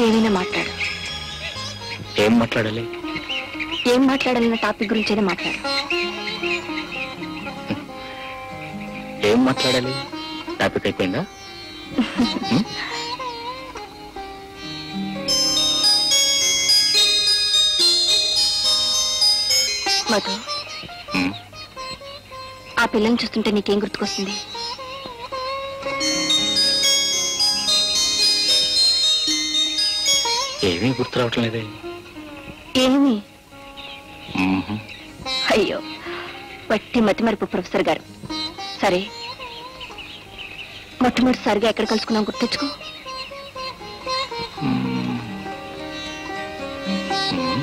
ఏమైనా మాట్లాడు ఏం మాట్లాడాలి ఏం మాట్లాడాలన్న టాపిక్ గురించైనా మాట్లాడు ఏం మాట్లాడాలి టాపిక్ అయిపోయిందా మధు ఉమ్. ఆ పిల్లని చూస్తుంటే నీకేం గుర్తుకొస్తుంది ఏమీ గుర్తు రావటం లేదే ఏమి మ్మ్హ. అయ్యో వట్టి మతిమరుపు ప్రొఫెసర్ గారు సరే మొట్టమొదటిసారిగా ఎక్కడ కలుసుకున్నాం గుర్తెచ్చుకో మ్మ్. మ్మ్.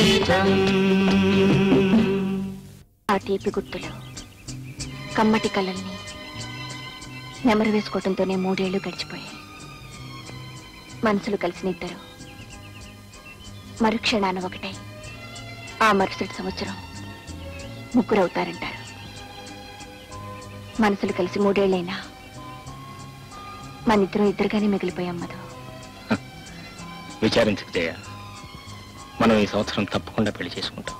గీతం ఆ తీపి గుర్తులు కమ్మటి కలల్ని నెమరు వేసుకోవడంతోనే మూడేళ్లు గడిచిపోయాయి మనసులు కలిసిన ఇద్దరు మరుక్షణాన ఒకటై ఆ మరుసటి సంవత్సరం ముగ్గురు అవుతారంటారు మనసులు కలిసి మూడేళ్లైనా మనిద్దరం ఇద్దరుగానే మిగిలిపోయాం మధు విచారించకు జయ మనం ఈ సంవత్సరం తప్పకుండా పెళ్లి చేసుకుంటాం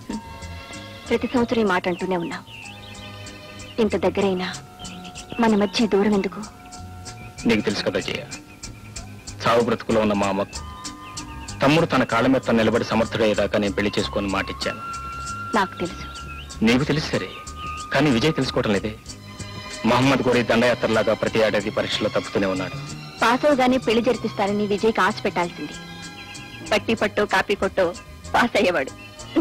ప్రతి సంవత్సరం ఈ మాట అంటూనే ఉన్నాం ఇంత దగ్గరైనా మన మధ్య ఈ దూరం ఎందుకు నీకు తెలుసు కదా జయ చావు బ్రతుకులో ఉన్న మా అమ్మకు తమ్ముడు తన కాళ్ళ మీద తను నిలబడి సమర్థుడయ్యేదాకా నేను పెళ్లి చేసుకొని మాట ఇచ్చాను నాకు తెలుసు నీకు తెలుసు సరే కానీ విజయ్ తెలుసుకోవటం లేదే మహమ్మద్ గోరి దండయాత్రలాగా ప్రతి ఏడాది పరీక్షలో తప్పుతూనే ఉన్నాడు పాస్ అవగానే పెళ్లి జరిపిస్తారని విజయ్కి ఆశ పెట్టాల్సింది పట్టి పట్టు కాపీ కొట్టు పాస్ అయ్యేవాడు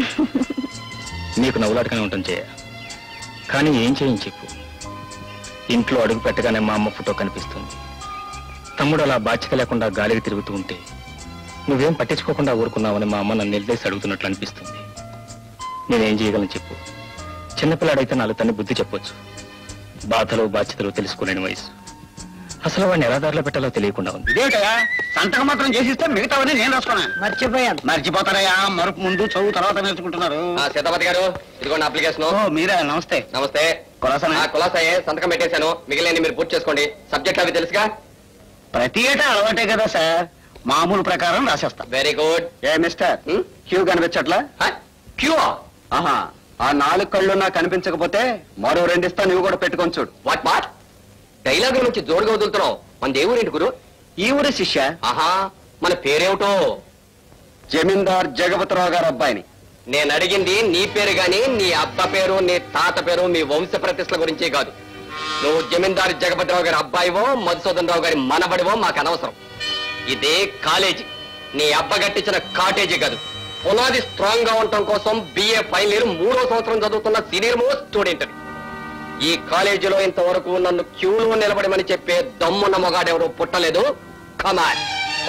నీకు నవ్వులాటగానే ఉంటుంది జయ కానీ ఏం చేయని చెప్పు ఇంట్లో అడుగు పెట్టగానే మా అమ్మ ఫోటో కనిపిస్తుంది తమ్ముడు అలా బాధ్యత లేకుండా గాలికి తిరుగుతూ ఉంటే నువ్వేం పట్టించుకోకుండా ఊరుకున్నావని మా అమ్మ నన్ను నిలదీసి అడుగుతున్నట్లు అనిపిస్తుంది నేనేం చేయగలను చెప్పు చిన్నపిల్లాడైతే నాలుగు తన్ని బుద్ధి చెప్పొచ్చు బాధలు బాధ్యతలు తెలుసుకోలేని వయసు అసలు వాడిని ఎలా దారిలో పెట్టాలో తెలియకుండా ఉంది ఇదేటయా సంతకం మాత్రం చేసిస్తే మిగతావన్నీ నేను రాసుకున్నా మర్చిపోయాను మర్చిపోతారయ్యా మరొక ముందు చదువు తర్వాత నేర్చుకుంటున్నారు ఆ సీతాపతి గారు ఇదిగోండి అప్లికేషన్ ఓ మీరా నమస్తే నమస్తే కులాసనా? ఆ కులాసాయే సంతకం పెట్టేశాను మిగిలిన మీరు పూర్తి చేసుకోండి సబ్జెక్ట్ అవి తెలుసుగా ప్రతి ఏటా అలవాటే కదా సార్ మామూలు ప్రకారం రాసేస్తా వెరీ గుడ్ ఏ మిస్టర్ క్యూ కనిపించట్లా క్యూ ఆహా ఆ నాలుగు కళ్ళు నాకు కనిపించకపోతే మరో రెండిస్తా నువ్వు కూడా పెట్టుకొని చూడు వాట్ వాట్ డైలాగ్ నుంచి జోరుగా వదులుతున్నావు మన దేవుడేంటి గురు ఈ ఊరి శిష్య ఆహా మన పేరేమిటో జమీందార్ జగపతిరావు గారు అబ్బాయిని నేను అడిగింది నీ పేరు గాని నీ అబ్బ పేరు నీ తాత పేరు మీ వంశ ప్రతిష్టల గురించే కాదు నువ్వు జమీందారు జగపతిరావు గారి అబ్బాయివో మధుసూదన్ రావు గారి మనబడివో మాకు అనవసరం ఇదే కాలేజీ నీ అబ్బ కట్టించిన కాటేజీ కాదు పునాది స్ట్రాంగ్ గా ఉండటం కోసం బిఏ ఫైనల్ ఇయర్ మూడో సంవత్సరం చదువుతున్న సీనియర్ మోస్ట్ స్టూడెంట్ ఈ కాలేజీలో ఇంతవరకు నన్ను క్యూలో నిలబడమని చెప్పే దమ్మున్న మొగాడెవరూ పుట్టలేదు కమాన్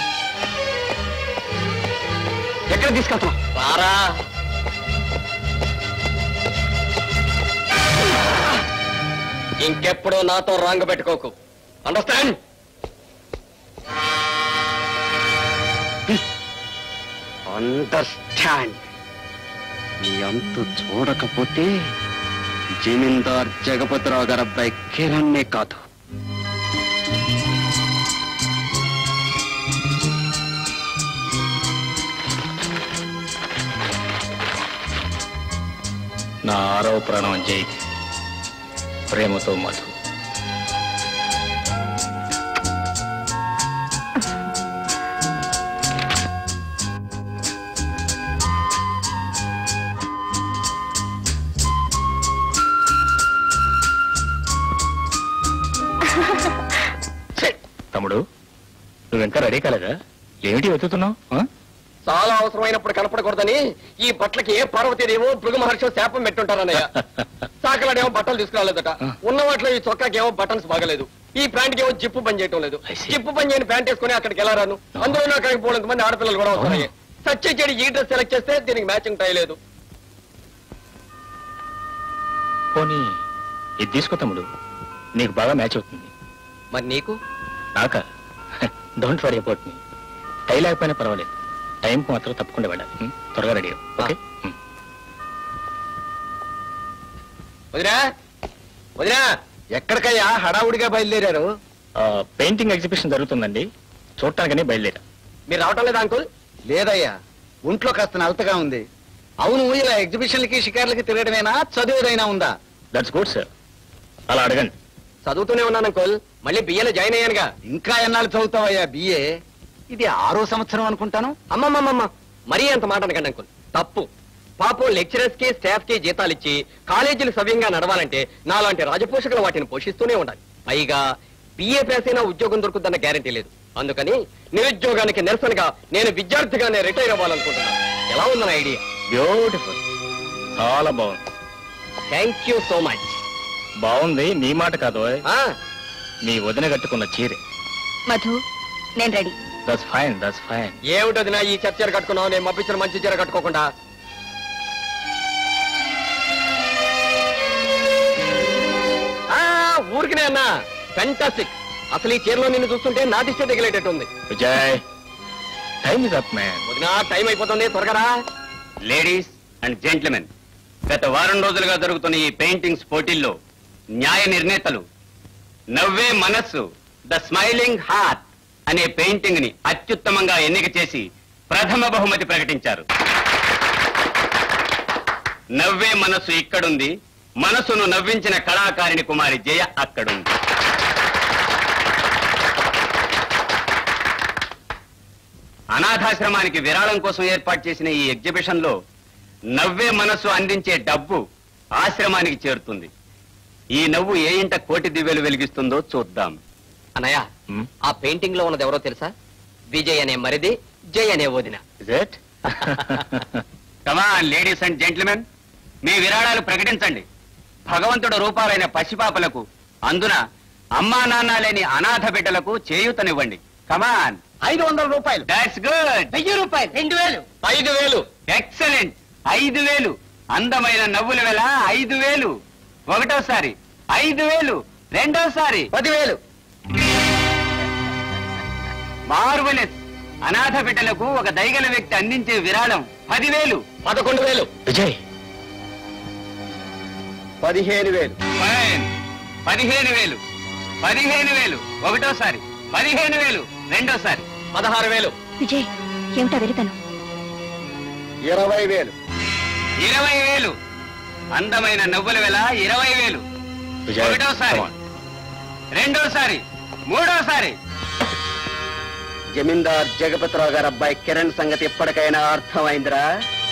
ఎక్కడ తీసుకెళ్తాం రారా ఇంకెప్పుడు నాతో రాంగ పెట్టుకోకు అండర్స్టాండ్ అండర్స్టాండ్ నీ అంతు చూడకపోతే జమీందార్ జగపతిరావు గారు అబ్బాయి కిరణ్నే కాదు నా ఆరవ ప్రాణం జైకి ప్రేమతో మధు ఛే, తమ్ముడు నువ్వు ఇంకా రెడీ కాలేదా ఏమిటి వెతుకుతున్నావు ఆ? చాలా అవసరమైనప్పుడు కనపడకూడదని ఈ బట్టలకి ఏ పార్వతీదేవో భృగు మహర్షి శాపం పెట్టుంటారన్నయ్య సాకలాడేమో బట్టలు తీసుకురాలేదట ఉన్న వాటిలో ఈ చొక్కాకి ఏమో బటన్స్ బాగలేదు ఈ ప్యాంట్ ఏమో జిప్పు పని చేయటం లేదు I see. జిప్పు పని చేయని ప్యాంట్ వేసుకుని అక్కడికి ఎలా రాను అందులో అక్కడికి పోలేంత మంది ఆడపిల్లలు కూడా వస్తున్నాయి సచ్చే చెడి ఈ డ్రెస్ సెలెక్ట్ చేస్తే దీనికి మ్యాచింగ్ టై లేదు పోనీ ఇది తీసుకో తమ్ముడు నీకు బాగా మ్యాచ్ అవుతుంది మరి నీకు నాక డోంట్ వరీ అబౌట్ మీ టై లేకపోయినా పర్వాలేదు టైంకి మాత్రం తప్పకుండా వెళ్ళాలి ఉం? త్వరగా రెడీ అవ్వు. ఓకే ఉం. వదినా వదినా ఎక్కడికయ్యా హడావుడిగా బయలుదేరారు ఆ, పెయింటింగ్ ఎగ్జిబిషన్ జరుగుతుందండి చూడటానికని బయలుదేరా మీరు రావటం లేదా అంకుల్ లేదయ్యా ఒంట్లో కాస్త నలతగా ఉంది అవును ఇలా ఎగ్జిబిషన్లకి షికార్లకి తిరగడమేనా చదువుదైనా ఉందా దట్స్ గుడ్ సార్ అలా అడగండి చదువుతూనే ఉన్నాను అంకుల్ మళ్ళీ బియ్యలో జాయిన్ అయ్యానుగా ఇంకా ఎన్నాళ్ళు చదువుతావయ్యా బిఏ ఇది ఆరో సంవత్సరం అనుకుంటాను అమ్మమ్మమ్మమ్మ మరీ అంత మాట అనకండి అంకుల్ తప్పు పాపం లెక్చరర్స్ కి స్టాఫ్ కి జీతాలు ఇచ్చి కాలేజీలు సవ్యంగా నడవాలంటే నాలాంటి రాజపోషకులు వాటిని పోషిస్తూనే ఉండాలి పైగా బిఏ పాస్ అయినా ఉద్యోగం దొరుకుతుందన్న గ్యారంటీ లేదు అందుకని నిరుద్యోగానికి నిరసనగా నేను విద్యార్థిగానే రిటైర్ అవ్వాలనుకుంటున్నాను ఎలా ఉందన్న ఐడియా బ్యూటిఫుల్ చాలా బాగుంది థ్యాంక్ యూ సో మచ్ బాగుంది నీ మాట కాదు ఓయ్. నీ వదిన కట్టుకున్న చీరే మధు నేను ready that's fine that's fine ఏమిటది నా ఈ చెత్త చీర కట్టుకున్నావు నేను పంపించిన మంచి చీర కట్టుకోకుండా ఆ, ఊరికినే అన్నా ఫెంటాస్టిక్ అసలు ఈ చీరలో నిన్ను చూస్తుంటే నాటిస్తే తగిలేటట్టుంది Vijay time is up man వదినా టైం అయిపోతుంది త్వరగా రా. లేడీస్ అండ్ జెంట్మెన్ గత వారం రోజులుగా జరుగుతున్న ఈ పెయింటింగ్స్ పోటీల్లో న్యాయ నిర్ణేతలు నవ్వే మనస్సు ద స్మైలింగ్ హార్ట్ అనే పెయింటింగ్ ని అత్యుత్తమంగా ఎన్నిక చేసి ప్రథమ బహుమతి ప్రకటించారు నవ్వే మనస్సు ఇక్కడుంది మనసును నవ్వించిన కళాకారిణి కుమారి జయ అక్కడుంది అనాథాశ్రమానికి విరాళం కోసం ఏర్పాటు చేసిన ఈ ఎగ్జిబిషన్ లో నవ్వే మనస్సు అందించే డబ్బు ఆశ్రమానికి చేరుతుంది ఈ నవ్వు ఏ ఇంట కోటి దివ్యలు వెలిగిస్తుందో చూద్దాం అన్నయ్య ఆ పెయింటింగ్ లో ఉన్నది ఎవరో తెలుసా విజయ్ అనే మరిది జయ్ అనే వదిన is it come on ladies and gentlemen మీ విరాళాలు ప్రకటించండి భగవంతుడు రూపాలైన పసిపాపలకు అందున అమ్మా నాన్న లేని అనాథ బిడ్డలకు చేయూతనివ్వండి కమాన్ ఐదు వందల రూపాయలు దాట్స్ గుడ్ వెయ్యి రూపాయలు రెండు వేలు ఐదు వేలు ఎక్సలెంట్ ఐదు వేలు అందమైన నవ్వుల వేల ఐదు వేలు ఒకటోసారి ఐదు వేలు రెండోసారి పదివేలు మార్వలెస్ అనాథ బిడ్డలకు ఒక దైగల వ్యక్తి అందించే విరాళం పదివేలు పదకొండు వేలు విజయ్ పదిహేను వేలు ఫైన్ పదిహేను వేలు పదిహేను వేలు ఒకటోసారి పదిహేను వేలు రెండోసారి పదహారు వేలు విజయ్ ఏమిటా వెళుతాను ఇరవై వేలు ఇరవై వేలు అందమైన నవ్వుల వేల ఇరవై వేలు విజయ్ ఒకటోసారి come on. రెండోసారి మూడోసారి జమీందార్ జగపతిరావు గారు అబ్బాయి కిరణ్ సంగతి ఎప్పటికైనా అర్థమైందిరా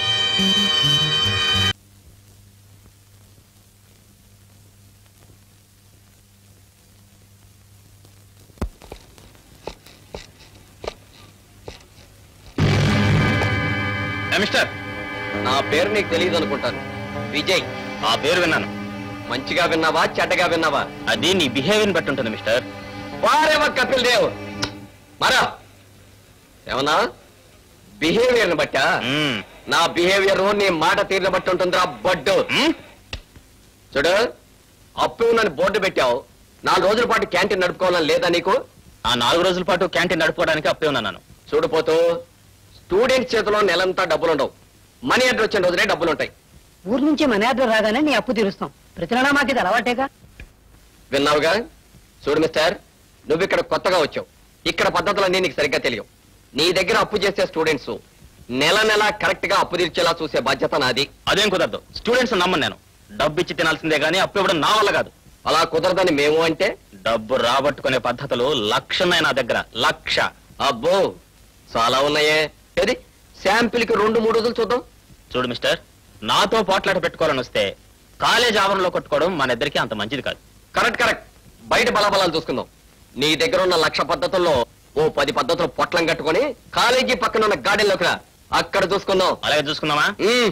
ఏ, మిస్టర్ నా పేరు నీకు తెలియదు అనుకుంటాను విజయ్ ఆ పేరు విన్నాను మంచిగా విన్నావా చెడ్డగా విన్నావా అది నీ బిహేవియర్ బట్టి ఉంటుంది మిస్టర్ వారేవ కపిల్ దేవ్ మరా ఏమన్నా బిహేవియర్ బట్టా మ్మ్. నా బిహేవియర్ నీ మాట తీరుని బట్టి ఉంటుందిరా బడ్డు మ్మ్? చూడు అప్పు నన్ను బోర్డు పెట్టావు నాలుగు రోజుల పాటు క్యాంటీన్ నడుపుకోవాలని లేదా నీకు ఆ నాలుగు రోజుల పాటు క్యాంటీన్ నడుపుకోవడానికి అప్పే ఉన్నాను చూడిపోతూ స్టూడెంట్స్ చేతిలో నెలంతా డబ్బులు ఉండవు మనీ ఆర్డర్ వచ్చిన రోజునే డబ్బులు ఉంటాయి ఊరు నుంచి మన ఆర్డర్ రాగానే నీ అప్పు తీరుస్తాం ప్రతి నెలా మాకు ఇది అలవాటేగా విన్నావుగా చూడు మిస్టర్ నువ్వు ఇక్కడ కొత్తగా వచ్చావు ఇక్కడ పద్ధతులన్నీ నీకు సరిగ్గా తెలియవు నీ దగ్గర అప్పు చేసే స్టూడెంట్స్ నెల నెల కరెక్ట్ గా అప్పు తీర్చేలా చూసే బాధ్యత నాది అదేం కుదరదు స్టూడెంట్స్ నమ్మను నేను డబ్బు ఇచ్చి తినాల్సిందే కానీ అప్పు ఇవ్వడం నా వల్ల కాదు అలా కుదరదని మేము అంటే డబ్బు రాబట్టుకునే పద్ధతులు లక్షన్నాయి నా దగ్గర లక్ష అబ్బో చాలా ఉన్నాయే ఏది శాంపిల్ కి రెండు మూడు రోజులు చూద్దాం చూడు మిస్టర్ నాతో పోట్లాట పెట్టుకోవాలని వస్తే కాలేజ్ ఆవరణలో కొట్టుకోవడం మన ఇద్దరికి అంత మంచిది కాదు కరెక్ట్ కరెక్ట్ బయట బలాబలాలు చూసుకుందాం నీ దగ్గర ఉన్న లక్ష పద్ధతుల్లో ఓ పది పద్ధతులు పొట్లం కట్టుకొని కాలేజీ పక్కన ఉన్న గార్డెన్ లోకి రా. అక్కడ చూసుకుందాం అలాగే చూసుకుందామా ఉమ్.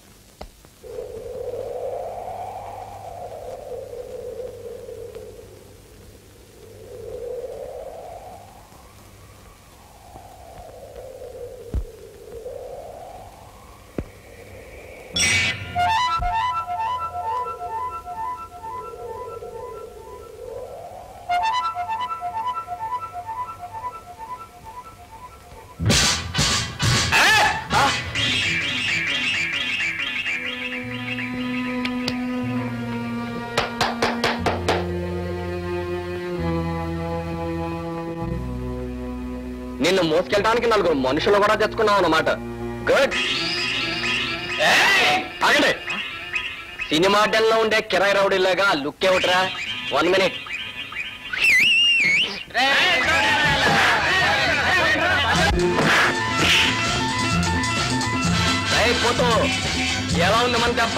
నిన్ను మోసుకెళ్ళడానికి నలుగురు మనుషులు కూడా తెచ్చుకున్నావు అన్నమాట గుడ్ ఆగండి సినిమా లో ఉండే కిరాయి రౌడీలాగా లుక్ ఏమిట్రా వన్ మినిట్ పోతూ ఎలా ఉంది మన దెబ్బ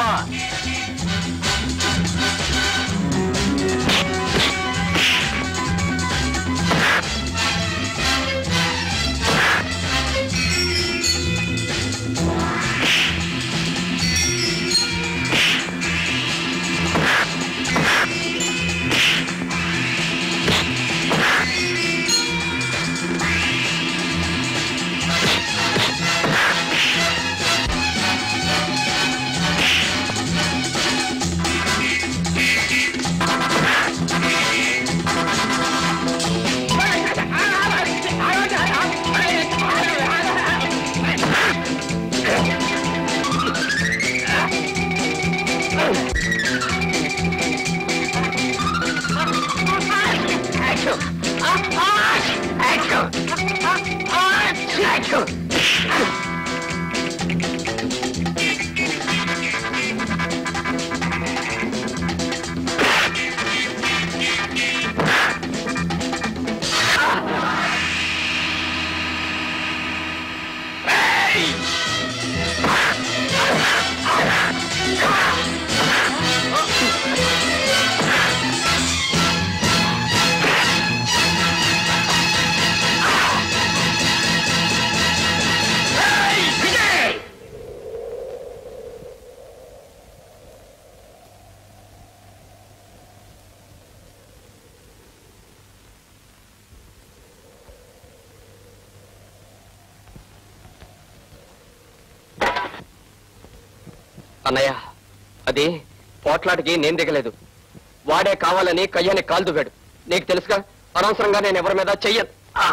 అన్నయ్య అది పోట్లాటికి నేను దిగలేదు వాడే కావాలని కయ్యాన్ని కాలు దువ్వాడు నీకు తెలుసుగా అనవసరంగా నేను ఎవరి మీద చెయ్యను ఆ!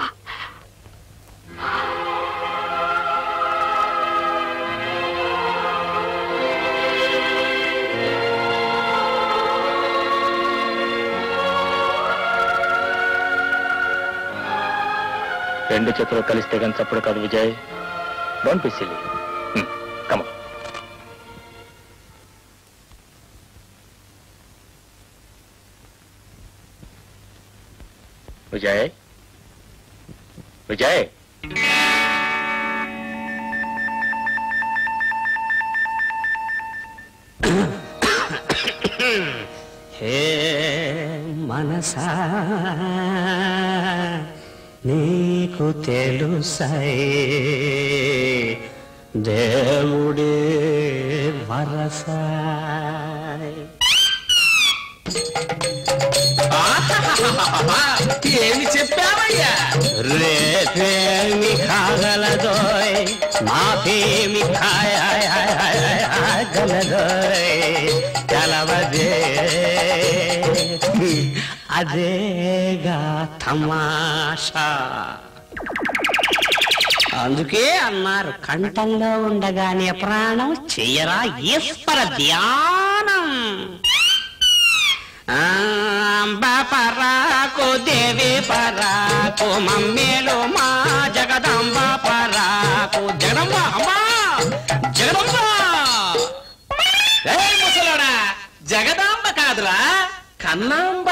రెండు చేతులు కలిస్తే కానీ చప్పుడు కాదు Vijay don't be silly come Vijay Vijay hey మనసా నీకు తెలుసై దేవుడే వరసాయ్ ఏమి చెప్పావయ్యా రేపేమి కాగలదోయ్ మాపేమి కాయగలదోయ్ తెలవదే అదేగా తమాషా అందుకే అన్నారు కంఠంలో ఉండగానే ప్రాణం చెయ్యరా ఈశ్వర ధ్యానం అంబ పరాకు దేవి పరాకు మమ్మేలు మా జగదంబ పరాకు జగదంబ అమ్మా జగదంబ ఏ ముసలోడా జగదాంబ కాదురా కన్నాంబ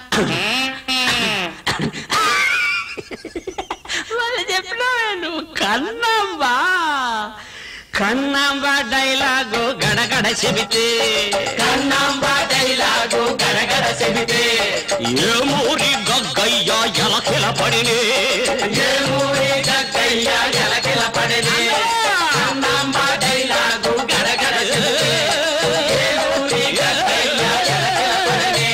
మరి చెప్పినావే నువ్వు కన్నంబ కన్నంబ డైలాగు గడగడ చెబితే కన్నంబ డైలాగు గడగడ చెబితే ఏ మూరి గగ్గయ్య ఎలకిల పడినే ఏ మూరి గగ్గయ్య ఎలకిల పడినే కన్నంబ డైలాగు గడగడ చెబితే ఏ మూరి గగ్గయ్య ఎలకిల పడినే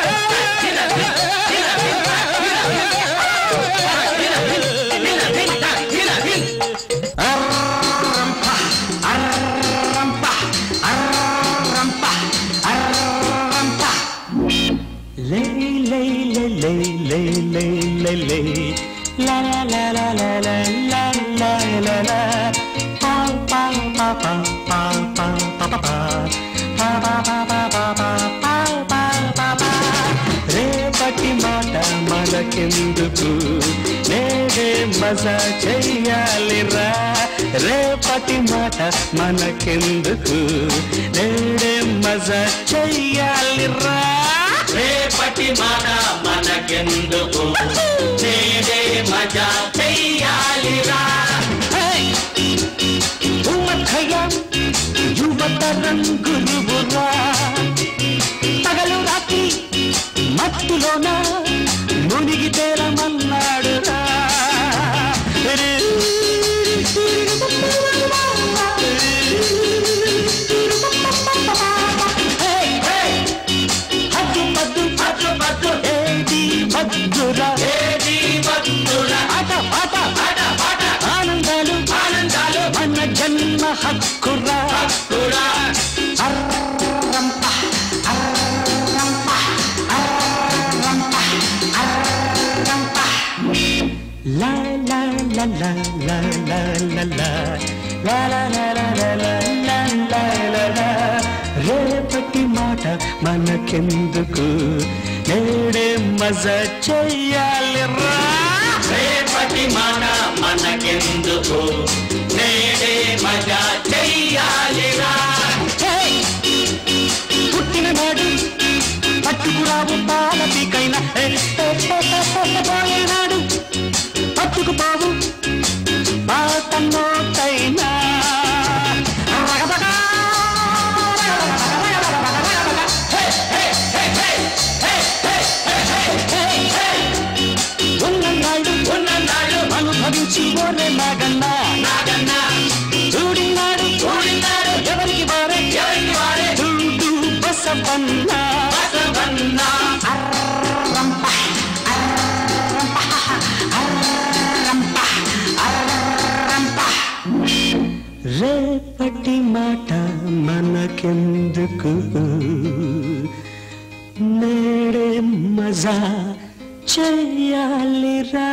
రేపటి మాట మనకెందుకు నేడే మజా చెయ్యాలిరా రేపటి మాట మనకెందుకు నేడే మజా చెయ్యాలిరా రేపటి మాట మనకెందుకు నేడే మజా చెయ్యాలిరా ఉమ్మఖయం యువత రంగులురా పగలు రాత్రి మత్తులోన మునిగి తేలమన్నాడురా హద్దు పద్దు హద్దు పద్దు ఏది భద్రురా ఏది భద్రురా ఆట పాట ఆట పాట ఆనందాలు ఆనందాలు మన జన్మ హక్కురా హక్కురా అర్రంప అర్రంప అర్రంప అర్రంప లా లా లా లా లా లా లా లా లా లా లా లా లా లా లా లా లా లా రేపటి మాట మనకెందుకు నేడే మజా చెయ్యాలిరా రేపటి మాట మనకెందుకు నేడే మజా చెయ్యాలిరా పుట్టిన నాడు పట్టుకురావు పాల పీకైనా పోయేనాడు పట్టుకుపోవు బాతన్నోటైనా ఉన్ననాడు ఉన్ననాడు అనుభవించి ఓరే నాగన్నా నాగన్నా చూడినాడు చూడినాడు ఎవరికి వారే నాకెందుకు నేడే మజా చెయ్యాలిరా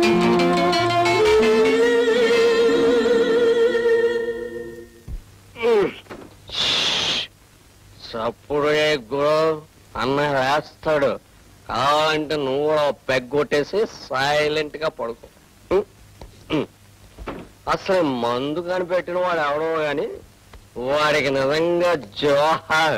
సప్పుడే గురు అన్న వేస్తాడు కావాలంటే నువ్వు కూడా ఓ పెగ్గొట్టేసి సైలెంట్ గా పడుకో ఉం, ఉం. అసలు మందు కనిపెట్టిన వాడు ఎవడో గాని వాడికి నిజంగా జోహార్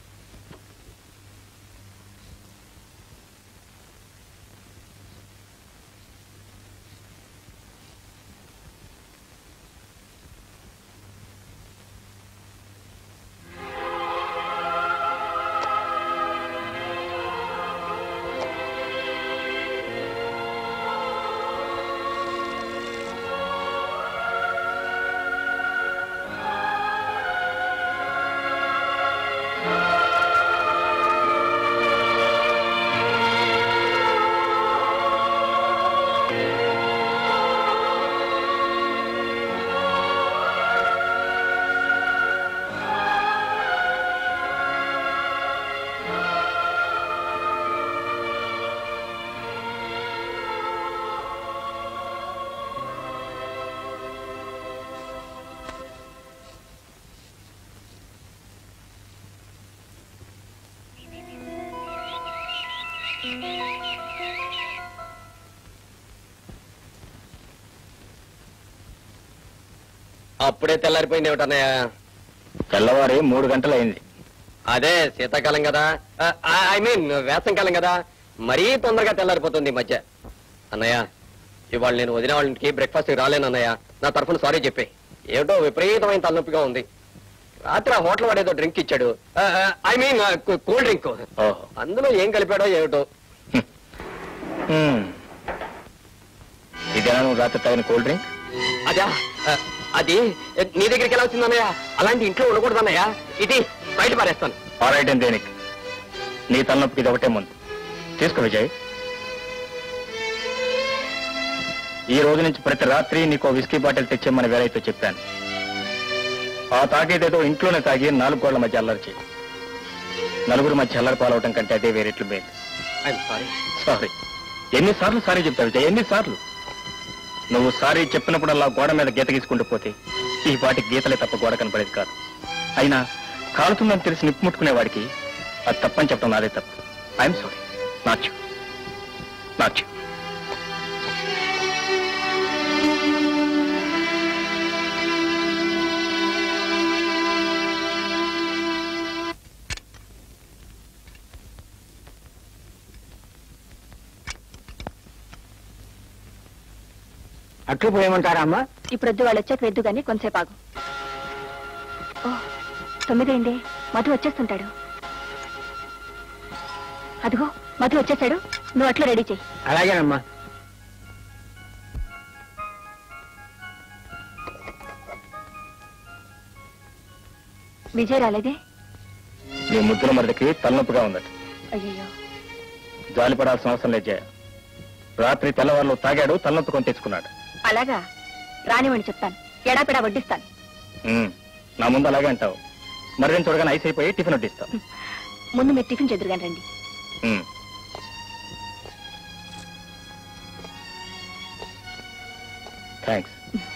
అప్పుడే తెల్లారిపోయింది ఏమిటన్నయ్య తెల్లవారి మూడు గంటలు అయింది అదే శీతాకాలం కదా ఐ మీన్ వేసంకాలం కదా మరీ తొందరగా తెల్లారిపోతుంది ఈ మధ్య అన్నయ్య ఇవాళ నేను వదిన వాళ్ళ ఇంటికి బ్రేక్ఫాస్ట్ రాలేను అన్నయ్య నా తరఫున సారీ చెప్పి ఏమిటో విపరీతమైన తలనొప్పిగా ఉంది రాత్రి ఆ హోటల్ వాడేదో డ్రింక్ ఇచ్చాడు ఐ మీన్ కూల్ డ్రింక్ ఓహో అందులో ఏం కలిపాడో ఏమిటో హ్మ్. ఇదేనా నువ్వు రాత్రి తాగిన కూల్ డ్రింక్ అదా ఆ, అది నీ దగ్గరికి ఎలా వచ్చింది అన్నయ్య అలాంటి ఇంట్లో ఉండకూడదు అన్నయ్య ఇది బయట పారేస్తాను ఆరైట్ దేనికి నీ తలనొప్పికి ఇది ఒకటే ముందు తీసుకో విజయ్ ఈ రోజు నుంచి ప్రతి రాత్రి నీకు ఓ విస్కీ బాటిల్ తెచ్చేమని వేరైతే చెప్పాను ఆ తాగేదేదో ఇంట్లోనే తాగి నాలుగు గోళ్ల మధ్య అల్లరి చేయి నలుగురు మధ్య అల్లరి పాలవటం కంటే అదే వేరేట్లు మేలు ఐఎమ్ సారీ సారీ ఎన్నిసార్లు సారీ చెప్తావు విజయ్ ఎన్నిసార్లు నువ్వు సారీ చెప్పినప్పుడల్లా గోడ మీద గీత గీసుకుంటూ పోతే ఈ వాటి గీతలే తప్ప గోడ కనపడేది కాదు అయినా కాలుతుందని తెలిసి నిప్పుముట్టుకునే వాడికి అది తప్పని చెప్పడం నాదే తప్పు I'm sorry not you not you అట్లు పోయమంటారా అమ్మా ఇప్పుడొద్దు వాళ్ళు వచ్చాక వెద్దు గానీ కొంతసేపు ఆగు ఓ తొమ్మిదైందే మధు వచ్చేస్తుంటాడు అదిగో మధు వచ్చేసాడు నువ్వు అట్లా రెడీ చెయ్యి అలాగేనమ్మా విజయ్ రాలేదే నీ ముద్దుల మరిదికి తలనొప్పిగా ఉందట అయ్యయ్యో జాలి పడాల్సిన అవసరం లేదు జయ రాత్రి తెల్లవారులు తాగాడు తలనొప్పి కొని తెచ్చుకున్నాడు అలాగా రానివ్వండి చెప్తాను ఎడాపెడా వడ్డిస్తాను ఉమ్, నా ముందు అలాగే అంటావు మరి నేను చూడగానే ఐస్ అయిపోయి టిఫిన్ వడ్డిస్తావు ముందు మీరు టిఫిన్ చెదురుగాని రండి ఉమ్. థ్యాంక్స్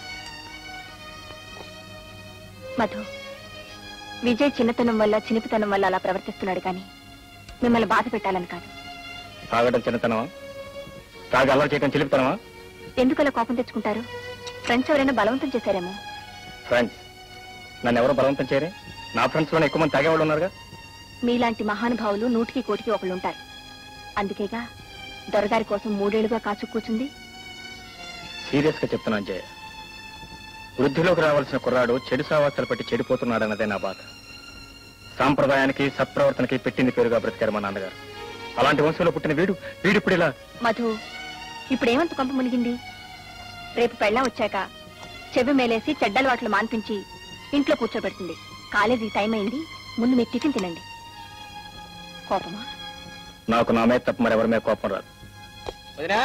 మధు విజయ్ చిన్నతనం వల్ల చినిపితనం వల్ల అలా ప్రవర్తిస్తున్నాడు కానీ మిమ్మల్ని బాధ పెట్టాలని కాదు తాగడం చిన్నతనమా తాగి అల్లరి చేయడం చిలిపితనమా ఎందుకు అలా కోపం తెచ్చుకుంటారు ఫ్రెండ్స్ ఎవరైనా బలవంతం చేశారేమో ఫ్రెండ్స్ నన్ను ఎవరో బలవంతం చేయరే నా ఫ్రెండ్స్ లోనే ఎక్కువ మంది తాగేవాళ్ళు ఉన్నారుగా మీలాంటి మహానుభావులు నూటికి కోటికి ఒకళ్ళు ఉంటారు అందుకేగా దొరగారి కోసం మూడేళ్లుగా కాచు కూర్చుంది సీరియస్ గా చెప్తున్నాను జయ వృద్ధిలోకి రావాల్సిన కుర్రాడు చెడు సావాసాలు పట్టి చెడిపోతున్నాడన్నదే నా బాధ సాంప్రదాయానికి సత్ప్రవర్తనకి పెట్టింది పేరుగా బ్రతికారు మా నాన్నగారు అలాంటి వంశంలో పుట్టిన వీడు వీడిప్పుడు ఇలా మధు ఇప్పుడేమంత కొంప మునిగింది రేపు పెళ్ళం వచ్చాక చెవి మేలేసి చెడ్డలవాట్లు మాన్పించి ఇంట్లో కూర్చోబెడుతుంది కాలేజీ టైం అయింది ముందు మీరు టిఫిన్ తినండి కోపమా నాకు నా మీద తప్ప మరెవరి మీద కోపం రాదు వదినా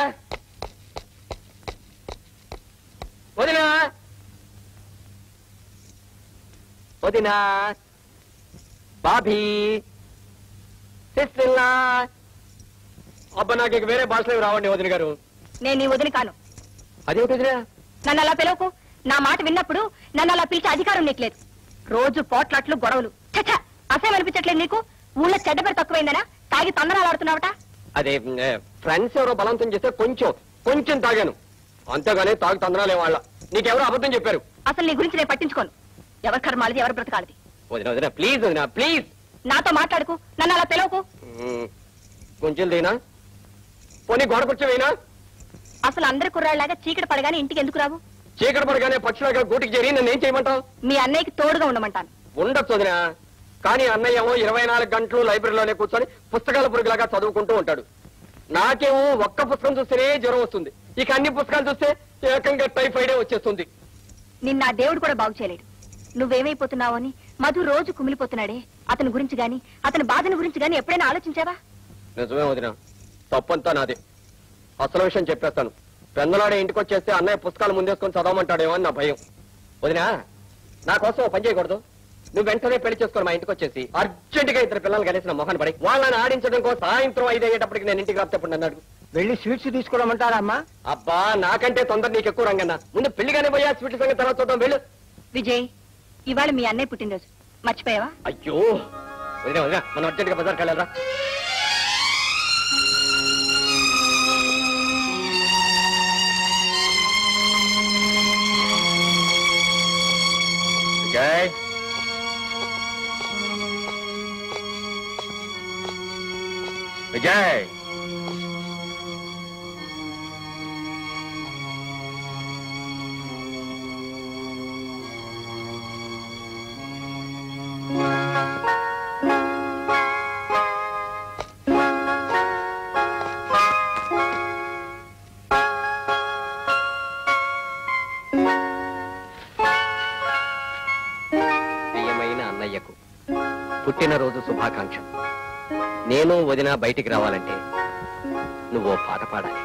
వదినా వదినా బాబీ సిస్టిల్లా అబ్బా నాకు ఇక వేరే భాషలో రావండి వదిన గారు నేను నీ వదిలి కాను అదేమిటి వదినా నన్ను అలా పిలవకు నా మాట విన్నప్పుడు నన్ను అలా పిలిచే అధికారం నీకు లేదు రోజు పోట్లాట్లు గొడవలు చచ్చా అసహ్యం అనిపించట్లేదు నీకు ఊళ్ళో చెడ్డ పేరు తక్కువైందనా తాగి తొందరలు ఆడుతున్నావట అదే ఫ్రెండ్స్ ఎవరో బలవంతం చేస్తే కొంచెం కొంచెం తాగాను అంతేగానే తాగు తందనాలే వాళ్ళ నీకెవరో అబద్ధం చెప్పారు అసలు నీ గురించి నేను పట్టించుకోను ఎవరి కర్మాలది ఎవరి బ్రతకాలది వదిన వదిన ప్లీజ్ వదిన ప్లీజ్ నాతో మాట్లాడుకు నన్ను అలా పిలవకు కొంచెం దేనా పోనీ గోడ కూర్చోవేనా అసలు అందరి కుర్రాళ్ళలాగా చీకటి పడగానే ఇంటికి ఎందుకు రావు చీకటి పడగానే పక్షులాగా గూటికి చేరి నన్ను ఏం చేయమంటావు మీ అన్నయ్యకి తోడుగా ఉండమంటాను ఉండొచ్చు వదినా కానీ అన్నయ్య ఏమో ఇరవై నాలుగు గంటలు లైబ్రరీలోనే కూర్చొని పుస్తకాల పురుగులాగా చదువుకుంటూ ఉంటాడు నాకేమో ఒక్క పుస్తకం చూస్తేనే జ్వరం వస్తుంది ఇక అన్ని పుస్తకాలు చూస్తే ఏకంగా టైఫాయిడే వచ్చేస్తుంది నిన్న ఆ దేవుడు కూడా బాగు చేయలేడు నువ్వేమైపోతున్నావు అని మధు రోజు కుమిలిపోతున్నాడే అతని గురించి గాని అతని బాధని గురించి గాని ఎప్పుడైనా ఆలోచించావా నిజమే వదిన తప్పంతా నాదే అసలు విషయం చెప్పేస్తాను పెందలాడే ఇంటికి వచ్చేస్తే అన్నయ్య పుస్తకాలు ముందేసుకొని చదవమంటాడేమో అని నా భయం వదినా నా కోసం ఓ పని చేయకూడదు నువ్వు వెంటనే పెళ్లి చేసుకొని మా ఇంటికి వచ్చేసి అర్జెంట్ గా ఇద్దరు పిల్లలు కలిసిన మొహన్ పడి వాళ్ళని ఆడించడం కోసం సాయంత్రం ఐదు అయ్యేటప్పటికి నేను ఇంటికి రాసేప్పుడు అన్నాడు వెళ్ళి స్వీట్స్ తీసుకోవడమంటారా అమ్మా అబ్బా నాకంటే తొందర నీకు ఎక్కువ రంగన్న ముందు పెళ్లిగానే పోయా స్వీట్ సంగతి తర్వాత చూద్దాం వెళ్ళు విజయ్ ఇవాళ మీ అన్నయ్య పుట్టినరోజు మర్చిపోయావా అయ్యో వదినా వదినా మనం అర్జెంట్ గా బజార్కి వెళ్ళారా విజయ్ విజయ్ ప్రియమైన అన్నయ్యకు పుట్టినరోజు శుభాకాంక్ష నేను వదిన బయటికి రావాలంటే నువ్వు ఓ పాట పాడాలి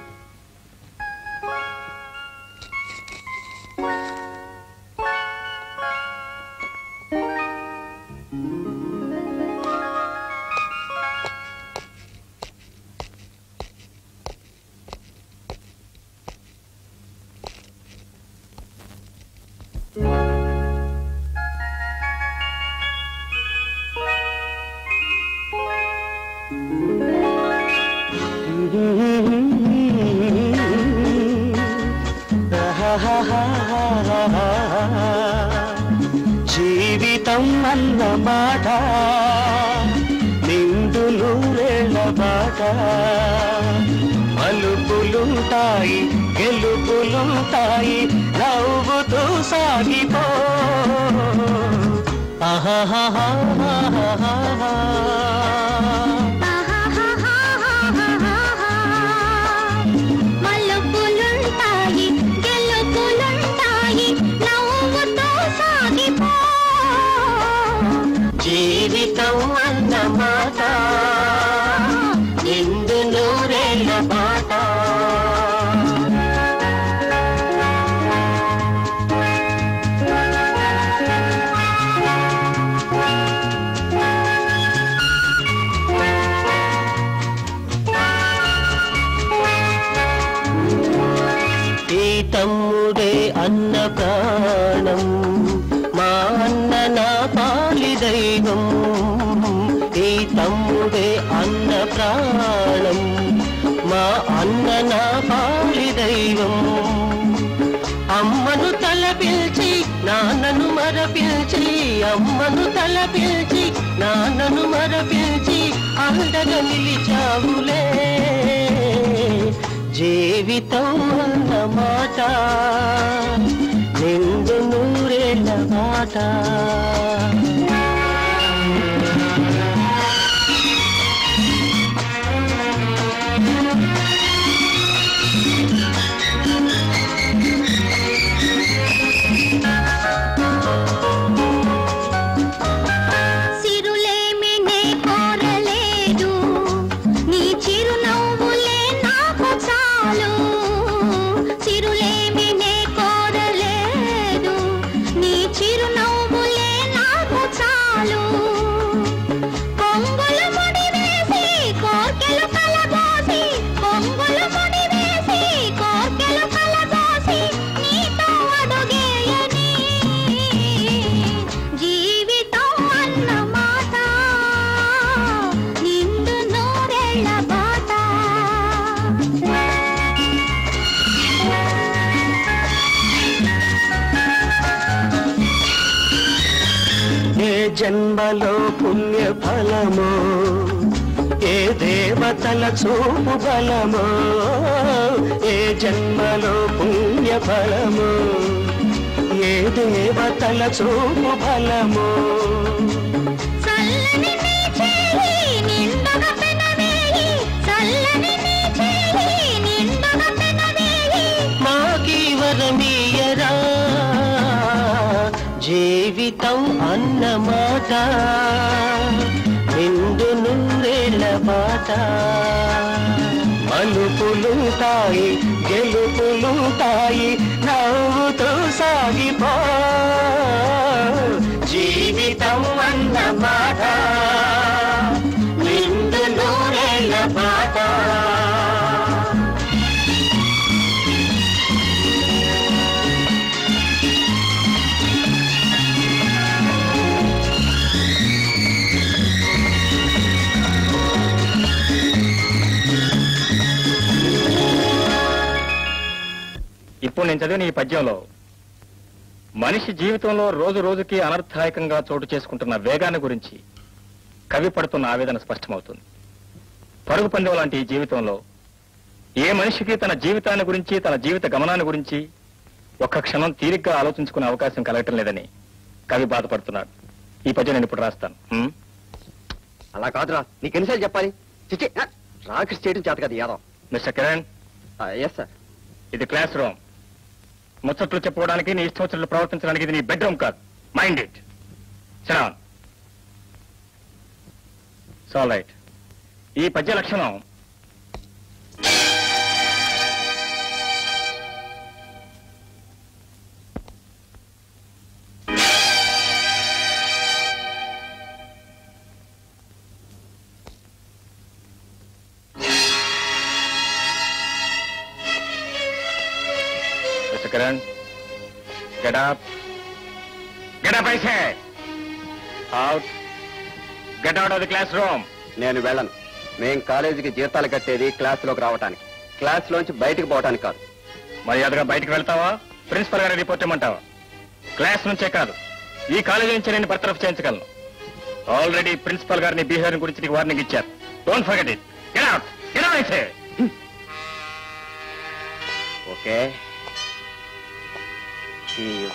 జీవితం అన్న మాట నిండు నూరేళ్ల బాట మలుపులుంటాయి గెలుపులుంటాయి నవ్వుతూ సాగిపో ఆహాహాహాహాహా. మలుపులుంటాయి గెలుపులుంటాయి నవ్వుతూ సాగిపో జీవితం అన్న మాట నిండు నూరేళ్ల బాట ఈ తమ్ముడే అన్న ప్రాణం మా అన్న నా పాలి దైవం ఈ తమ్ముడే అన్న ప్రాణం మా అన్న నా పాలి దైవం అమ్మను తల పిలిచి నాన్నను మరపిల్చి అమ్మను తల పిలిచి నాన్నను మరపిల్చి అండగా నిలిచావులే జీవితం అన్న మాట నిండు నూరేళ్ళ మాట సిరులేమి నే కోరలేదు నీ చిరునవ్వులే నాకు చాలు సిరులేమి నే కోరలేదు నీ చిరునవ్వులే నాకు ఏ జన్మలో పుణ్య ఫలమో ఏ దేవతల చూపు బలమో ఏ జన్మలో పుణ్య ఫలమో ఏ దేవతల చూపు బలమో చల్లని నీ చేయి నిండుగా పెనవేయి చల్లని నీ చేయి నిండుగా పెనవేయి మాకి వరమీయరా జీవితం అన్నమాట నిండు నూరేళ్ల బాట మలుపులుంటాయి గెలుపులుంటాయి నవ్వుతూ సాగిపో జీవితం అన్నమాట నిండు నూరేళ్ల బాట ఇప్పుడు నేను చదివిన ఈ పద్యంలో మనిషి జీవితంలో రోజు రోజుకి అనర్థాయకంగా చోటు చేసుకుంటున్న వేగాన్ని గురించి కవి పడుతున్న ఆవేదన స్పష్టమవుతుంది పరుగు పందెం లాంటి ఈ జీవితంలో ఏ మనిషికి తన జీవితాన్ని గురించి తన జీవిత గమనాన్ని గురించి ఒక్క క్షణం తీరిగ్గా ఆలోచించుకునే అవకాశం కలగటం లేదని కవి బాధపడుతున్నాడు ఈ పద్యం నేను ఇప్పుడు రాస్తాను ఉం? అలా కాదురా నీకు ఎన్నిసార్లు చెప్పాలి చిచి రాకెట్ చేయడం చేత కదా Yadav mister Kiran yes sir ఇది క్లాస్ రూమ్ ముచ్చట్లు చెప్పుకోవడానికి నీ ఇష్టం వచ్చినట్లు ప్రవర్తించడానికి ఇది నీ బెడ్రూమ్ కాదు మైండ్ ఇట్ చలాన్ సాల్ రైట్ ఈ పద్య లక్షణం Mr. Kiran, get up. Get up, I say. Out. Get out of the classroom. నేను వెళ్ళను మేం కాలేజీకి జీతాలు కట్టేది క్లాసులోకి రావటానికి క్లాస్లోంచి బయటకు పోవటానికి కాదు మర్యాదగా బయటికి వెళ్తావా ప్రిన్సిపల్ గారి రిపోర్ట్ ఇమ్మంటావా క్లాస్ నుంచే కాదు ఈ కాలేజీ నుంచి నేను బర్తరఫ్ చేయించగలను ఆల్రెడీ ప్రిన్సిపల్ గారిని బిహేవియర్ గురించి నీకు వార్నింగ్ ఇచ్చారు don't forget it get out get out say okay See you.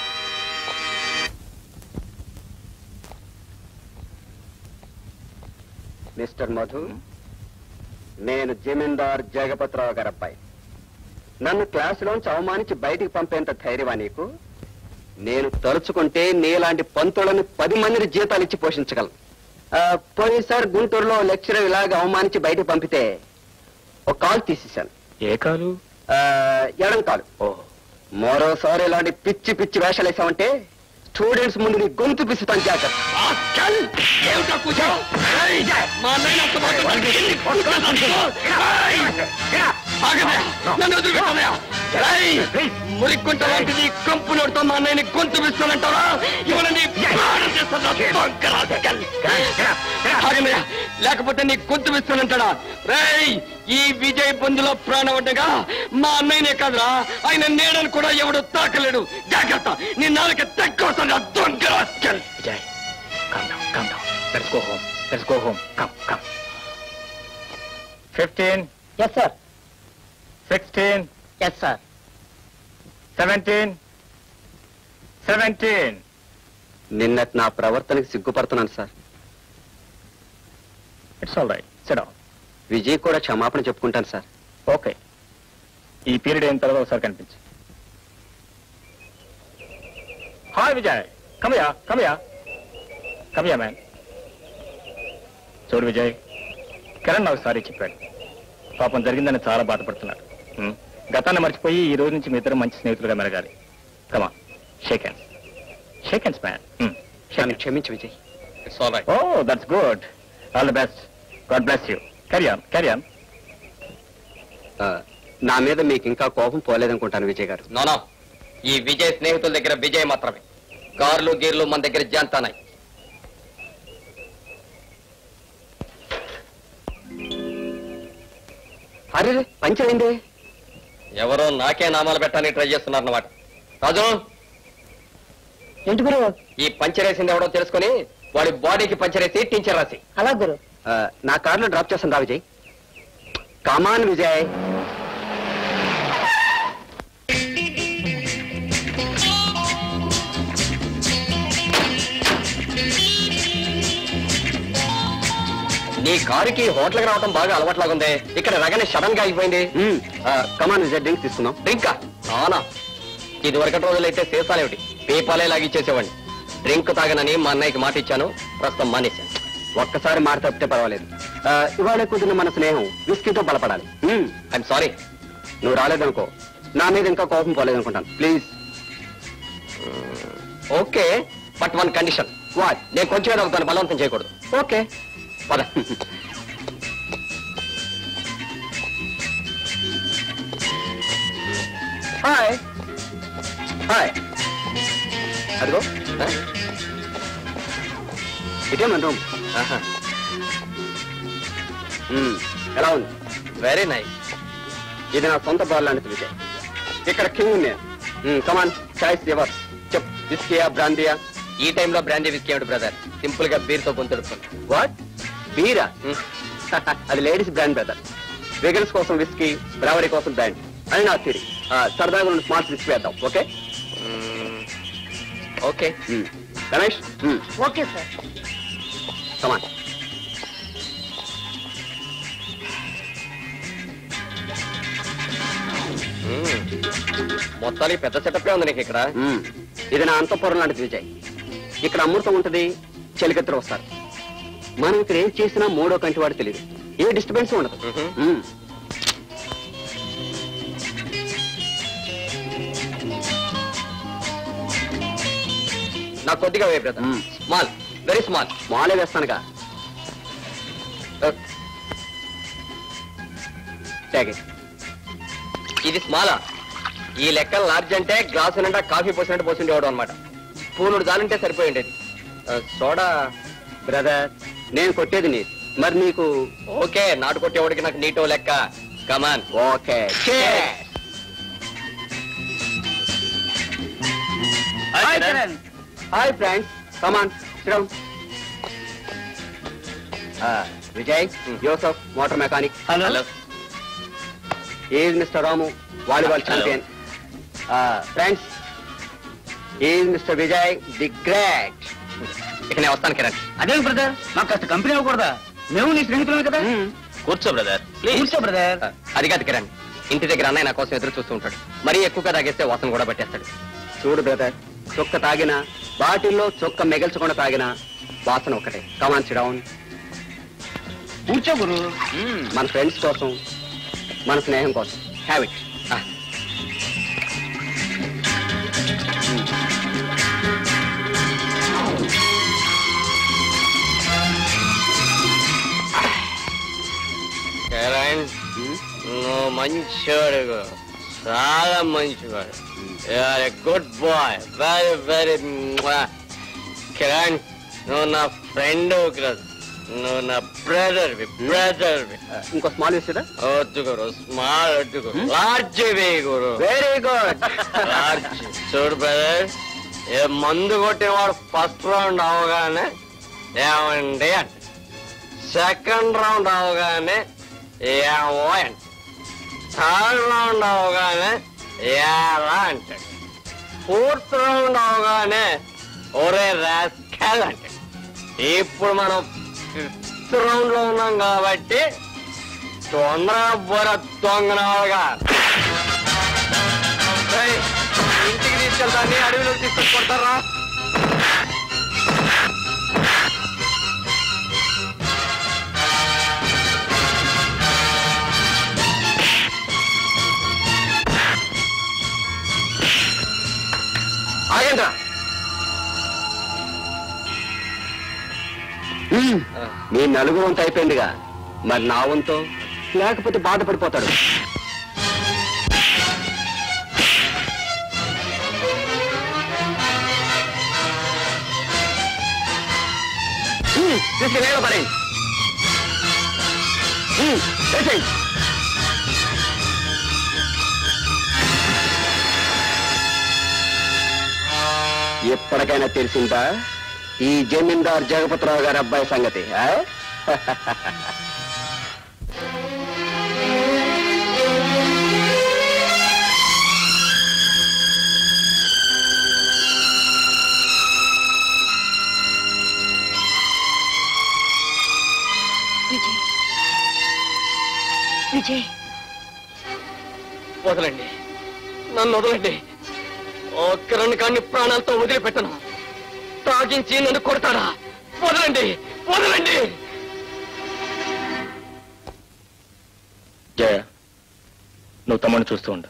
Mister Madhu నేను జమీందార్ జగపతిరావు గారి అబ్బాయి నన్ను క్లాసులోంచి అవమానించి బయటికి పంపేంత ధైర్యమా నీకు నేను తలుచుకుంటే నీలాంటి పంతులను పది మందిని జీతాలు ఇచ్చి పోషించగలను ఆ, పోయినసారి గుంటూరులో లెక్చరర్ ఇలాగ అవమానించి బయటికి పంపితే ఒక కాల్ తీసేశాను ఏ కాలు ఆ, ఎడం కాలు ఓ మరోసారి ఇలాంటి పిచ్చి పిచ్చి వేషాలు వేసామంటే స్టూడెంట్స్ ముందు నీ గొంతు పిసుతాను జాగ్రత్త మురిక్కుంట లాంటిది కంపు నోడుతో మా అన్నయ్యని గొంతు పిస్తానంటావా ఇవన్నీ ఆగమయ్యా లేకపోతే నీ గొంతు పిస్తానంటాడా రేయ్ ఈ విజయ్ బంధులో ప్రాణం ఉండగా మా అన్నయ్యనే కాదురా ఆయన నేడని కూడా ఎవడు తాకలేడు జాగ్రత్త నీ నాలుక తక్కువ దొంగ rascal. Vijay come down come down let's go home let's go home come come 15 yes sir 16 yes sir 17 17 నిన్నటి నా ప్రవర్తనకి సిగ్గుపడుతున్నాను sir it's all right sit down Vijay కూడా క్షమాపణ చెప్పుకుంటాను సార్ ఓకే ఈ పీరియడ్ అయిన తర్వాత ఒకసారి కనిపించు hi Vijay come on come on come on man చూడు విజయ్ కిరణ్ నాకు సారీ చెప్పాడు పాపం జరిగిందని చాలా బాధపడుతున్నాడు హ్మ్. గతాన్ని మర్చిపోయి ఈ రోజు నుంచి మీ ఇద్దరు మంచి స్నేహితులుగా మెరగాలి come on shake hands shake hands man నన్ను క్షమించు Vijay it's all right oh that's good all the best God bless you carry on carry on నా మీద మీకు ఇంకా కోపం పోలేదనుకుంటాను విజయ్ గారు నోనో ఈ విజయ్ స్నేహితుల దగ్గర విజయ్ మాత్రమే కార్లు గీర్లు మన దగ్గర జాంతానాయి అరే పంచమైంది ఎవరో నాకే నామాలు పెట్టడానికి ట్రై చేస్తున్నారన్నమాట రాజు ఏంటి గురు ఈ పంచరేసింది ఎవడో తెలుసుకొని వాడి బాడీకి పంచరేసి టీచర్ రాసి అలా గురు ఆ, నా కార్లో డ్రాప్ చేస్తాను రా విజయ్ కమాన్ విజయ్ నీ కారుకి హోటల్కి రావడం బాగా అలవాట్లాగుంది ఇక్కడ రగనే సడన్ గా అయిపోయింది కమాన్ విజయ్ డ్రింక్ తీసుకుందాం డ్రింకా అవునా ఇది వరకటి రోజులైతే సీసాలేమిటి పీపాలే లాగిచ్చేసేవాడిని డ్రింక్ తాగనని మా అన్నయ్యకి మాట ఇచ్చాను ప్రస్తుతం మానేశాను ఒక్కసారి మాట తప్పితే పర్వాలేదు ఆ, ఇవాళ కుదిరిన మన స్నేహం విస్కీతో బలపడాలి ఐఎమ్ సారీ నువ్వు రాలేదనుకో నా మీద ఇంకా కోపం పోలేదనుకుంటాను please okay but one condition what నేను కొంచెం ఏదో దాన్ని బలవంతం చేయకూడదు ఓకే పద హాయ్ హాయ్ అదిగో ఆ? ఇదే మన రూమ్ ఎలా ఉంది వెరీ నైస్ ఇది నా సొంత బాల్ లాంటిది విజయ్ ఇక్కడ కింగ్ నేను కమాన్ చాయిస్ ఎవర్ చెప్ విస్కీయా బ్రాందియా ఈ టైంలో బ్రాందీ విస్కీ ఏమిటి బ్రదర్ సింపుల్ గా బీర్ తో పొందుతుంది వాట్ బీరా అది లేడీస్ బ్రాండ్ బ్రదర్ వెగన్స్ కోసం విస్కీ బ్రావరీ కోసం బ్రాండ్ అని నా థిరీ సరదాగా రెండు స్మార్ట్ విస్కీ వేద్దాం okay okay Ramesh okay sir come on మొత్తానికి పెద్ద సెటప్ ఉంది నీకు ఇక్కడ ఇది నా అంతఃపురం లాంటిది విజయ్ ఇక్కడ అమృతం ఉంటది చెలికత్తరు వస్తారు మనం ఇక్కడ ఏం చేసినా మూడో కంటి వాడు తెలియదు ఏ డిస్టర్బెన్స్ ఉండదు మ్మ్. నాకు కొద్దిగా వే బ్రదర్ స్మాల్ వెరీ స్మాల్ స్మాలే వేస్తానుగా తాగే ఇది స్మాలా ఈ లెక్క లార్జ్ అంటే గ్లాసు నిండా కాఫీ పోసినట్టు పోసిండేవాడు అనమాట పూనుడు దానింటే సరిపోయి ఉండేది ఆ, సోడా బ్రదర్ నేను కొట్టేది నీ మరి నీకు ఓకే నాటు కొట్టేవాడికి నాకు నీటో లెక్క come on okay hi friends come on Vijay Joseph motor mechanic hello is mister Ramu volleyball champion friends is mister Vijay the great ఇక నేను వస్తాను కిరణ్ అదేం బ్రదర్ మాకు కాస్త కంపెనీ అవ్వకూడదా మేము నీ స్నేహితులమే కదా కూర్చో బ్రదర్ కూర్చో బ్రదర్ Uh, అది కాదు కిరణ్ ఇంటి దగ్గర అన్నయ్య నా కోసం ఎదురు చూస్తూ ఉంటాడు మరీ ఎక్కువగా తాగేస్తే వాసన కూడా పట్టేస్తాడు చూడు బ్రదర్ చొక్క తాగినా బాటిల్లో చొక్క మిగల్చకుండా తాగినా వాసన ఒకటే కమాన్ డౌన్ కూర్చో గురు మన ఫ్రెండ్స్ కోసం మన స్నేహం కోసం హ్యావ్ ఇట్ నువ్వు మంచివాడు చాలా మంచివాడు you are a good boy very very Kiran నువ్వు నా ఫ్రెండ్ కాదు నువ్వు నా బ్రదర్ బ్రదర్ ఇంకో స్మాల్ వేసేదా వద్దు గురు స్మాల్ వద్దు గురు లార్జ్ వే గురు వెరీ గుడ్ లార్జ్ చూడు బ్రదర్ ఏ మందు కొట్టేవాడు ఫస్ట్ రౌండ్ అవగానే ఏమండి అంటే సెకండ్ రౌండ్ అవగానే ఏమో అంటే థర్డ్ రౌండ్ అవగానే ఎలా అంటాడు ఫోర్త్ రౌండ్ అవగానే ఒరే రాస్కెల్ అంటాడు ఇప్పుడు మనం ఫిఫ్త్ రౌండ్ లో ఉన్నాం కాబట్టి తొందరగా బొర దొంగనవగా ఇంటికి తీసుకెళ్తాన్ని అడవిలో తీసుకొని కొడతారా ఆగండి మీ నలుగురు వంతు అయిపోయిందిగా మరి నా వంతు లేకపోతే బాధపడిపోతాడు తీసుకుని నేల పడండి వేసేయండి. ఎప్పటికైనా తెలిసిందా ఈ జమీందార్ జగపతిరావు గారి అబ్బాయి సంగతి ఆ? విజయ్ విజయ్ వదలండి నన్ను వదలండి ఓ కిరణ్ కాన్ని ప్రాణాలతో వదిలిపెట్టను తాగించి నన్ను కొడతాడా వదలండి వదలండి జయ నువ్వు తమ్ముడిని చూస్తూ ఉండు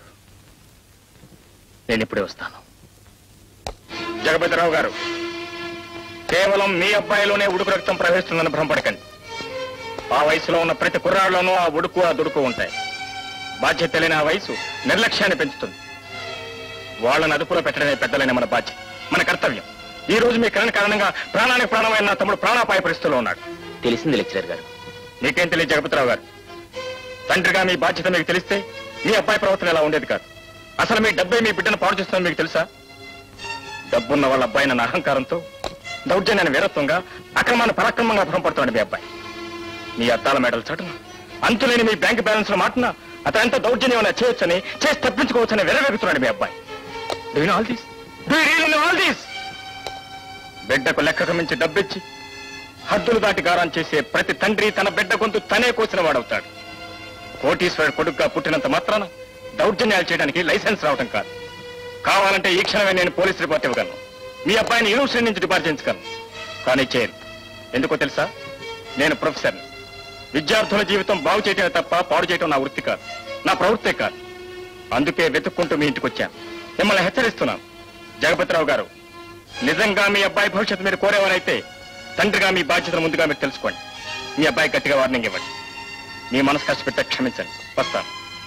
నేను ఇప్పుడే వస్తాను జగపతిరావు గారు కేవలం మీ అబ్బాయిలోనే ఉడుకు రక్తం ప్రవహిస్తుందని భ్రమపడకండి ఆ వయసులో ఉన్న ప్రతి కుర్రాళ్ళలోనూ ఆ ఉడుకు ఆ దుడుకు ఉంటాయి బాధ్యత తెలియని ఆ వయసు నిర్లక్ష్యాన్ని పెంచుతుంది వాళ్ళని అదుపులో పెట్టడమే పెద్దలైన మన బాధ్యత మన కర్తవ్యం ఈ రోజు మీ కరణ కారణంగా ప్రాణానికి ప్రాణమైన నా తమ్ముడు ప్రాణాపాయ పరిస్థితిలో ఉన్నాడు తెలిసింది లెక్చరర్ గారు మీకేం తెలియదు జగపతిరావు గారు తండ్రిగా మీ బాధ్యత మీకు తెలిస్తే మీ అబ్బాయి ప్రవర్తన ఎలా ఉండేది కాదు అసలు మీ డబ్బే మీ బిడ్డను పాడు చేస్తుందని మీకు తెలుసా డబ్బున్న వాళ్ళ అబ్బాయి నన్న అహంకారంతో దౌర్జన్యాన్ని వీరత్వంగా అక్రమాన్ని పరాక్రమంగా భ్రమపడుతున్నాడు మీ అబ్బాయి మీ అద్దాల మేడలు చటున అంతులేని మీ బ్యాంక్ బ్యాలెన్స్ లో మాటన అతను ఎంత దౌర్జన్యం చేయొచ్చని చేసి తప్పించుకోవచ్చని వెరవేగుతున్నాడు మీ అబ్బాయి Do you know all this? Do you really know all this? బిడ్డకు లెక్కకు మించి డబ్బిచ్చి హద్దులు దాటి గారం చేసే ప్రతి తండ్రి తన బిడ్డ గొంతు తనే కోసిన వాడవుతాడు కోటీశ్వరుడు కొడుకుగా పుట్టినంత మాత్రాన దౌర్జన్యాలు చేయడానికి లైసెన్స్ రావటం కాదు కావాలంటే ఈ క్షణమే నేను పోలీస్ రిపోర్ట్ ఇవ్వగలను మీ అబ్బాయిని యూనివర్సిటీ నుంచి డిపార్ట్ చేయించగలను కానీ చేయను ఎందుకో తెలుసా నేను ప్రొఫెసర్ విద్యార్థుల జీవితం బాగు చేయటమే తప్ప పాడు చేయటం నా వృత్తి కాదు నా ప్రవృత్తే కాదు అందుకే వెతుక్కుంటూ మీ ఇంటికి వచ్చాను మిమ్మల్ని హెచ్చరిస్తున్నాను జగపతిరావు గారు నిజంగా మీ అబ్బాయి భవిష్యత్తు మీరు కోరేవారైతే తండ్రిగా మీ బాధ్యతను ముందుగా మీరు తెలుసుకోండి మీ అబ్బాయి గట్టిగా వార్నింగ్ ఇవ్వండి మీ మనసు కష్టపెట్టే క్షమించండి వస్తాను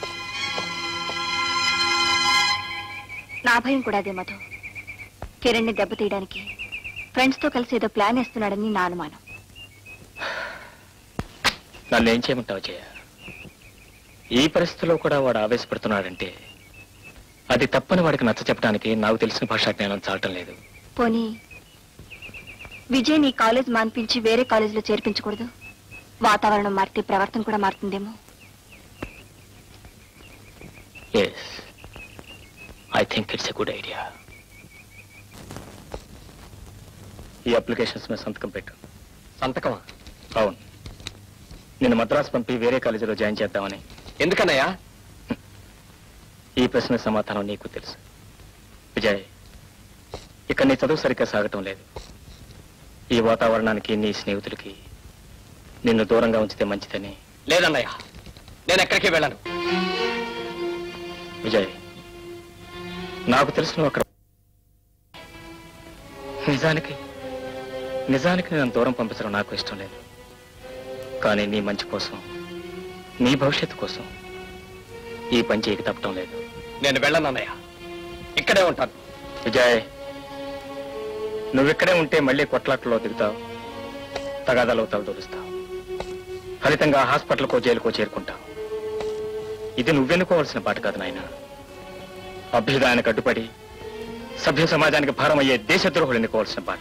నా భయం కూడా అదే మధు కిరణ్ ని దెబ్బతీయడానికి ఫ్రెండ్స్ తో కలిసి ఏదో ప్లాన్ వేస్తున్నాడని నా అనుమానం నన్ను ఏం చేయమంటావు జయ ఈ పరిస్థితిలో కూడా వాడు ఆవేశపడుతున్నాడంటే అది తప్పని వాడికి నచ్చ చెప్పడానికి నాకు తెలిసిన భాషా జ్ఞానం చాలటం లేదు పోనీ విజయ్ నీ కాలేజ్ మాన్పించి వేరే కాలేజీలో చేర్పించకూడదు వాతావరణం మారితే ప్రవర్తన కూడా మారుతుందేమో yes I think it's a good idea ఈ అప్లికేషన్స్ మీద సంతకం పెట్టు సంతకమా అవును నేను మద్రాసు పంపి వేరే కాలేజీలో జాయిన్ చేద్దామని ఎందుకన్నయ్యా ఈ ప్రశ్న సమాధానం నీకు తెలుసు విజయ్ ఇక్కడ నీ చదువు సరిగ్గా సాగటం లేదు ఈ వాతావరణానికి నీ స్నేహితులకి నిన్ను దూరంగా ఉంచితే మంచిదని లేదన్నయ్య నేను ఎక్కడికి వెళ్ళను విజయ్ నాకు తెలిసిన ఒక నిజానికి నిజానికి నేను దూరం పంపించడం నాకు ఇష్టం లేదు కానీ నీ మంచి కోసం నీ భవిష్యత్తు కోసం ఈ పని చేయక తప్పటం లేదు నేను వెళ్ళను అన్నయ్య ఇక్కడే ఉంటాను విజయ్ నువ్విక్కడే ఉంటే మళ్ళీ కొట్లాట్లో దిగుతావు తగాదాలు తలదూరుస్తావు ఫలితంగా హాస్పిటల్కో జైలుకో చేరుకుంటావు ఇది నువ్వెన్నుకోవాల్సిన పాట కాదు నాయన అభ్యుదాయానికి అడ్డుపడి సభ్య సమాజానికి భారం అయ్యే దేశద్రోహులు ఎన్నుకోవాల్సిన పాట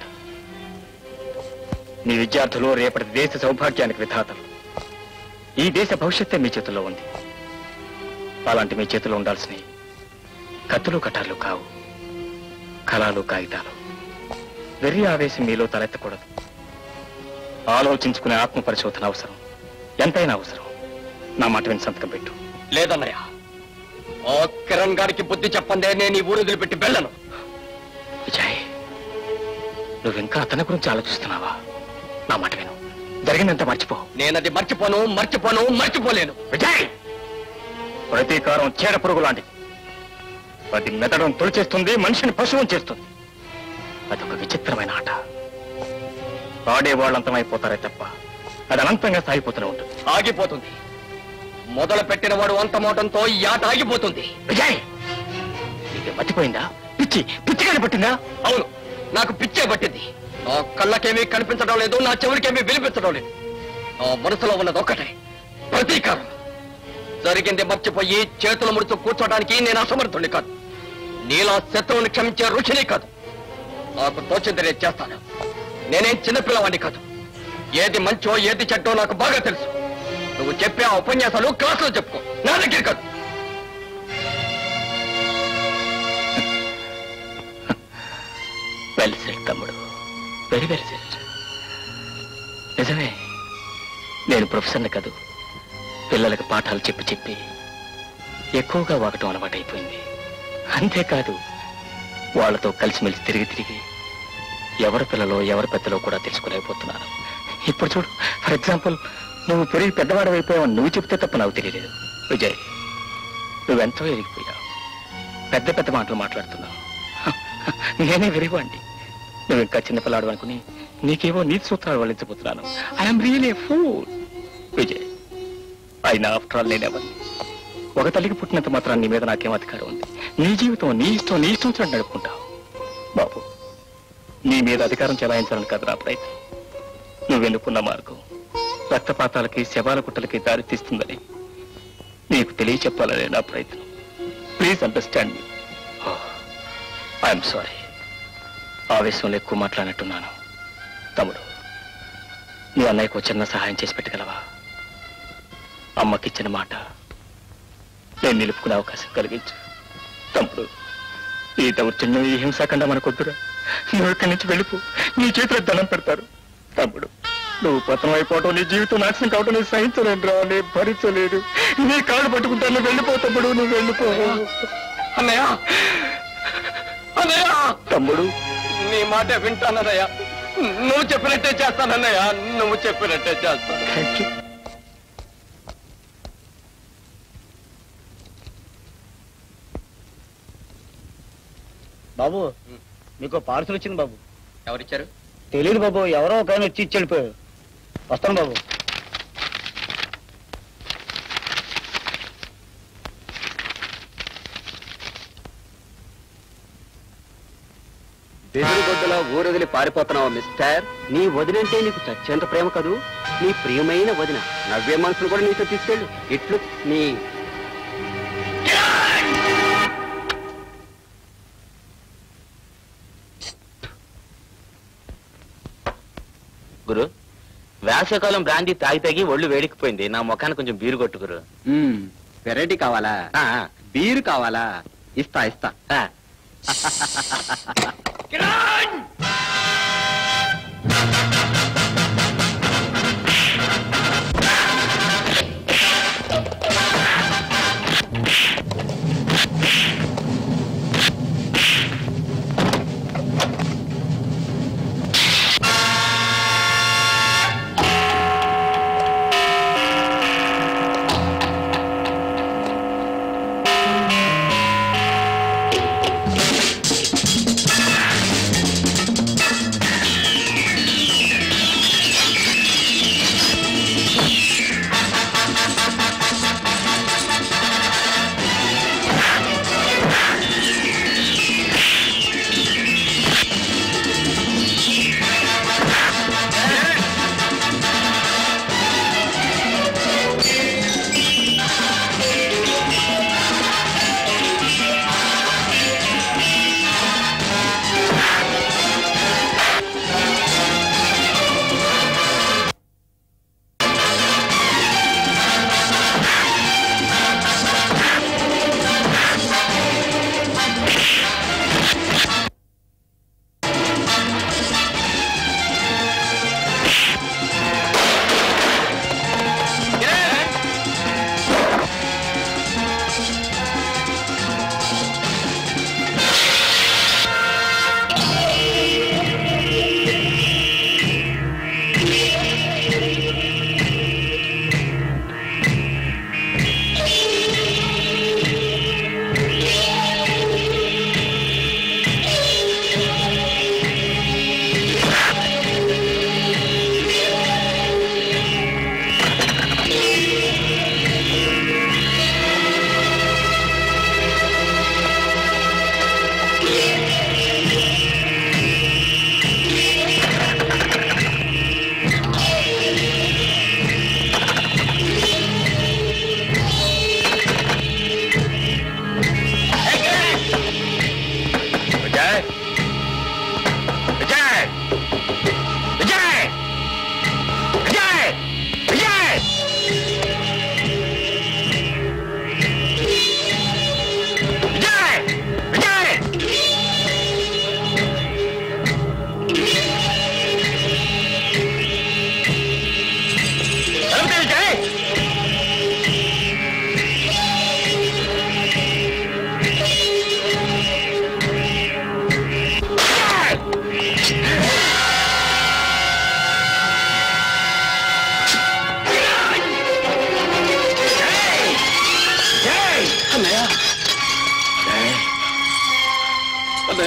మీ విద్యార్థులు రేపటి దేశ సౌభాగ్యానికి విధాతలు ఈ దేశ భవిష్యత్తే మీ చేతుల్లో ఉంది అలాంటి మీ చేతిలో ఉండాల్సినవి కత్తులు కటార్లు కావు కళాలు కాగితాలు వెర్రి ఆవేశం మీలో తలెత్తకూడదు ఆలోచించుకునే ఆత్మ పరిశోధన అవసరం ఎంతైనా అవసరం నా మాట విని సంతకం పెట్టు లేదన్నయ్య ఓ కిరణ్ గారికి బుద్ధి చెప్పందే నేను ఈ ఊరు వదిలిపెట్టి వెళ్ళను విజయ్ నువ్వు ఇంకా అతని గురించి ఆలోచిస్తున్నావా నా మాట విను జరిగిందంతా మర్చిపో నేనది మర్చిపోను మర్చిపోను మర్చిపోలేను విజయ్ ప్రతీకారం చీడ పురుగు లాంటిది అది మెదడును తొలిచేస్తుంది మనిషిని పశువుని చేస్తుంది అదొక విచిత్రమైన ఆట ఆడేవాళ్ళు అంతమైపోతారే తప్ప అది అనంతంగా సాగిపోతూనే ఉంటుంది ఆగిపోతుంది మొదలు పెట్టిన వాడు అంతమవటంతో ఈ ఆట ఆగిపోతుంది విజయ్ ఇది మర్చిపోయిందా పిచ్చి పిచ్చిగానే పట్టిందా అవును నాకు పిచ్చే పట్టింది నా కళ్ళకేమీ కనిపించడం లేదు నా చెవులకేమీ వినిపించడం లేదు నా మనసులో ఉన్నది ఒక్కటే ప్రతీకారం జరిగింది మర్చిపోయి చేతులు ముడుచు కూర్చోడానికి నేను అసమర్థుని కాదు నీలా శత్రువుని క్షమించే రుచిని కాదు నాకు తోచింది నేను చేస్తాను నేనేం చిన్నపిల్లవాడిని కాదు ఏది మంచో ఏది చెడ్డో నాకు బాగా తెలుసు నువ్వు చెప్పే ఆ ఉపన్యాసాలు క్లాసులో చెప్పుకో నా దగ్గర కాదు వెల్ సెట్ తమ్ముడు వెరీ వెరీ సెట్ నిజమే నేను ప్రొఫెసర్ని కాదు పిల్లలకు పాఠాలు చెప్పి చెప్పి ఎక్కువగా వాగటం అలవాటైపోయింది అంతేకాదు వాళ్ళతో కలిసిమెలిసి తిరిగి తిరిగి ఎవరి పిల్లలో ఎవరి పెద్దలో కూడా తెలుసుకోలేకపోతున్నాను ఇప్పుడు చూడు ఫర్ ఎగ్జాంపుల్ నువ్వు పెరిగి పెద్దవాడు అయిపోయావని నువ్వు చెప్తే తప్ప నాకు తెలియలేదు విజయ్ నువ్వెంతో ఎదిగిపోయావు పెద్ద పెద్ద మాటలు మాట్లాడుతున్నావు నేనే వెరివాణ్ణి నువ్వు ఇంకా చిన్నపిల్లాడు అనుకుని నీకేవో నీతి సూత్రాలు వల్లించబోతున్నాను I'm real a fool Vijay అయినా ఆఫ్టర్ ఆల్ నేనెవరిని ఒక తల్లికి పుట్టినంత మాత్రం నీ మీద నాకేం అధికారం ఉంది నీ జీవితం నీ ఇష్టం నీ ఇష్టం వచ్చినట్టు నడుపుకుంటావు బాబు నీ మీద అధికారం చెలాయించాలని కాదు నా ప్రయత్నం నువ్వెన్నుకున్న మార్గం రక్తపాతాలకి శవాల కుట్టలకి దారి తీస్తుందని నీకు తెలియ చెప్పాలనే నా ప్రయత్నం please understand me I'm sorry ఆవేశంలో ఎక్కువ మాట్లాడినట్టున్నాను తమ్ముడు నీ అన్నయ్యకు ఓ చిన్న సహాయం చేసి పెట్టగలవా అమ్మకిచ్చిన మాట నేను నిలుపుకునే అవకాశం కలిగించు తమ్ముడు ఈ దౌర్జన్యం ఈ హింసాకండ మనకొద్దురా నువ్వు ఇక్కడి నుంచి వెళ్ళిపో నీ చేతిలో ధనం పెడతారు తమ్ముడు నువ్వు పతనం అయిపోవటం నీ జీవితం నాశనం కావటం నేను సహించలేను రా నేను భరించలేదు నీ కాళ్ళు పట్టుకుంటాను నువ్వు వెళ్ళిపో తమ్ముడు నువ్వు వెళ్ళిపో అన్నయ్య అన్నయ్య తమ్ముడు నీ మాట వింటానన్నయ్య నువ్వు చెప్పినట్టే చేస్తానన్నయ్య నువ్వు చెప్పినట్టే చేస్తాను థ్యాంక్ యూ బాబు మీకు పార్సల్ వచ్చింది బాబు ఎవరిచ్చారు తెలియదు బాబు ఎవరో ఒక ఆయన వచ్చి ఇచ్చి వెళ్ళిపోయారు వస్తాను బాబు బెదిరిగొడ్డలా ఊరొదిలి పారిపోతున్నావు మిస్టర్ నీ వదినంటే నీకు చచ్చేంత ప్రేమ కదూ నీ ప్రియమైన వదిన నవ్వే మనసును కూడా నీతో తీసుకెళ్ళు ఇట్లు నీ గురు వేసవకాలం బ్రాందీ తాగి తాగి ఒళ్ళు వేడికిపోయింది నా ముఖాన్ని కొంచెం బీరు కొట్టు గురు వెరైటీ కావాలా ఆ, బీరు కావాలా ఇస్తా ఇస్తా ఆ. ఆ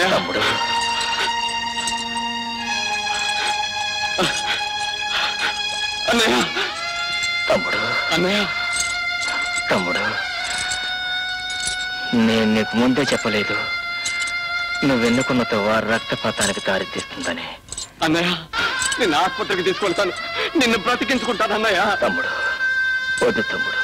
అన్నయ్య తమ్ముడు అన్నయ్య తమ్ముడు అన్నయ్య తమ్ముడు నేను నీకు ముందే చెప్పలేదు నువ్వెన్నుకున్న తవ్వ రక్తపాతానికి దారితీస్తుందని అన్నయ్య నిన్ను ఆసుపత్రికి తీసుకెళ్తాను నిన్ను బ్రతికించుకుంటాను అన్నయ్య తమ్ముడు వద్దు తమ్ముడు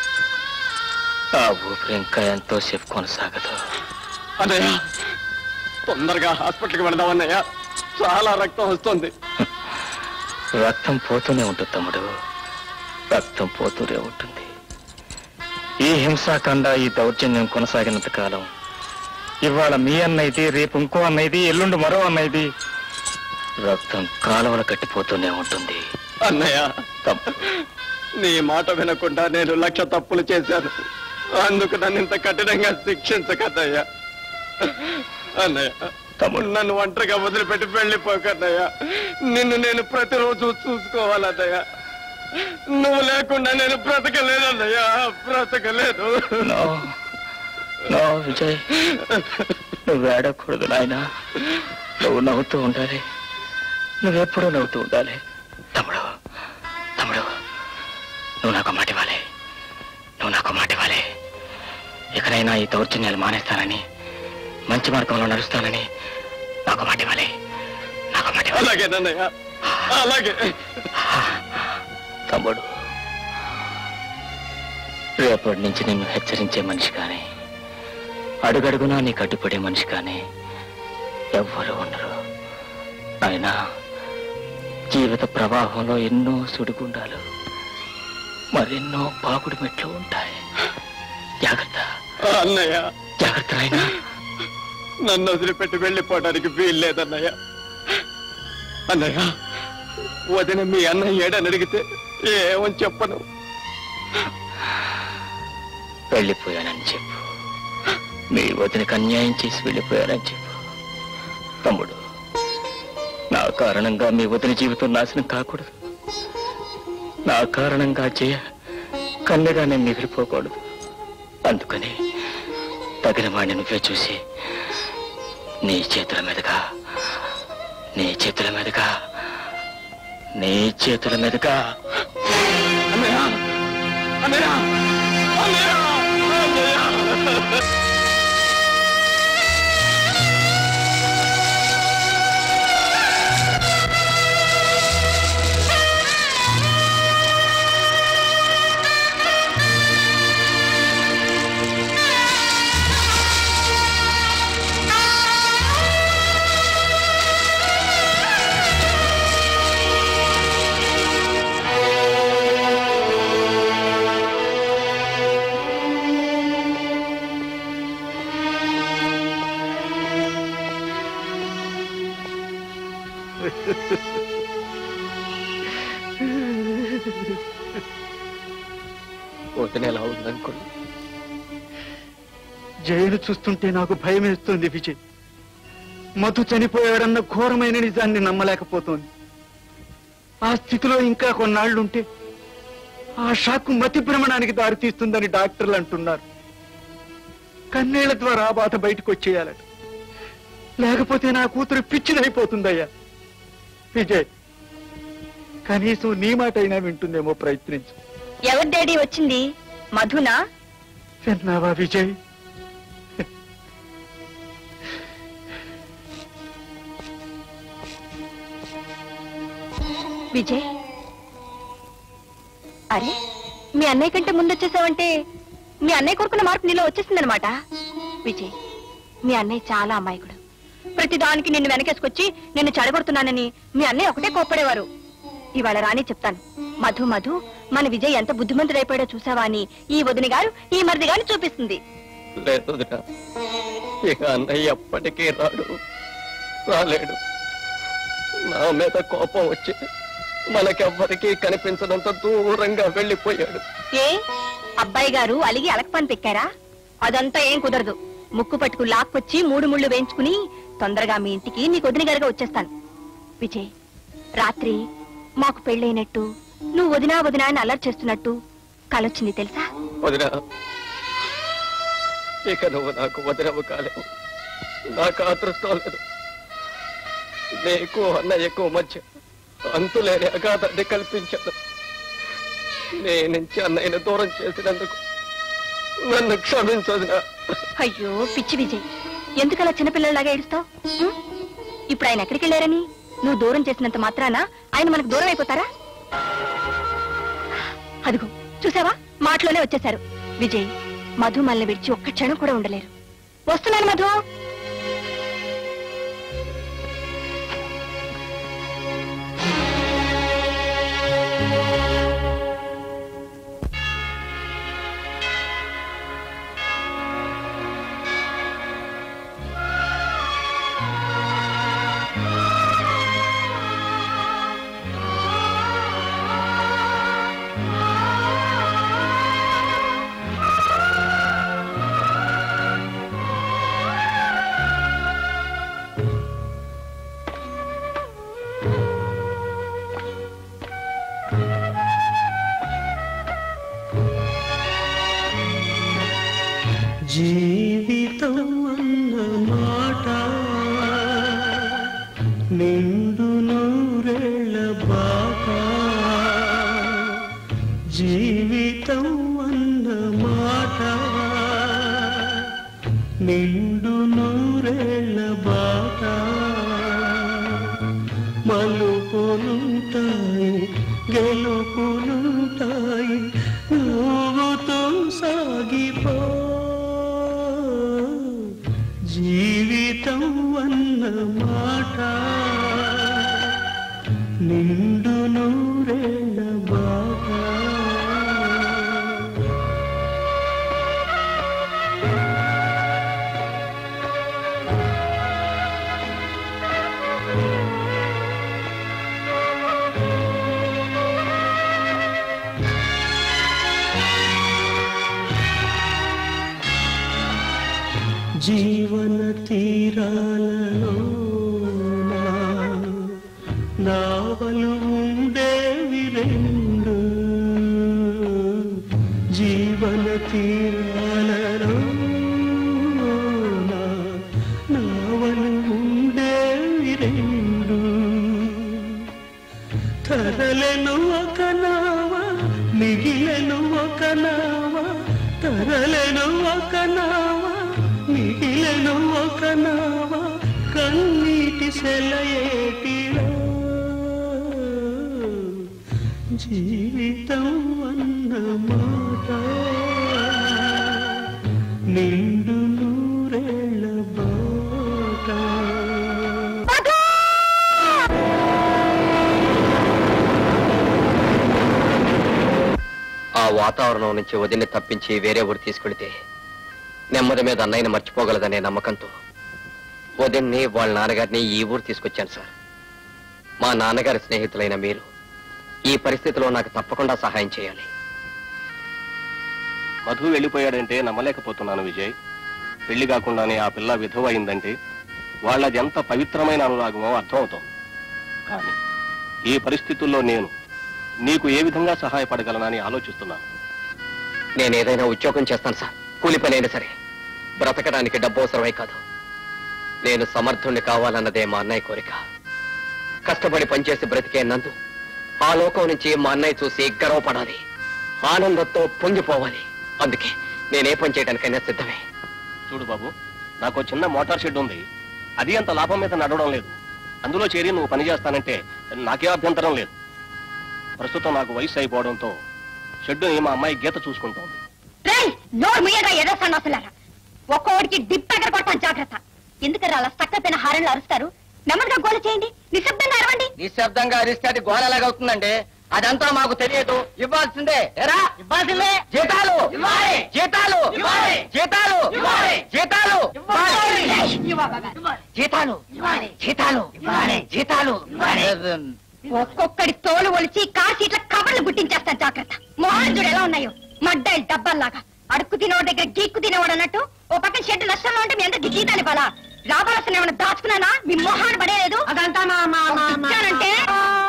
ఆ ఊపిరి ఇంకా ఎంతోసేపు కొనసాగదు అన్నయ్య తొందరగా హాస్పిటల్కి వెళదాం అన్నయ్య చాలా రక్తం వస్తుంది రక్తం పోతూనే ఉంటుంది తమ్ముడు రక్తం పోతూనే ఉంటుంది ఈ హింసాకాండ ఈ దౌర్జన్యం కొనసాగినంత కాలం ఇవాళ మీ అన్నైది రేపు ఇంకో అన్నైది ఎల్లుండి మరో అన్నైది రక్తం కాలువలు కట్టిపోతూనే ఉంటుంది అన్నయ్య తమ్ముడు నీ మాట వినకుండా నేను లక్ష తప్పులు చేశాను అందుకు నన్ను ఇంత కఠినంగా శిక్షించకన్నయ్య అన్నయ్య తమ్ముడు. నన్ను ఒంటరిగా వదిలిపెట్టి వెళ్ళిపోకన్నయ్య నిన్ను నేను ప్రతిరోజు చూసుకోవాలన్నయ్య నువ్వు లేకుండా నేను బ్రతకలేదన్నయ్య బ్రతకలేదు నో నో విజయ్ నువ్వు ఏడకూడదు నాయన నువ్వు నవ్వుతూ ఉండాలి నువ్వెప్పుడూ నవ్వుతూ ఉండాలి తమ్ముడు తమ్ముడు నువ్వు నాకు మాట ఇవ్వాలి నువ్వు నాకు మాట ఇవ్వాలి ఎక్కడైనా ఈ దౌర్జన్యాలు మానేస్తానని మంచి మార్గంలో నడుస్తానని నాకు మాట ఇవ్వాలి నాకు మాట ఇవ్వాలి అలాగేనన్నయ్య అలాగే తమ్ముడు రేపటి నుంచి నిన్ను హెచ్చరించే మనిషి కానీ అడుగడుగునా నీకు అడ్డుపడే మనిషి కానీ ఎవ్వరూ ఉండరు అయినా జీవిత ప్రవాహంలో ఎన్నో సుడిగుండాలు మరెన్నో పాకుడు మెట్లు ఉంటాయి జాగ్రత్త అన్నయ్య జాగ్రత్త అయినా నన్ను వదిలిపెట్టి వెళ్ళిపోవడానికి వీల్లేదన్నయ్య అన్నయ్య వదిన మీ అన్నయ్య ఏడని అడిగితే ఏమని చెప్పను వెళ్ళిపోయానని చెప్పు మీ వదినకు అన్యాయం చేసి వెళ్ళిపోయానని చెప్పు తమ్ముడు నా కారణంగా మీ వదిన జీవితం నాశనం కాకూడదు నా కారణంగా చేయ కన్నెగా నేను మిగిలిపోకూడదు అందుకని తగిన వాడిని నువ్వే చూసి నీ చేతుల మీదుగా నీ చేతుల మీదుగా నీ చేతుల మీదుగా అన్నయ్య అన్నయ్య అన్నయ్య అన్నయ్య వదిన ఎలా ఉందనుకోండి జైలు చూస్తుంటే నాకు భయం వేస్తుంది విజయ్ మధు చనిపోయాడన్న ఘోరమైన నిజాన్ని నమ్మలేకపోతోంది ఆ స్థితిలో ఇంకా కొన్నాళ్లుంటే ఆ షాక్ మతి భ్రమణానికి దారితీస్తుందని డాక్టర్లు అంటున్నారు కన్నీళ్ల ద్వారా ఆ బాధ బయటకు వచ్చేయాలట లేకపోతే నా కూతురు పిచ్చిదైపోతుందయ్యా విజయ్ కనీసం నీ మాట అయినా వింటుందేమో ప్రయత్నించు ఎవరి డాడీ వచ్చింది మధునా విన్నావా విజయ్ విజయ్ అరే మీ అన్నయ్య కంటే ముందు వచ్చేసావంటే మీ అన్నయ్య కోరుకున్న మార్పు నీలో వచ్చేసిందనమాట విజయ్ మీ అన్నయ్య చాలా అమాయకుడు ప్రతిదానికి నిన్ను వెనకేసుకొచ్చి నిన్ను చెడగొడుతున్నానని మీ అన్నయ్య ఒకటే కోప్పడేవారు ఇవాళ రాని చెప్తాను మధు మధు మన విజయ్ ఎంత బుద్ధిమంతుడైపోయాడో చూసావా అని ఈ వదిన గారు ఈ మరిది గారు చూపిస్తుంది లేదు వదినా. ఇక అన్నయ్య ఎప్పటికీ రాడు రాలేడు నా మీద కోపం వచ్చి మనకెవ్వరికీ కనిపించడంత దూరంగా వెళ్ళిపోయాడు ఏ అబ్బాయి గారు అలిగి అలకపని పెక్కారా అదంతా ఏం కుదరదు ముక్కు పట్టుకు లాక్కొచ్చి మూడు ముళ్ళు వేయించుకుని తొందరగా మీ ఇంటికి నీకు వదిన గారుగా వచ్చేస్తాను విజయ్ రాత్రి మాకు పెళ్ళైనట్టు నువ్వు వదినా వదినా అని అల్లరి చేస్తున్నట్టు కలొచ్చింది తెలుసా వదినా ఇక నువ్వు నాకు వదినవు కాలేవు నాకు అదృష్టం లేదు నీకు అన్నయ్యకు మధ్య అంతులేని అగాధాన్ని కల్పించాను నీ నుంచి అన్నయ్యను దూరం చేసినందుకు నన్ను క్షమించదునా అయ్యో పిచ్చి విజయ్ ఎందుకలా చిన్నపిల్లలాగా ఏడుస్తావు ఇప్పుడు ఆయన ఎక్కడికి వెళ్ళారని నువ్వు దూరం చేసినంత మాత్రాన ఆయన మనకు దూరం అయిపోతారా అదిగో చూసావా మాటలోనే వచ్చేశారు విజయ్ మధు మనల్ని విడిచి ఒక్క క్షణం కూడా ఉండలేరు వస్తున్నాను మధు జీవితం అన్న మాట నిండు నూరేళ్ల బాట జీవితం అన్న మాట నిండు నూరేళ్ల బాట మలుపులుంటాయి గెలుపులుంటాయి నువ్వుతో సాగిపో జీవితం అన్న మాట నిండు నూరేళ్ళ బాట జీవన తీరాలలో నావలు ఉండేవి రెండు జీవన తీరాలలో నావలు ఉండేవి రెండు తరలెను ఒక నావ మిగిలెను ఒక నావ తరలెను ఒక నావ మిగిలెను ఒక నావ కన్నీటి సెలయేటిలో జీవితం అన్న మాట నిండు నూరేళ్ళ బాట ఆ వాతావరణం నుంచి వదిన్ని తప్పించి వేరే ఊరు తీసుకెళితే నెమ్మది మీద అన్నయ్యని మర్చిపోగలదనే నమ్మకంతో వదిన్ని వాళ్ళ నాన్నగారిని ఈ ఊరు తీసుకొచ్చాను సార్ మా నాన్నగారి స్నేహితులైన మీరు ఈ పరిస్థితిలో నాకు తప్పకుండా సహాయం చేయాలి మధు వెళ్ళిపోయాడంటే నమ్మలేకపోతున్నాను విజయ్ పెళ్లి కాకుండానే ఆ పిల్ల విధవ అయిందంటే వాళ్ళది ఎంత పవిత్రమైన అనురాగమో అర్థమవుతోంది కానీ ఈ పరిస్థితుల్లో నేను నీకు ఏ విధంగా సహాయపడగలనని ఆలోచిస్తున్నాను నేను ఏదైనా ఉద్యోగం చేస్తాను సార్ కూలి పని అయినా సరే బ్రతకడానికి డబ్బు అవసరమై కాదు నేను సమర్థుణ్ణి కావాలన్నదే మా అన్నయ్య కోరిక కష్టపడి పనిచేసి బ్రతికే నందు ఆ లోకం నుంచి మా అన్నయ్య చూసి గర్వపడాలి ఆనందంతో పొంగిపోవాలి అందుకే నేనే పని చేయడానికైనా సిద్ధమే చూడు బాబు నాకు చిన్న మోటార్ షెడ్ ఉంది అది అంత లాభం మీద నడవడం లేదు అందులో చేరి నువ్వు పని చేస్తానంటే నాకే అభ్యంతరం లేదు ప్రస్తుతం నాకు వయసు అయిపోవడంతో షెడ్డుని మా అమ్మాయి గీత చూసుకుంటోంది రేయ్ నోరు ముయ్యగా ఏదో సన్నాసులారా ఒక్కొక్కడికి డిప్ ఎక్కడ కొట్టాను జాగ్రత్త ఎందుకరా అలా స్టక్కపైన హారంలో అరుస్తారు నెమ్మదిగా గోల చేయండి నిశ్శబ్దంగా అరవండి నిశ్శబ్దంగా అరిస్తే అది గోడ ఎలాగవుతుందండి అదంతా మాకు తెలియదు ఇవ్వాల్సిందే ఎరా ఇవ్వాల్సిందే జీతాలు జీతాలు జీతాలు జీతాలు జీతాలు జీతాలు జీతాలు ఒక్కొక్కడి తోలు ఒలిచి కార్ సీట్ల కవర్లు గుట్టించేస్తాను జాగ్రత్త మోహన్ చూడు ఎలా ఉన్నాయో మడ్డాయిలు డబ్బాల్లాగా అడుక్కు తినేవాడి దగ్గర గీక్కు తినేవాడు అన్నట్టు ఓ పక్కన షెడ్ నష్టంలో ఉంటే మీ అందరికి జీతాలు ఇవ్వాలా రావాల్సిన ఏమైనా దాచుకున్నానా మీ మొహాన్ని పడేలేదు అదంతా ఇచ్చానంటే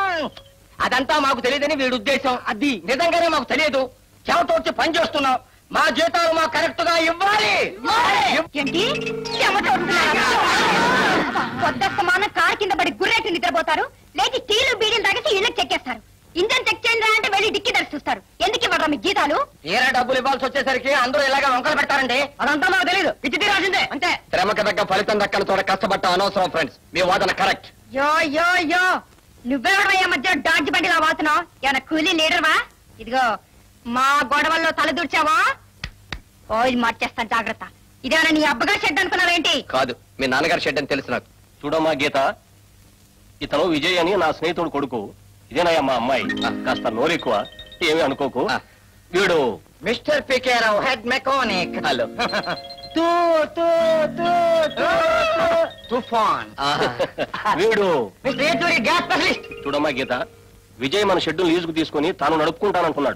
అదంతా మాకు తెలియదని వీడి ఉద్దేశం అది నిజంగానే మాకు తెలియదు చెవతో వచ్చి పని చేస్తున్నాం మా జీతాలు మా కరెక్ట్ గా ఇవ్వాలి ఏంటి చెమట వస్తున్నారా? పొద్దస్తమానం కారు కింద పడి గుర్రెట్టి నిద్రపోతారు లేచి టీలు బీడీలు తాగేసి ఇళ్ళకి చెక్కేస్తారు ఇంజన్ చెక్ చేయండి అంటే వెళ్ళి డిక్కి ధర చూస్తారు ఎందుకు ఇవ్వరా మీ జీతాలు తీరా డబ్బులు ఇవ్వాల్సి వచ్చేసరికి అందరూ ఇలాగ వంకలు పెడతారండి అదంతా మాకు తెలియదు ఇచ్చి తీరాల్సిందే అంతే శ్రమకు తగ్గ ఫలితం దక్కని చోట కష్టపడ్డ అనవసరం ఫ్రెండ్స్ మీ వాదన కరెక్ట్ యో యో యో నువ్వెవడయ్యా మధ్య డాడ్జ్ బండిలా వాతున్నావు ఏమైనా కూలీ లీడర్వా ఇదిగో మా గొడవల్లో తలదూర్చావా ఓయ్ మార్చేస్తాను జాగ్రత్త ఇదేమైనా నీ అబ్బగా షెడ్ అనుకున్నావేంటి కాదు మీ నాన్నగారి షెడ్ అని తెలుసు నాకు చూడమ్మా గీత ఇతను విజయ్ అని నా స్నేహితుడు కొడుకు ఇదేనయ్యా మా అమ్మాయి కాస్త నోరు ఎక్కువ ఏమీ అనుకోకు ఆ. వీడు mister PK Rao head mechanic hello తూ తూ తూ తూ తుఫాన్ వీడు మిస్టర్ ఏచూరి గ్యాస్ స్పెషలిస్ట్ చూడమ్మా గీత విజయ్ మన షెడ్యూల్ లీజుకు తీసుకుని తాను నడుపుకుంటానంటున్నాడు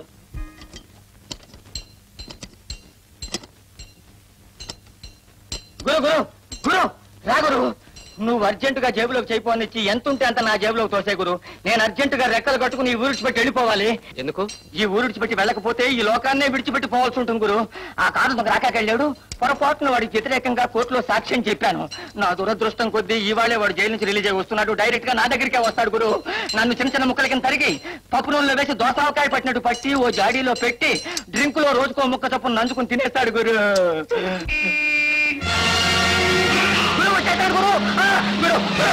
గురు గురు గురు రా గురు నువ్వు అర్జెంట్ గా జేబులోకి చేయిపోనిచ్చి ఎంత ఉంటే అంత నా జేబులోకి తోసే గురు నేను అర్జెంట్ గా రెక్కలు కట్టుకుని ఈ ఊరిడిచిపెట్టి వెళ్ళిపోవాలి ఎందుకు ఈ ఊరిడిచిపెట్టి వెళ్ళకపోతే ఈ లోకాన్నే విడిచిపెట్టి పోవాల్సి ఉంటుంది గురు ఆ కారు దొంగ రాకాకెళ్ళాడు పొరపాటున వాడికి వ్యతిరేకంగా కోర్టులో సాక్ష్యం చెప్పాను నా దురదృష్టం కొద్దీ ఇవాళే వాడు జైలు నుంచి రిలీజ్ అయి వస్తున్నాడు డైరెక్ట్ గా నా దగ్గరికే వస్తాడు గురు నన్ను చిన్న చిన్న ముక్కల కింద తరిగి పప్పు నూనెలో వేసి దోసావకాయ పట్టినట్టు పట్టి ఓ జాడీలో పెట్టి డ్రింక్ లో రోజుకో ముక్క చొప్పున నంచుకుని తినేస్తాడు గురు గురు వచ్చేసాడు గురు ఆ, గురు గురు.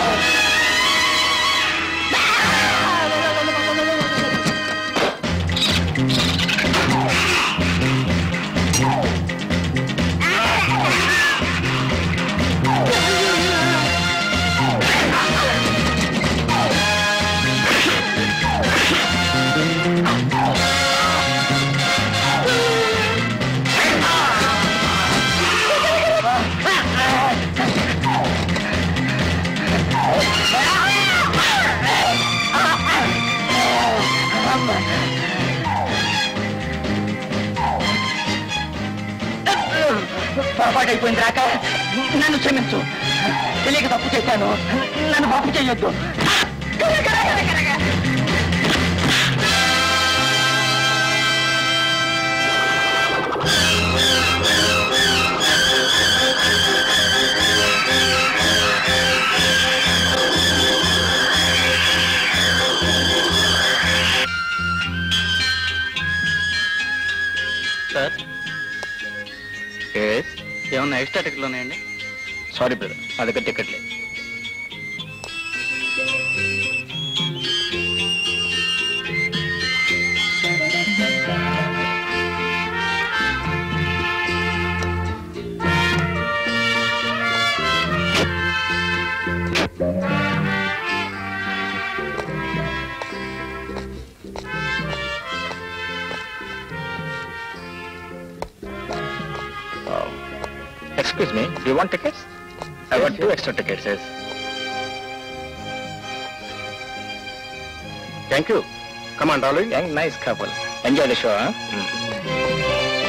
పొరపాటు అయిపోయింది రాక నన్ను క్షమించు తెలియక తప్పు చేశాను నన్ను తప్పు చేయొద్దు సార్ ఏమన్నా ఎక్స్ట్రా టికెట్లు ఉన్నాయండి సారీ బ్రదర్ నా దగ్గర టికెట్ లేదు Excuse me, do you want tickets? I got two extra tickets, yes. Thank you. Come on, darling. Young, nice couple. Enjoy the show, huh?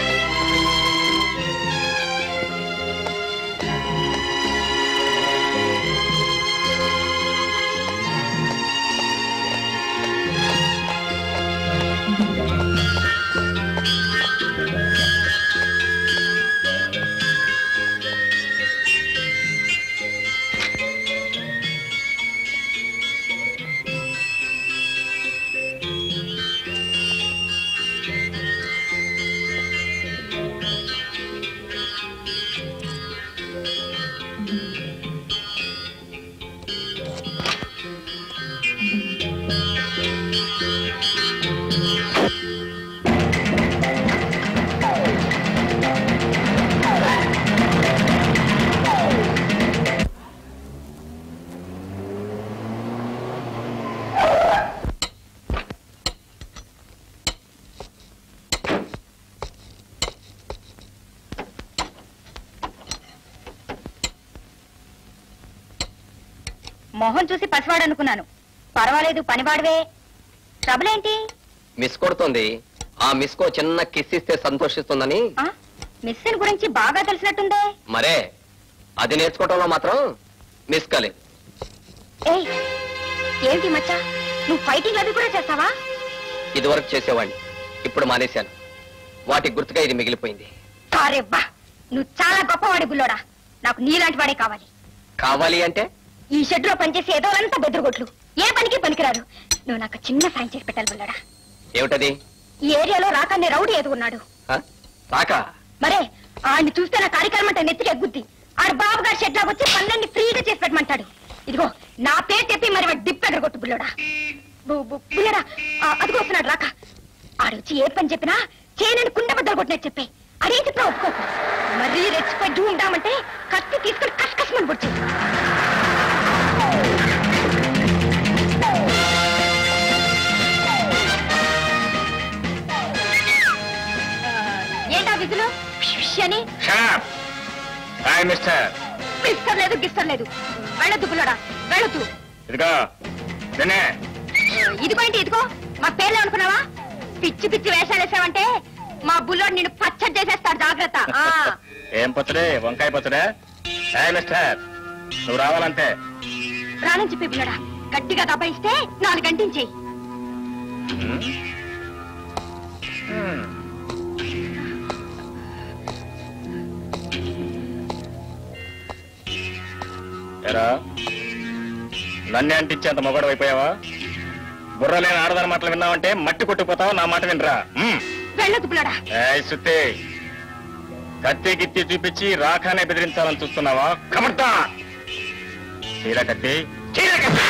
మొహం చూసి పసివాడు అనుకున్నాను పర్వాలేదు పనివాడివే ట్రబుల్ ఏంటి మిస్ కొడుతుంది ఆ మిస్ కో చిన్న కిస్ ఇస్తే సంతోషిస్తుందని ఆ? మిస్సెన్ గురించి బాగా తెలిసినట్టుందే మరే అది నేర్చుకోవటంలో మాత్రం మిస్ కాలేదు ఏయ్ ఏంటి మచ్చా నువ్వు ఫైటింగ్ అవి కూడా చేస్తావా ఇదివరకు చేసేవాడిని ఇప్పుడు మానేశాను వాటికి గుర్తుగా ఇది మిగిలిపోయింది సారేబ్బా నువ్వు చాలా గొప్పవాడి బుల్లోడా నాకు నీలాంటి వాడే కావాలి కావాలి అంటే ఈ షెడ్ లో పనిచేసే ఏదోలంతా బెదురుగొట్లు ఏ పనికి పనికిరారు నువ్వు నాకు చిన్న సాయం చేసి పెట్టాలి బుల్లోడా ఏమిటది ఈ ఏరియాలో రాకాన్ని రౌడీ ఎదుగున్నాడు ఆ? రాక మరే ఆయన్ని చూస్తే నా కార్యక్రమం అంటే నెత్తికి ఎగ్గుద్ది ఆడు బాబు గారి షెడ్ వచ్చి పనులన్నీ ఫ్రీగా చేసి పెట్టమంటాడు ఇదిగో నా పేరు చెప్పి మరి వాడు డిప్ ఎగరగొట్టు బుల్లోడా బు- బు- బుల్లడా ఆ, అదిగో వస్తున్నాడు రాక ఆడొచ్చి ఏ పని చెప్పినా చేయనని కుండ బద్దలు కొట్టినట్టు చెప్పే అదే చెప్పినా ఒప్పుకోకు మరీ రెచ్చిపోయి జూ ఉందామంటే కత్తి తీసుకుని కష్కసమని పొడిచి ఏంటా విధులు అని హాయ్ మిస్టర్ పిస్టర్ లేదు గిస్టర్ లేదు వెళ్ళొద్దు బుల్లడా వెళ్ళొద్దు ఇదిగో నిన్నే ఇదిగో ఏంటి ఇదిగో మా పేర్లు అనుకున్నావా పిచ్చి పిచ్చి వేషాలు వేసావంటే మా బుల్లోడు నిన్ను పచ్చడి చేసేస్తాడు జాగ్రత్త ఆ. ఏం పచ్చడే వంకాయ పచ్చడే హాయ్ మిస్టర్ నువ్వు రావాలంటే రానని చెప్పి బుల్లడా గట్టిగా దబాయిస్తే నాలుగు గంటించేయి హ్మ్? హ్మ్. ఎరా నన్నే అంటించేంత మొగడు అయిపోయావా బుర్ర లేని ఆడదాని మాటలు విన్నావంటే మట్టి కొట్టుకుపోతావు నా మాట వినరా హ్మ్. వెళ్ళొద్దు బుల్లడా ఏయ్ సుత్తి కత్తి గిత్తి చూపించి రాఖానే బెదిరించాలని చూస్తున్నావా కమర్తా చీర కత్తి చీర కత్తి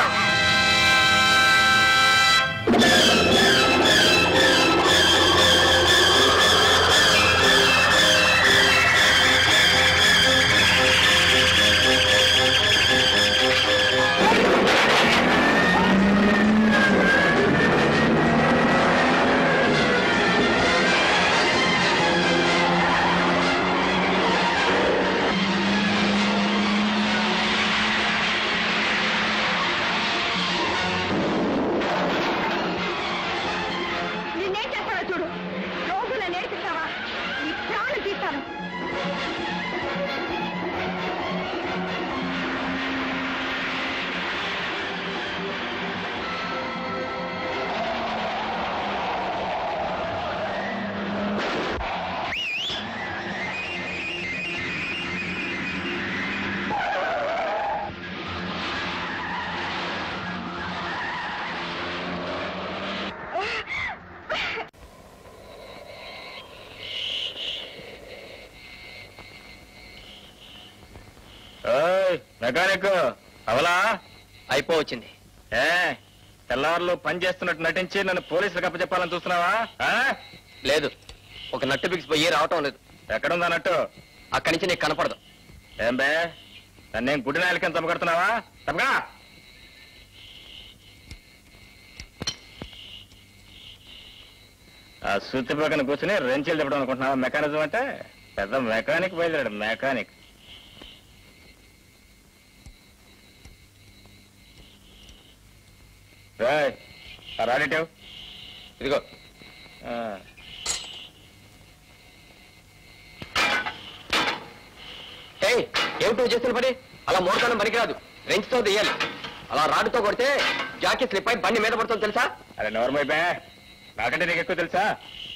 నిన్నేం చేస్తావో చూడు రోజులు నేర్పిస్తావా నీ ప్రాణం తీస్తాను ఓయ్ మెకానిక్ అవలా అయిపోవచ్చింది ఏ తెల్లారులు పని చేస్తున్నట్టు నటించి నన్ను పోలీసులకు అప్పచెప్పాలని చూస్తున్నావా ఆ? లేదు ఒక నట్టు బిగిసిపోయి రావటం లేదు ఎక్కడుందా నట్టు అక్కడి నుంచి నీకు కనపడదు ఏం బే నన్నేం గుడి నాయలకని తప్పగడుతున్నావా తప్పగా ఆ సుత్తి పక్కన కూర్చుని రెంచీలు తిప్పడం అనుకుంటున్నావా మెకానిజం అంటే పెద్ద మెకానిక్ బయలుదేరాడు మెకానిక్ రాయ్ ఆ రాడిటివ్ ఇదిగో ఏయ్ ఏమిటి నువ్వు చేస్తున్న పని అలా మోడతానం పనికిరాదు రెంచ్తో తీయాలి అలా రాడుతో కొడితే జాకీ స్లిప్ అయి బండి మీద పడుతుంది తెలుసా అరే నోర్మైపోయా నాకంటే నీకు ఎక్కువ తెలుసా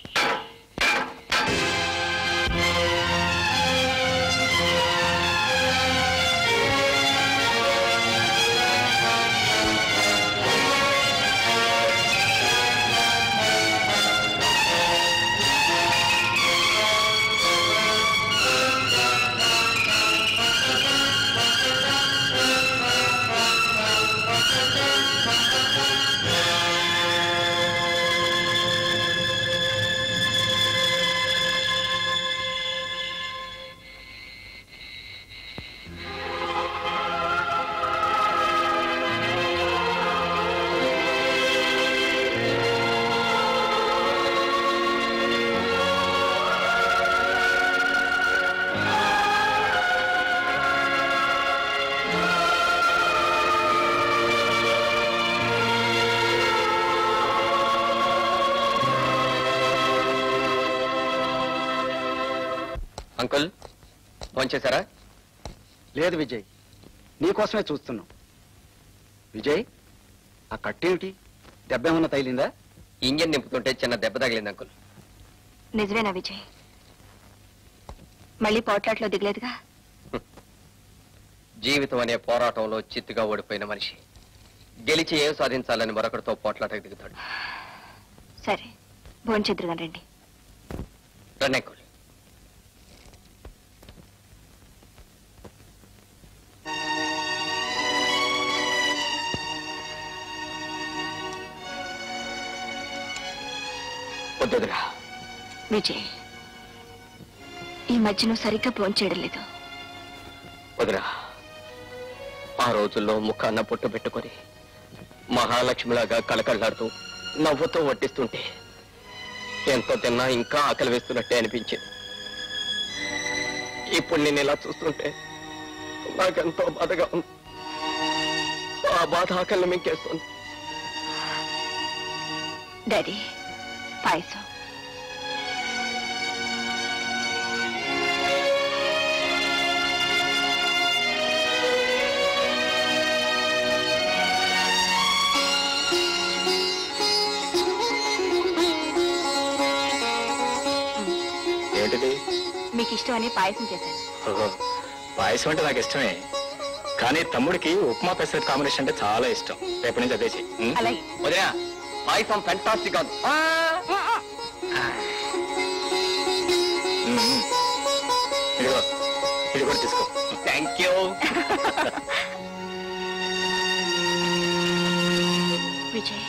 అంకుల్ భోంచేశారా లేదు విజయ్ నీకోసమే చూస్తున్నాం విజయ్ ఆ కట్టేమిటి దెబ్బ ఏమన్నా తగిలిందా ఇంజన్ నింపుతుంటే చిన్న దెబ్బ తగిలింది అంకుల్ నిజమేనా విజయ్ మళ్ళీ పోట్లాట్లో దిగలేదుగా జీవితం అనే పోరాటంలో చిత్తుగా ఓడిపోయిన మనిషి గెలిచి ఏం సాధించాలని మరొకరితో పోట్లాటకు దిగుతాడు సరే భోంచెద్దురుగా రండి రండి వద్దురా విజయ్ ఈ మధ్య నువ్వు సరిగ్గా భోంచేయడం లేదు వదిరా ఆ రోజుల్లో ముఖాన్న పొట్టు పెట్టుకొని మహాలక్ష్మిలాగా కళకళలాడుతూ నవ్వుతూ వడ్డిస్తుంటే ఎంతో తిన్నా ఇంకా ఆకలి వేస్తున్నట్టే అనిపించింది ఇప్పుడు నేను ఇలా చూస్తుంటే నాకెంతో బాధగా ఉంది ఆ బాధ ఆకలిని మింకేస్తుంది డాడీ పాయసం ఏంటిది మీకు ఇష్టమని పాయసం చేశాను ఓహో, పాయసం అంటే నాకు ఇష్టమే కానీ తమ్ముడికి ఉప్మా పెసరట్ కాంబినేషన్ అంటే చాలా ఇష్టం రేపటి నుంచి అదే చెయ్యి ఉం? అలాగే వదినా పాయసం ఫెంటాస్టిక్ కాదు ఉం, ఉం. ఇదిగో ఇది కూడా తీసుకో థ్యాంక్ యూ విజయ్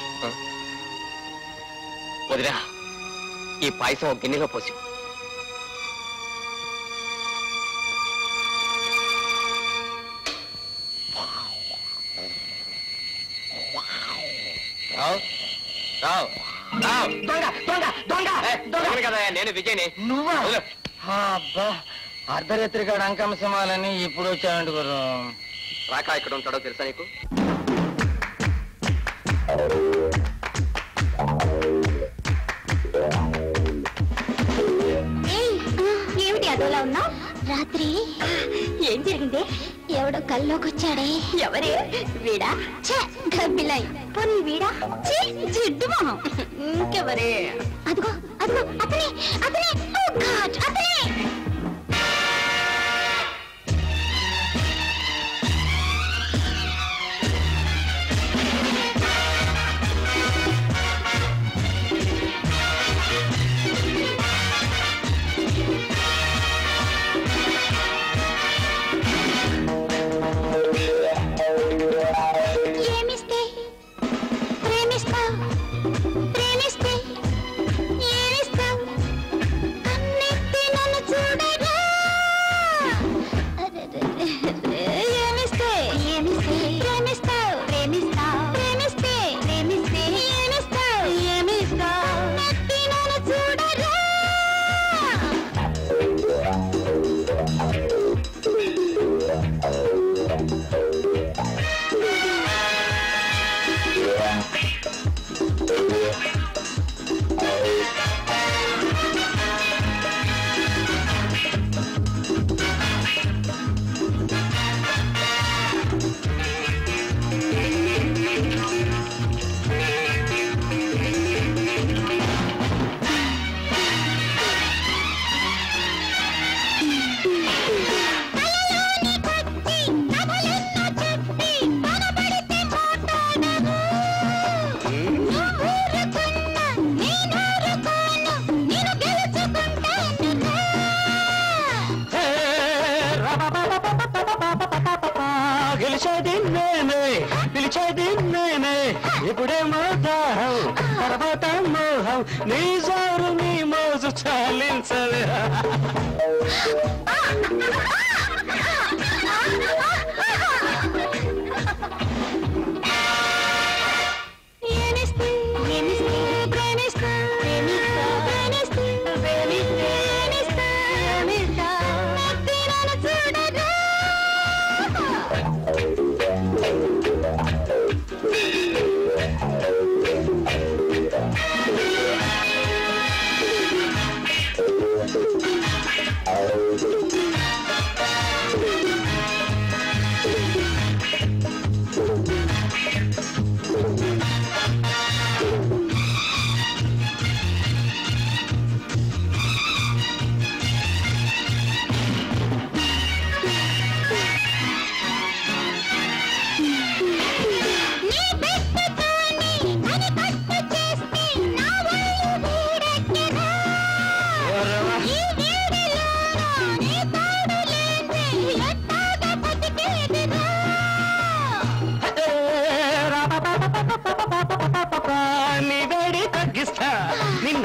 వదినా ఈ పాయసం ఒక గిన్నెలో పోసి రావు రావు రావు దొంగ దొంగ దొంగ ఏ, దొంగని కదా నేను విజయ్ని నువ్వా వదిలు. అబ్బా అర్ధరాత్రిగా అంకమ సింహాలని ఇప్పుడు వచ్చానండి గురు రాకా ఇక్కడ ఉంటాడో తెలుసా నీకు ఏమిటి అదోలా ఉన్నావు రాత్రి ఏం జరిగింది ఎవడో కల్లోకి వచ్చాడే ఎవరే వీడా ఛే గబ్బిలాయ్ పోనీ వీడా ఛీ జిడ్డు మొహం ఇంకెవరే అదిగో అదిగో అతనే అతనే ఓ గాడ్ అతనే ఏమిస్తే ప్రేమిస్తావు ప్రేమిస్తే ఏమిస్తావు కన్నెత్తి నన్ను చూడగా ఏమిస్తే ఏమిస్తే ప్రేమిస్తావు ప్రేమిస్తావు ప్రేమిస్తే ప్రేమిస్తే ఏమిస్తావు ఏమిస్తావు నెత్తి నన్ను చూడగా తలలోని కొచ్చి కథలెన్నో చెప్పి కనబడితే మాట్లాడవు నువ్వు ఊరుకున్నా నేనూరుకోను నేను గెలుచుకుంటాను గెలిచేది నేనే పిలిచేది నేనే ఇప్పుడేమో దాహం తర్వాత మోహం నీ జోరు నీ మోజు చాలించదు ఏమిస్తే ఏమిస్తే ప్రేమిస్తా ప్రేమిస్తా ప్రేమిస్తే ప్రేమిస్తే ఏమిస్తా ఏమిస్తా నెత్తి నన్ను చూడగా ఆ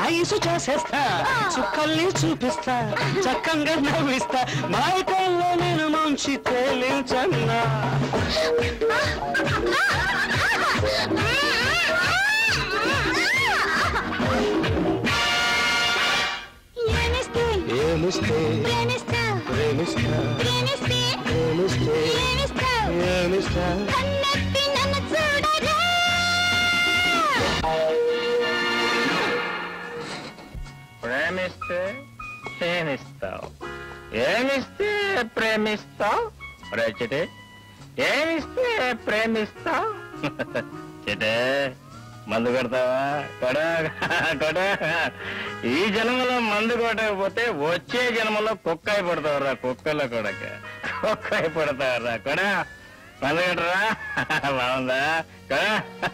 ఐసు చేసేస్తా చుక్కల్ని చూపిస్తా చక్కంగా నవ్విస్తా మైకల్లో నేను మంచి తేలించన్నా ఏమిస్తే ఏమిస్తే ప్రేమిస్తా ప్రేమిస్తా ప్రేమిస్తే ప్రేమిస్తే ఏమిస్తా ఏమిస్తా కన్నెత్తి నన్ను చూడరా ప్రేమిస్తే ఏమిస్తావు ఏమిస్తే ప్రేమిస్తావు రచితే ఏమిస్తే ప్రేమిస్తావు చిటే మందు కొడతావా కొడ కొడ ఈ జన్మలో మందు కొట్టకపోతే వచ్చే జన్మలో కుక్క అయి పడతావురా కుక్కలో కొడక కుక్క అయి పడతావురా కొడ మందు కొట్టరా బాగుందా కొడ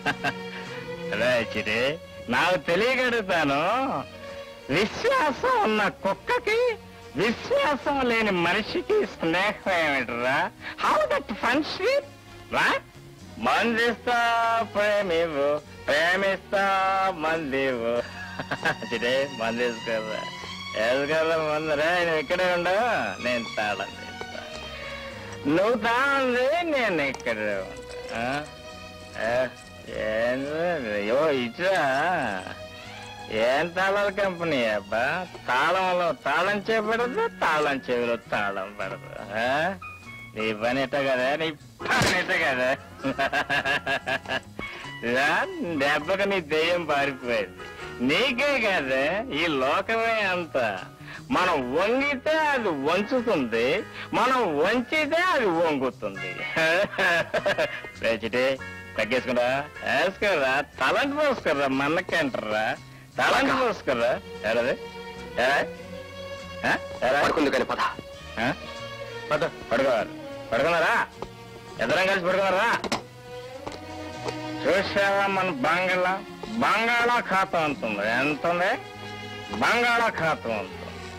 చిటే నాకు తెలియగడుగుతాను విశ్వాసం ఉన్న కుక్కకి విశ్వాసం లేని మనిషికి స్నేహం ఏమిటరా హౌ దట్ ఫ్రెండ్షిప్ రా మందిస్తా ప్రేమివు ప్రేమిస్తా మందివు చిటే మందేసుకోరా వేసుకోరా మందురా నువ్వు ఇక్కడే ఉండవు నేను తాళం తీస్తా నువ్వు తాళం తీ, నేను ఇక్కడే ఉంటా ఆ? ఆ, ఏంది? అయ్యో ఇట్రా ఏం తాళాల కంపెనీ అబ్బా తాళంలో తాళం చేపడదు తాళం చెవిలో తాళం పడదు ఆ? నీ పని ఎట్ట కదా నీ పని ఎట్ట కదా రా, దెబ్బకి నీ దెయ్యం పారిపోయింది నీకే కదా ఈ లోకమే అంత మనం వంగితే అది వంచుతుంది మనం వంచితే అది వంగుతుంది రేచిటే తగ్గేసుకురా వేసుకోరా తలంటి పోసుకోరా మన్నకంటారా తలంటి పోసుకోరా ఎడది పడుకుంది కానీ పద పద పడుకోవాలి పడుకున్నారా ఇద్దరం కలిసి పడుకున్నారా చూసావా మన బంగాళా బంగాళాఖాతం అంటుంది ఎంత ఉంది బంగాళాఖాతం అంటుంది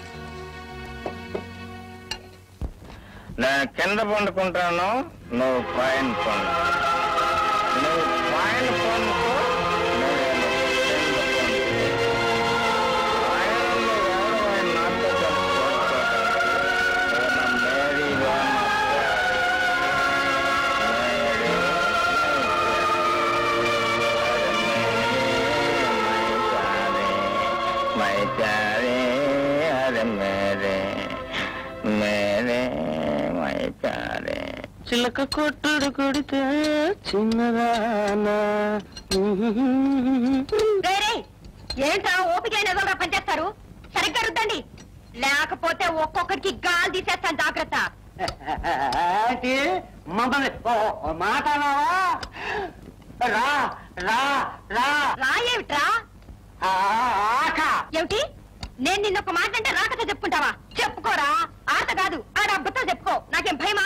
నేను కింద పండుకుంటాను నువ్వు పైన పండు నువ్వు పైన పండుకో నేను కింద పండుకో. పైన నువ్వు ఎవరు నాతో కలిసి పడుకోవటం. నువ్వు నా మేరీగా నా मैं प्यारे अरे मेरे मेरे मैं प्यारे చిలక కొట్టుడు కొడితే చిన్నదానా రేరే ఏంట్రా ఓపిక లేని పనిచేస్తారు సరిగ్గా రుద్దండి లేకపోతే ఒక్కొక్కరికి గాలి తీసేస్తాను జాగ్రత్త ఏంటి మమ్మల్ని ఓ, ఓ మాట అన్నావా? రా రా రా రాయేమిట్రా ఆ, ఆక ఏమిటి నేను నిన్న ఒక మాట అంటే రాకతో చెప్పుకుంటావా చెప్పుకోరా ఆట కాదు ఆడ అబ్బతో చెప్పుకో నాకేం భయమా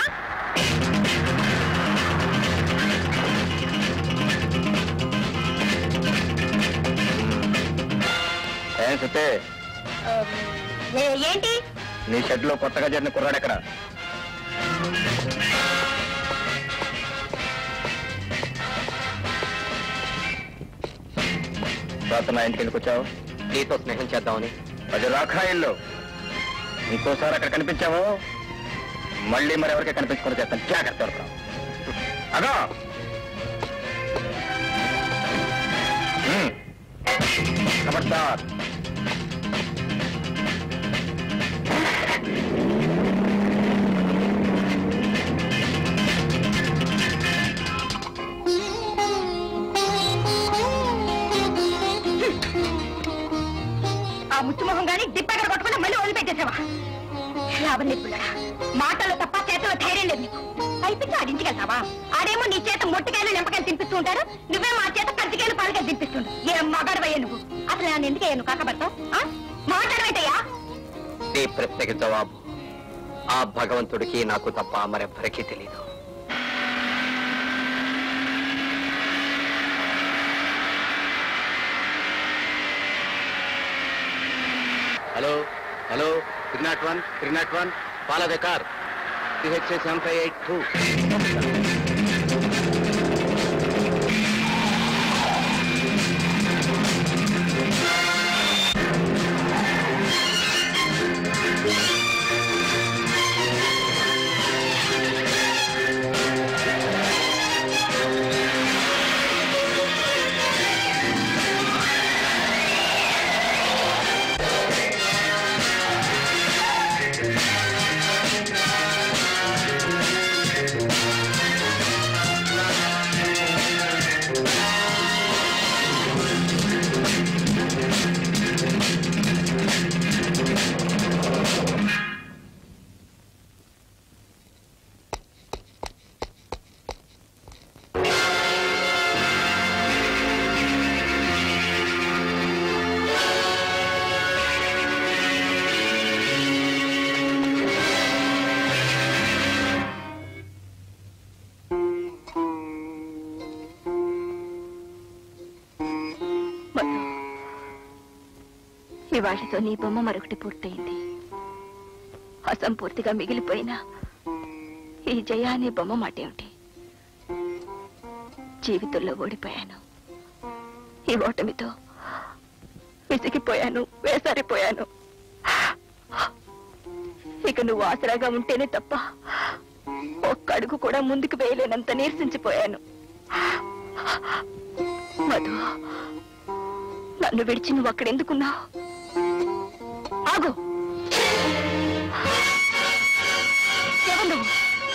ఏం సుతే ఏ- ఏంటి నీ షెడ్ లో కొత్తగా చేరిన కుర్రాడు ఎక్కడ రాత్రి నా ఇంటికి ఎందుకు వచ్చావు నీతో స్నేహం చేద్దామని అది రాఖా ఇల్లు ఇంకోసారి అక్కడ కనిపించావు మళ్ళీ మరి ఎవరికి కనిపించుకొని చేస్తాను జాగ్రత్త పడతాం అదో హ్మ్. ఖబర్దార్ ఆ ముచ్చుమొహం గాని దిప్పగర కొట్టుకుని మళ్ళీ వదిలిపెట్టేసావా లాభం లేదు పిల్లడా మాటలు తప్ప చేతిలో ధైర్యం లేదు నీకు పైపించి ఆడింటికి వెళ్తావా ఆడేమో నీ చేత మొట్టికాయలు నింపకాయలు తినిపిస్తూ ఉంటారు నువ్వే మా చేత కత్తికాయలు పాలకాయలు తినిపిస్తుండు ఏ మగాడవయ్యా నువ్వు అసలు నన్ను ఎందుకయ్యా నువ్వు కాకపడతావు మాట్లాడవేటయ్యా నీ ప్రశ్నకి జవాబు ఆ భగవంతుడికి నాకు తప్ప మరెవ్వరికీ తెలీదు hello hello three not one three not one follow the car CHA seven five eight two ఇవాళతో నీ బొమ్మ మరొకటి పూర్తయింది అసంపూర్తిగా మిగిలిపోయిన ఈ జయ అనే బొమ్మ మాట ఏమిటి జీవితంలో ఓడిపోయాను ఈ ఓటమితో విసిగిపోయాను వేసారిపోయాను ఇక నువ్వు ఆసరాగా ఉంటేనే తప్ప ఒక్క అడుగు కూడా ముందుకు వేయలేనంత నీరసించిపోయాను మధు నన్ను విడిచి నువ్వు అక్కడెందుకున్నావు ఆగు ఎవరు నువ్వు?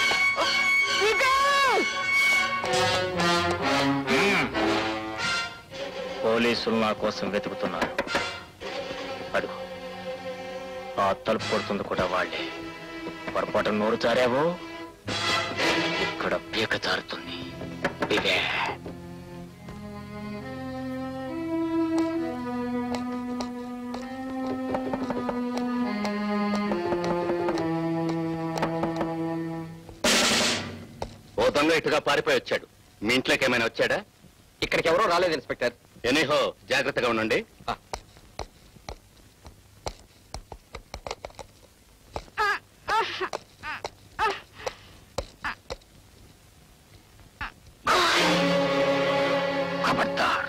విజయ్! పోలీసులు నా కోసం వెతుకుతున్నారు అడుగు ఆ తలుపు కొడుతుంది కూడా వాళ్ళే పొరపాటు నోరు జారావో ఇక్కడ పీక జారుతుంది ఇదే ఓ దొంగ ఇటుగా పారిపోయి వచ్చాడు మీ ఇంట్లోకి ఏమైనా వచ్చాడా ఇక్కడికి ఎవరో రాలేదు ఇన్స్పెక్టర్ ఎనీహో జాగ్రత్తగా ఉండండి ఖబర్దార్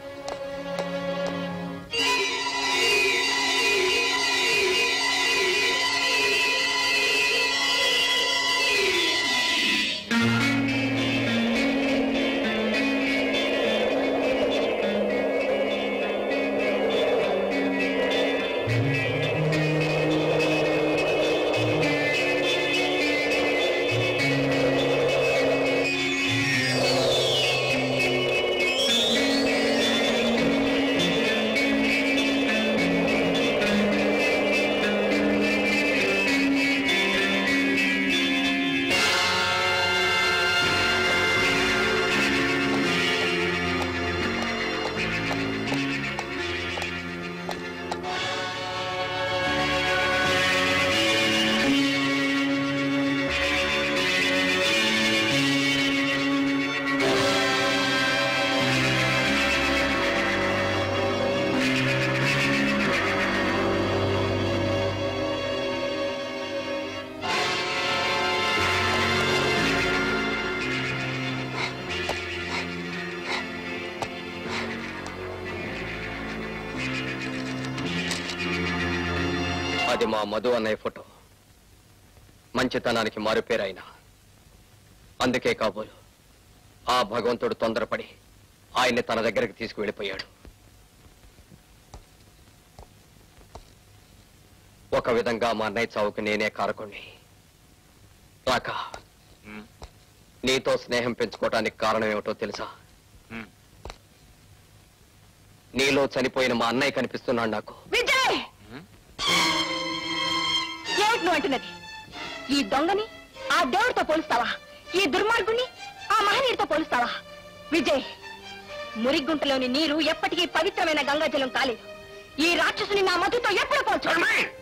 అది మా మధు అన్నయ్య ఫోటో మంచితనానికి మారుపేరైన అందుకే కాబోలు ఆ భగవంతుడు తొందరపడి ఆయన్ని తన దగ్గరికి తీసుకువెళ్ళిపోయాడు ఒక విధంగా మా అన్నయ్య చావుకి నేనే కారకుణ్ణి రాక నీతో స్నేహం పెంచుకోవటానికి కారణం ఏమిటో తెలుసా నీలో చనిపోయిన మా అన్నయ్య కనిపిస్తున్నాడు నాకు విజయ్ ఏమిటి నువ్వు అంటున్నది ఈ దొంగని ఆ దేవుడితో పోలుస్తావా ఈ దుర్మార్గుని ఆ మహనీయుడితో పోలుస్తావా విజయ్ మురిగుంటలోని నీరు ఎప్పటికీ పవిత్రమైన గంగాజలం కాలేదు ఈ రాక్షసుని నా మధుతో ఎప్పుడు పోల్చు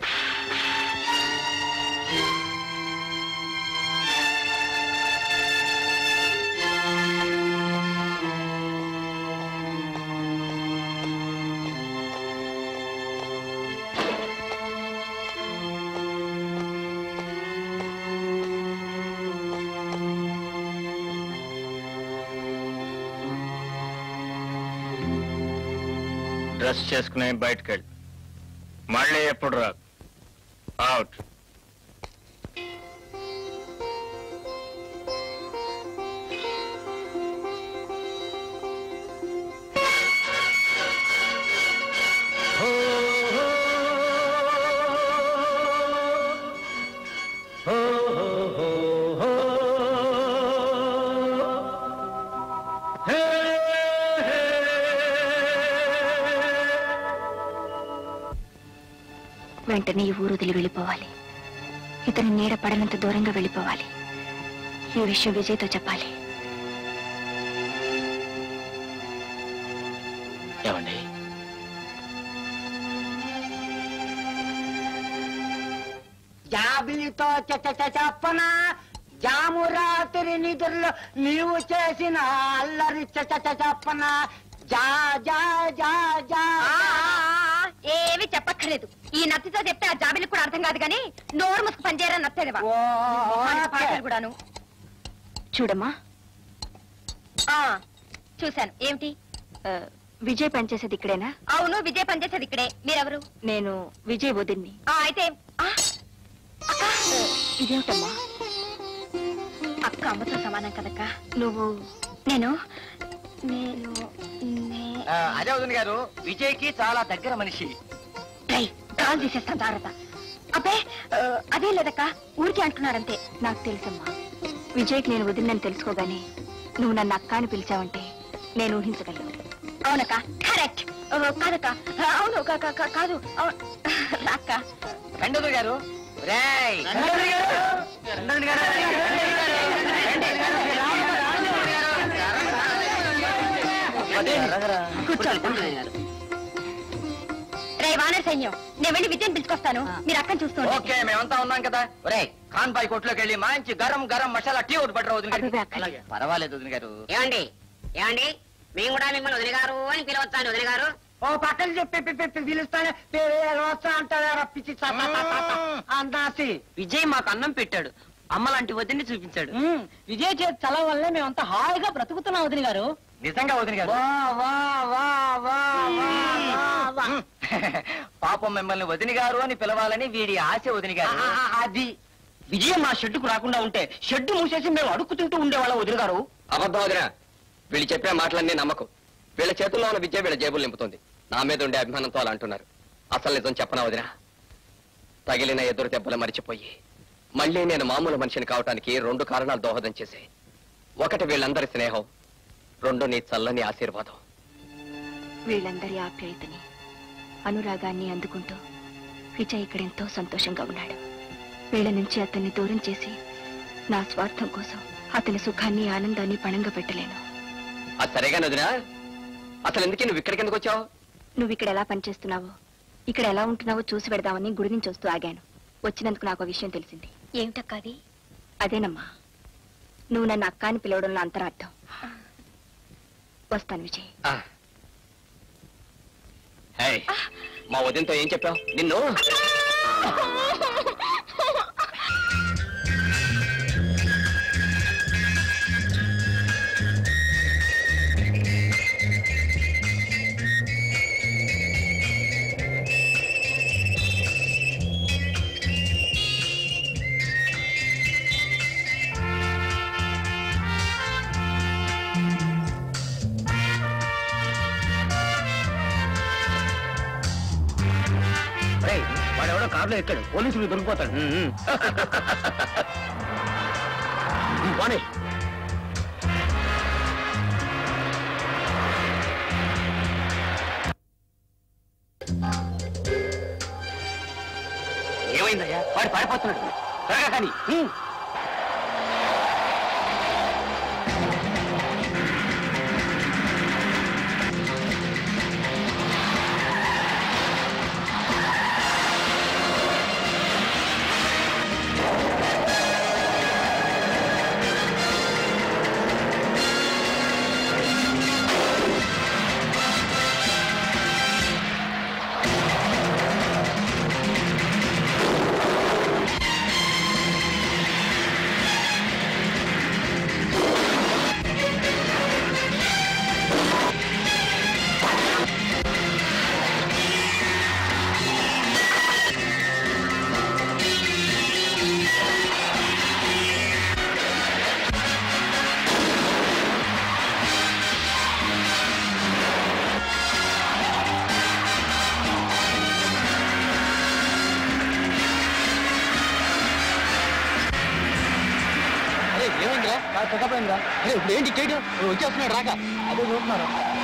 డ్రెస్ చేసుకుని బయటకెళ్ళి మళ్ళీ ఎప్పుడు రా అవుట్ వెంటనే ఈ ఊరు వదిలి వెళ్ళిపోవాలి ఇతని నీడ పడనంత దూరంగా వెళ్ళిపోవాలి ఈ విషయం విజయ్తో చెప్పాలి ఏమండి జాబిలితో చెప్పన జాము రాత్రి నిధుల్లో నీవు చేసిన అల్లరి చెప్పన జా జా జా జా ఏవి చెప్పక్కర్లేదు అక్కర్లేదు ఈ నత్తితో చెప్తే ఆ జాబిలకు కూడా అర్థం కాదు కానీ నోరు ముసుకు పనిచేయరా నత్తేదవా పాటలు కూడాను చూడమ్మా చూశాను ఏమిటి విజయ్ పనిచేసేది ఇక్కడేనా అవును విజయ్ పనిచేసేది ఇక్కడే మీరెవరు నేను విజయ్ వదిన్ని అయితే ఆ, అక్క ఇదేమిటమ్మా అక్క అమ్మతో సమానం కదక్క నువ్వు నేను నేను నే- ఆ, అదే వదిన గారు విజయ్కి చాలా దగ్గర మనిషి రేయ్, కాల్ తీసేస్తాను జాగ్రత్త అబ్బే ఆ, అదే లేదక్క ఊరికే అంటున్నాడంతే నాకు తెలుసమ్మా విజయ్కి నేను వదిలినని తెలుసుకోగానే నువ్వు నన్ను అక్క అని పిలిచావంటే నేను ఊహించగలను అవునక్క కరెక్ట్ కాదక్క ఆ, అవును కా- కా- కా- కాదు అవును. రా అక్క రండి వదిన గారు రేయ్ రండి వదిన గారు. రండి వదిన గారు. రే వానర్ సైన్యం నేను వెళ్ళి విజయం పిలుచుకొస్తాను మీరు అక్కని చూస్తూ ఉండండి. ఓకే మేమంతా ఉన్నాం కదా ఒరే ఖాన్ బాయ్ కొట్లోకి వెళ్ళి మంచి గరం గరం మసాలా టీ ఒకటి పట్టరా వదిన అబ్బే, గారు అక్కర్లేదు. అలాగే. పర్వాలేదు వదిన గారు ఏమండి ఏమండి మేము కూడా మిమ్మల్ని వదిన గారు అని పిలవచ్చాను వదిన గారు ఓ పక్కన చెప్పి పి- పి- పి- పిలుస్తానే వస్తా అంటారా పిచ్చి అన్నాసి విజయ్ మాకు అన్నం పెట్టాడు అమ్మ లాంటి వదిన్ని చూపించాడు విజయ్ చేతి చలవ వల్లే మేమంతా హాయిగా బ్రతుకుతున్నాం వదిన గారు నిజంగా వదిన గారు వా వా వా వా వా వా వా. పాపం మిమ్మల్ని వదిన గారు అని పిలవాలని వీడి ఆశ వదిన గారు ఆ, ఆ, అది విజయం మా షెడ్డుకు రాకుండా ఉంటే షెడ్డు మూసేసి మేము అడుక్కు తింటూ ఉండేవాళ్ళం వదిన గారు అబద్ధం వదినా వీళ్ళు చెప్పే మాటలన్నీ నమ్మకం వీళ్ళ చేతుల్లో ఉన్న విద్య వీళ్ళ జేబులు నింపుతుంది నా మీద ఉండే అభిమానంతో అలా అంటున్నారు అసలు నిజం చెప్పనా వదినా తగిలిన ఎదురు దెబ్బలు మరిచిపోయి మళ్ళీ నేను మామూలు మనిషిని కావటానికి రెండు కారణాలు దోహదం చేశాయి ఒకటి వీళ్ళందరి స్నేహం రెండు నీ చల్లని ఆశీర్వాదం వీళ్ళందరి ఆప్యాయతని అనురాగాన్ని అందుకుంటూ విజయ్ ఇక్కడ ఎంతో సంతోషంగా ఉన్నాడు వీళ్ళ నుంచి అతన్ని దూరం చేసి నా స్వార్థం కోసం అతని సుఖాన్ని ఆనందాన్ని పణంగా పెట్టలేను అది సరేగా వదినా అసలు ఎందుకే నువ్వు ఇక్కడికి ఎందుకు వచ్చావు నువ్వు ఇక్కడ ఎలా పనిచేస్తున్నావో ఇక్కడ ఎలా ఉంటున్నావో చూసి పెడదామని గుడి నుంచి వస్తూ ఆగాను వచ్చినందుకు నాకు ఒక విషయం తెలిసింది ఏమిటక్క అది అదేనమ్మా నువ్వు నన్ను అక్క అని పిలవడంలో అంతరార్థం వస్తాను విజయ్ ఆ. హే, మా వదినతో ఏం చెప్పావు నిన్ను వాడు ఎవడో కార్లో ఎక్కాడు పోలీసులు దొరికిపోతాడు పోనీ ఏమైందయ్యా వాడు పారిపోతున్నాడు త్వరగా కానీ హ్మ్. అరే ఏమైందిరా చెకప్ అయిందిరా అరే ఇప్పుడు ఏంటి చేయడం వచ్చేస్తున్నాడు రాక అదే చూస్తున్నారు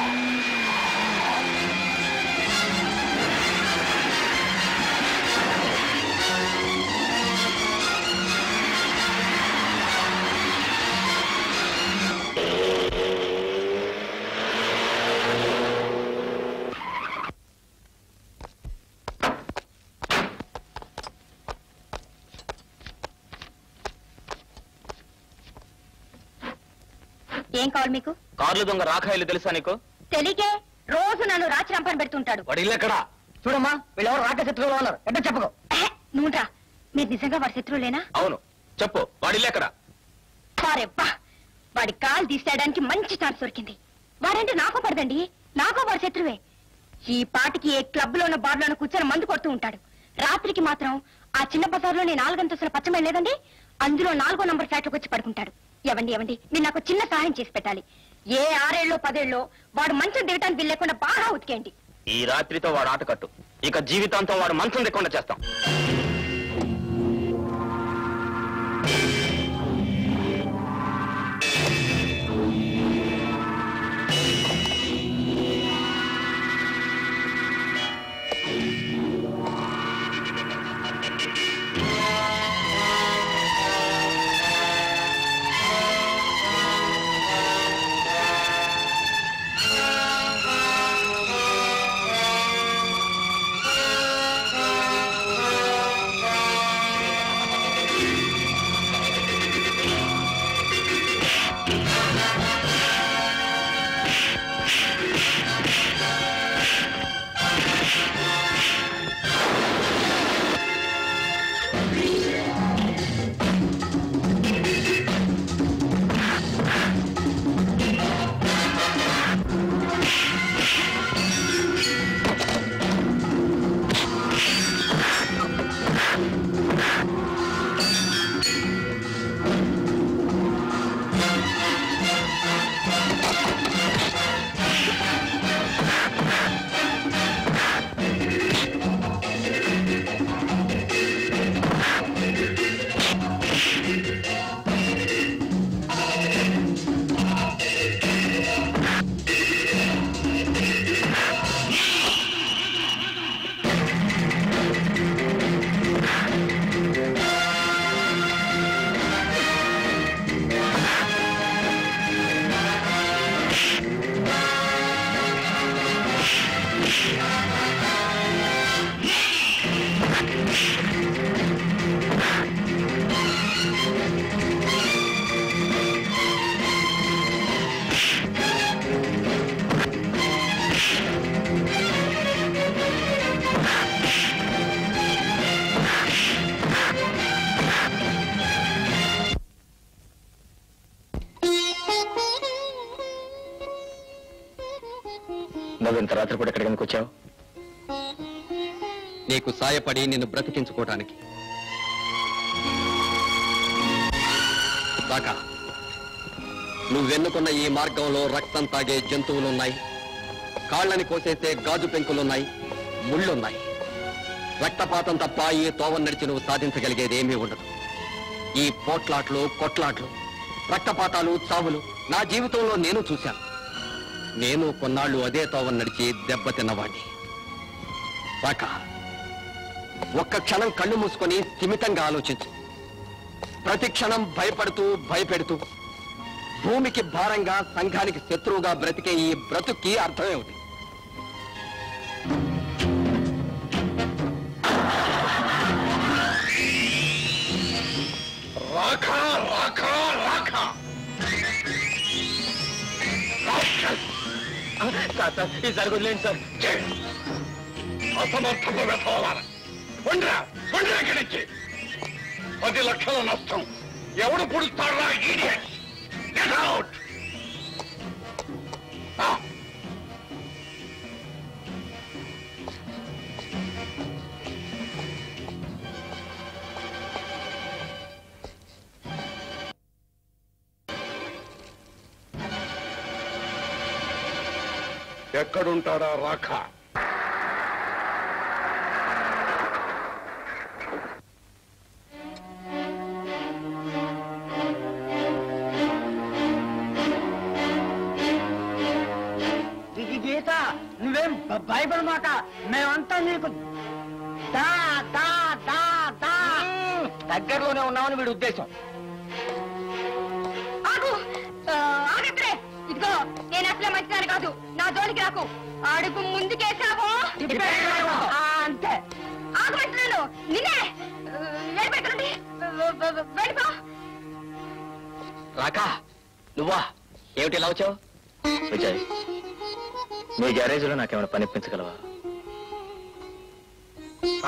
ఏం కావాలి మీకు కార్లు దొంగ రాఖాయిలు తెలుసా నీకు తెలియకే రోజు నన్ను రాచి రంపని పెడుతుంటాడు వాడు ఇల్లు ఎక్కడా చూడమ్మా వీళ్ళెవరు రాక శత్రువులు ఉన్నారు ఎట్ట చెప్పకు నువ్వురా మీరు నిజంగా వాడి శత్రువులేనా అవును చెప్పు వాడి ఎక్కడ వారెబ్బా వాడి కాలు తీసేయడానికి మంచి ఛాన్స్ దొరికింది వాడంటే నాకు పడదండి నాకు వాడి శత్రువే ఈ పాటికి ఏ క్లబ్ లోనో బార్ లోనో కూర్చొని మందు కొడుతూ ఉంటాడు రాత్రికి మాత్రం ఆ చిన్న బజార్లో నేను నాలుగంతస్తుల పచ్చమే లేదండి అందులో నాలుగో నంబర్ ఫ్లాట్ లోకి వచ్చి పడుకుంటాడు ఎవండి ఎవండి మీరు నాకు చిన్న సహాయం చేసి పెట్టాలి ఏ ఆరేళ్ళలో పదేళ్ళలో వాడు మంచం దిగటానికి వీలు లేకుండా బాగా ఉతికేయండి ఈ రాత్రితో వాడు ఆట కట్టు ఇక జీవితాంతం వాడు మంచం దిక్కుండా చేస్తాం నువ్వు ఇంత రాత్రి కూడా ఎక్కడికి ఎందుకు వచ్చావు నీకు సాయపడి నిన్ను బ్రతికించుకోవటానికి దాకా నువ్వెన్నుకున్న ఈ మార్గంలో రక్తం తాగే జంతువులున్నాయి కాళ్ళని కోసేసే గాజు పెంకులున్నాయి ముళ్ళున్నాయి రక్తపాతం తప్ప ఈ తోవ నడిచి నువ్వు సాధించగలిగేది ఏమీ ఉండదు ఈ పోట్లాట్లు కొట్లాట్లు రక్తపాతాలు చావులు నా జీవితంలో నేను చూశాను నేను కొన్నాళ్ళు అదే తోవ నడిచి దెబ్బతిన్నవాణ్ణి రాక ఒక్క క్షణం కళ్ళు మూసుకొని స్థిమితంగా ఆలోచించు ప్రతి క్షణం భయపడుతూ భయపెడుతూ భూమికి భారంగా సంఘానికి శత్రువుగా బ్రతికే ఈ బ్రతుక్కి అర్థమేమిటి రాఖా రాఖా రాఖా సార్ సార్ ఈసారి వదిలేండి సార్ అసమర్థపు వెతవాల ఉండరా ఉండరా ఇక్కడి నుంచి పది లక్షల నష్టం ఎవడు పుడుస్తాడా ఈడియట్ గెట్ అవుట్ ఎక్కడుంటాడా రాఖా ఇది గీత నువ్వేం భ- భయపడమాక మేమంతా నీకు దా దా దా దా దగ్గరలోనే ఉన్నామని వీడి ఉద్దేశం ఆగు ఆ, ఆగత్రే ఇదిగో నేను అసలే మంచిదాన్ని కాదు నా జోలికి రాకు అడుగు ముందుకేసావో తిప్పేయడమో. ఆ, అంతే ఆగమంటున్నాను నిన్నే ఆ, వెళ్ళిపోతానండి వెళ్ళిపో రాకా నువ్వా ఏమిటి ఇలా వచ్చావు విజయ్ నీ గ్యారేజ్లో నాకేమైనా పనిపించగలవా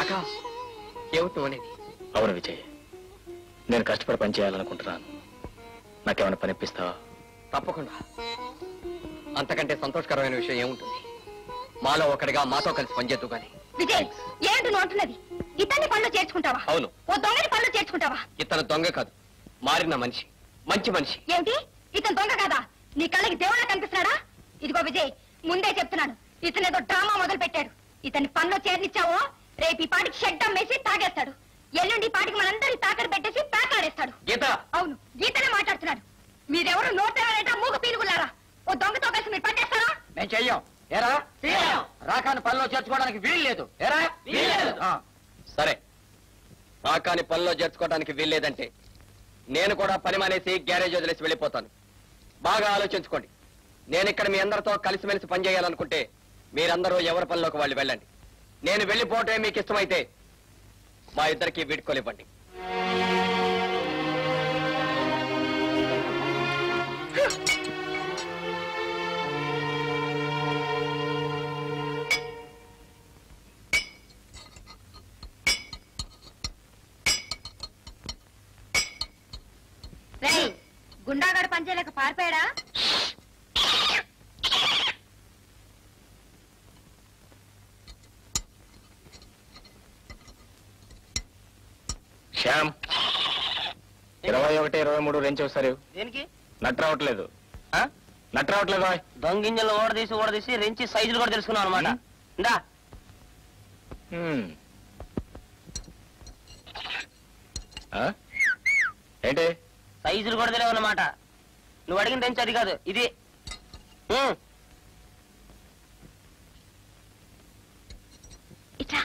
రాకా ఏమిటి అనేది అవును విజయ్ నేను కష్టపడి పని చేయాలనుకుంటున్నాను నాకేమైనా పని ఇప్పిస్తావా తప్పకుండా అంతకంటే సంతోషకరమైన విషయం ఏముంటుంది మాలో ఒకటిగా మాతో కలిసి పనిచేద్దు గాని విజయ్ ఏంటి నువ్వు అంటున్నది ఇతన్ని పనులు చేర్చుకుంటావా అవును ఓ దొంగని పనులు చేర్చుకుంటావా ఇతను దొంగ కాదు మారిన మనిషి మంచి మనిషి ఏమిటి ఇతను దొంగ కాదా నీ కళ్ళకి దేవుళ్ళ కనిపిస్తున్నాడా ఇదిగో విజయ్ ముందే చెప్తున్నాను ఇతను ఏదో డ్రామా మొదలు పెట్టాడు ఇతన్ని పనిలో చేర్నిచ్చావో రేపు ఈ పాటికి షెడ్ అమ్మేసి తాగేస్తాడు ఎల్లుండి ఈ పాటికి మనందరి తాకర పెట్టేసి పేకాడేస్తాడు గీత అవును గీతనే మాట్లాడుతున్నాడు మీరెవరు నోటారంటే మూగ పీనుగులారా ఓ దొంగతో కలిసి మీరు పనిచేస్తారా మేము చెయ్యం ఏరా రాకాని పనిలో చేర్చుకోవడానికి వీలు లేదు ఏరా ఆ. సరే రాకాని పనిలో చేర్చుకోవడానికి వీల్లేదంటే నేను కూడా పని మానేసి గ్యారేజ్ వదిలేసి వెళ్ళిపోతాను బాగా ఆలోచించుకోండి నేను ఇక్కడ మీ అందరితో కలిసిమెలిసి పనిచేయాలనుకుంటే మీరందరూ ఎవరి పనిలోకి వాళ్ళు వెళ్ళండి నేను వెళ్ళిపోవటమే మీకు ఇష్టమైతే మా ఇద్దరికి వీడ్కోలివ్వండి రేయ్ గుండాగాడు పనిచేయలేక పారిపోయాడా శ్యామ్ ఇరవై ఒకటి ఇరవై మూడు రెంచి ఒకసారి దేనికి నట్ రావట్లేదు ఆ? నట్ రావట్లేదు ఓయ్. దొంగింజలు ఓడదీసి ఓడదీసి రెంచి సైజులు కూడా తెలుసుకున్నాం అనమాట ఇందా హ్మ్. ఆ? ఏంటి సైజులు కూడా తెలియవు అన్నమాట నువ్వు అడిగిన రెంచి అది కాదు ఇది ఉమ్. ఇట్లా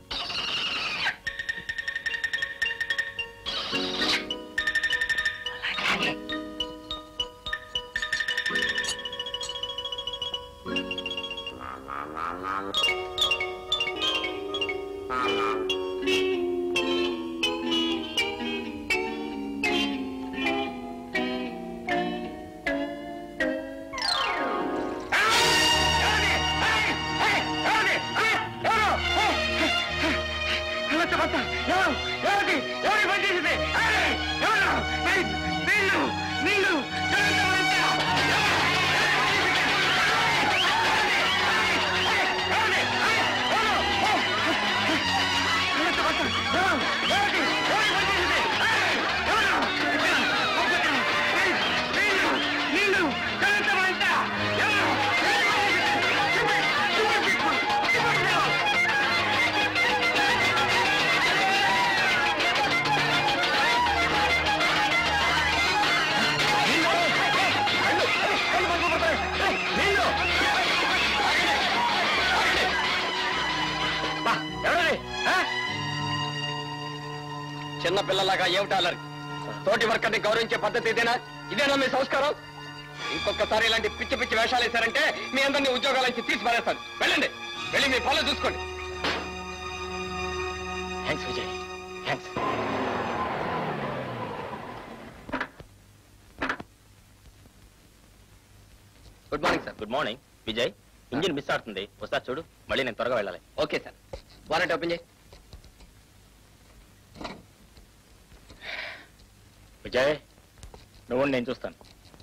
చిన్న పిల్లలాగా ఏమిటా అల్లరి తోటి వర్కర్ని గౌరవించే పద్ధతి ఇదేనా ఇదేనా మీ సంస్కారం ఇంకొకసారి ఇలాంటి పిచ్చి పిచ్చి వేషాలు వేశారంటే మీ అందరినీ ఉద్యోగాల నుంచి తీసి పారేస్తాను వెళ్ళండి వెళ్ళి మీ పనులు చూసుకోండి thanks Vijay thanks good morning sir good morning Vijay engine miss అవుతుంది ఒకసారి చూడు మళ్ళీ నేను త్వరగా వెళ్ళాలి ఓకే సార్ వారంటీ ఓపెన్ చేయి విజయ్ నువ్వు నేను చూస్తాను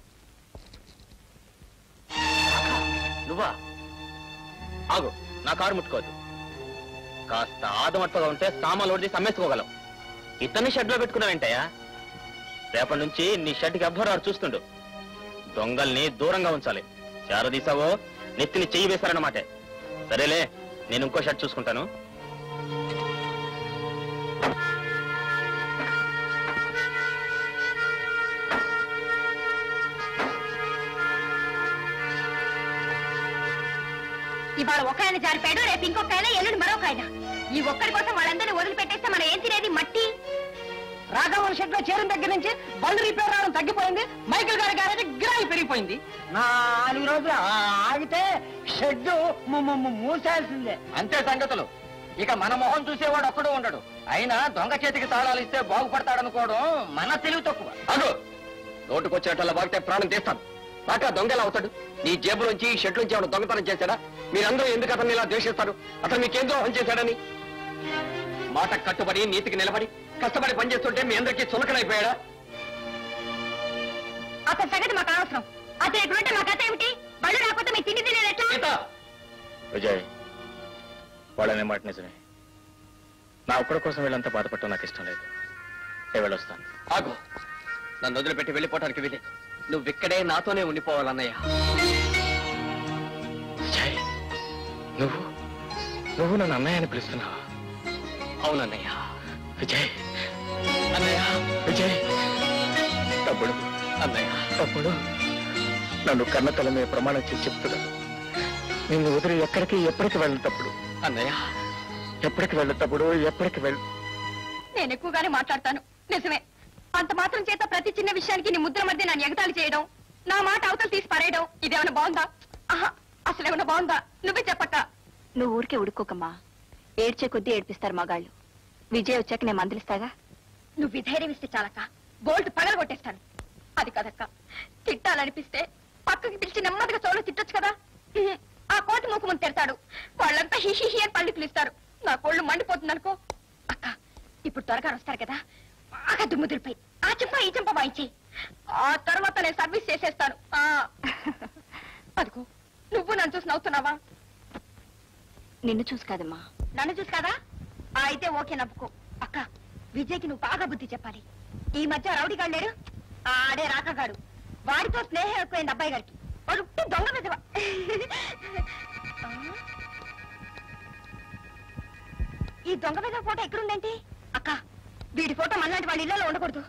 నువ్వా ఆగు నా కారు ముట్టుకోవద్దు కాస్త ఆదమర్పగా ఉంటే సామాన్లు ఓడి అమ్మేసుకోగలం ఇతన్ని షెడ్ లో పెట్టుకున్నావేంటయ్యా రేపటి నుంచి నీ షెడ్కి ఎవ్వరు వారు చూస్తుండు దొంగల్ని దూరంగా ఉంచాలి చారదీసావో నెత్తిని చెయ్యి వేశారన్నమాట సరేలే నేను ఇంకో షెడ్ చూసుకుంటాను ఇవాళ ఒక ఆయన జారిపోయాడు రేపు ఇంకొక ఆయన ఎల్లుండి మరొక ఆయన ఈ ఒక్కడి కోసం వాళ్ళందరినీ వదిలిపెట్టేస్తే మనం ఏం తినేది మట్టి రాఘవన్ షెడ్ లో చేరిన దగ్గర నుంచి బండ్లు రిపేర్ రావడం తగ్గిపోయింది మైకిల్ గారి గారి గిరాయి పెరిగిపోయింది నాలుగు రోజులు ఆగితే షెడ్ మూసేయాల్సిందే అంతే సంగతులు ఇక మన మొహం చూసేవాడు ఒక్కడు ఉండడు అయినా దొంగ చేతికి తాళాలు ఇస్తే బాగుపడతాడనుకోవడం మన తెలివి తక్కువ అగో నోటుకొచ్చేటల్లా వాగితే ప్రాణం తీస్తాను కాక దొంగ ఎలా అవుతాడు నీ జేబు నుంచి ఈ షెడ్ నుంచి ఏమైనా దొంగతనం చేశాడా మీరందరూ ఎందుకు అతన్ని ఇలా ద్వేషిస్తారు అతను మీకేం ద్రోహం చేశాడని మాట కట్టుబడి నీతికి నిలబడి కష్టపడి పనిచేస్తుంటే మీ అందరికీ చులకనైపోయాడా అతని సంగతి మాకు అనవసరం అతను ఎక్కడుంటే మా కథ ఏమిటి బళ్ళు రాకపోతే మీ తిండి తినేది ఎట్లా విజయ్ వాళ్ళనే మాట నిజమే నా ఒక్కడి కోసం వీళ్ళంతా బాధపడటం నాకు ఇష్టం లేదు నేను వెళ్ళొస్తాను ఆగు నన్ను వదిలిపెట్టి వెళ్ళిపోవటానికి వీలేదు నువ్వు ఇక్కడే నాతోనే ఉండిపోవాలన్నయ్య విజయ్ నువ్వు నువ్వు నన్ను అన్నయ్య అని పిలుస్తున్నావా అవునన్నయ్య విజయ్ అన్నయ్య విజయ్ తమ్ముడు అన్నయ్య తమ్ముడు నన్ను కన్న తల మీద ప్రమాణం చేసి చెప్తున్నాను నిన్ను వదిలి ఎక్కడికి ఎప్పటికి వెళ్ళను తప్పుడు అన్నయ్య ఎప్పటికి వెళ్ళు తప్పుడు ఎప్పటికి వెళ్ళు నేను ఎక్కువగానే మాట్లాడతాను నిజమే అంత మాత్రం చేత ప్రతి చిన్న విషయానికి నీ ముద్ర మధ్య నన్ను ఎగతాళి చేయడం నా మాట అవతలు తీసి పరేయడం ఇదేమైనా బాగుందా ఆహా అసలు ఏమైనా బాగుందా నువ్వే చెప్పక్క నువ్వు ఊరికే ఉడుకోకమ్మా ఏడ్చే కొద్దీ ఏడ్పిస్తారు మగాళ్ళు విజయ్ వచ్చాక నేను మందలిస్తాగా నువ్వు విధైర్యం ఇస్తే చాలక్క బోల్ట్ పగల కొట్టేస్తాను అది కదక్క తిట్టాలనిపిస్తే పక్కకి పిలిచి నెమ్మదిగా చోలో తిట్టొచ్చు కదా ఉహు, ఆ కోతి మూకు ముందు తిడతాడు వాళ్ళంతా హిహి అని పళ్ళు పిలుస్తారు నా కోళ్ళు మండిపోతుంది అనుకో అక్క ఇప్పుడు త్వరగా వస్తారు కదా బాగా దుమ్ము దులిపై ఆ చెంప ఈ చెంప వాయించి ఆ తర్వాత నేను సర్వీస్ చేసేస్తాను ఆ. అదిగో నువ్వు నన్ను చూసి నవ్వుతున్నావా నిన్ను చూసి కాదమ్మా నన్ను చూసి కాదా ఆ, అయితే ఓకే నవ్వుకో అక్క విజయ్కి నువ్వు బాగా బుద్ధి చెప్పాలి ఈ మధ్య రౌడీగాడు లేడు ఆ, ఆడే రాకగాడు వాడితో స్నేహం ఎక్కువైంది అబ్బాయి గారికి వాడు ఉట్టి దొంగ విధవ ఈ దొంగ విధవ ఫోటో ఎక్కడుందేంటి అక్క వీడి ఫోటో మళ్ళాంటి వాళ్ళ ఇళ్లలో ఉండకూడదు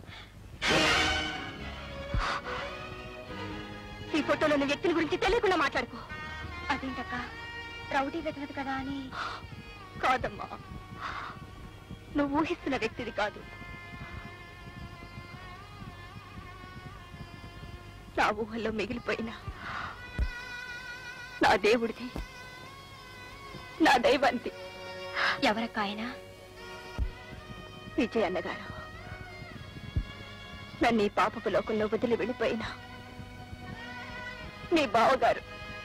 ఈ ఫోటోలోని వ్యక్తుల గురించి తెలియకుండా మాట్లాడుకో అదేంటక్క రౌడీ వెతవదు కదా అని కాదమ్మా నువ్వు ఊహిస్తున్న వ్యక్తిది కాదు నా ఊహల్లో మిగిలిపోయిన నా దేవుడిది నా దైవాంతి ఎవరక్క ఆయన విజయ్ అన్నగారు నన్ను ఈ పాపపు లోకంలో వదిలి వెళ్ళిపోయిన మీ బావగారు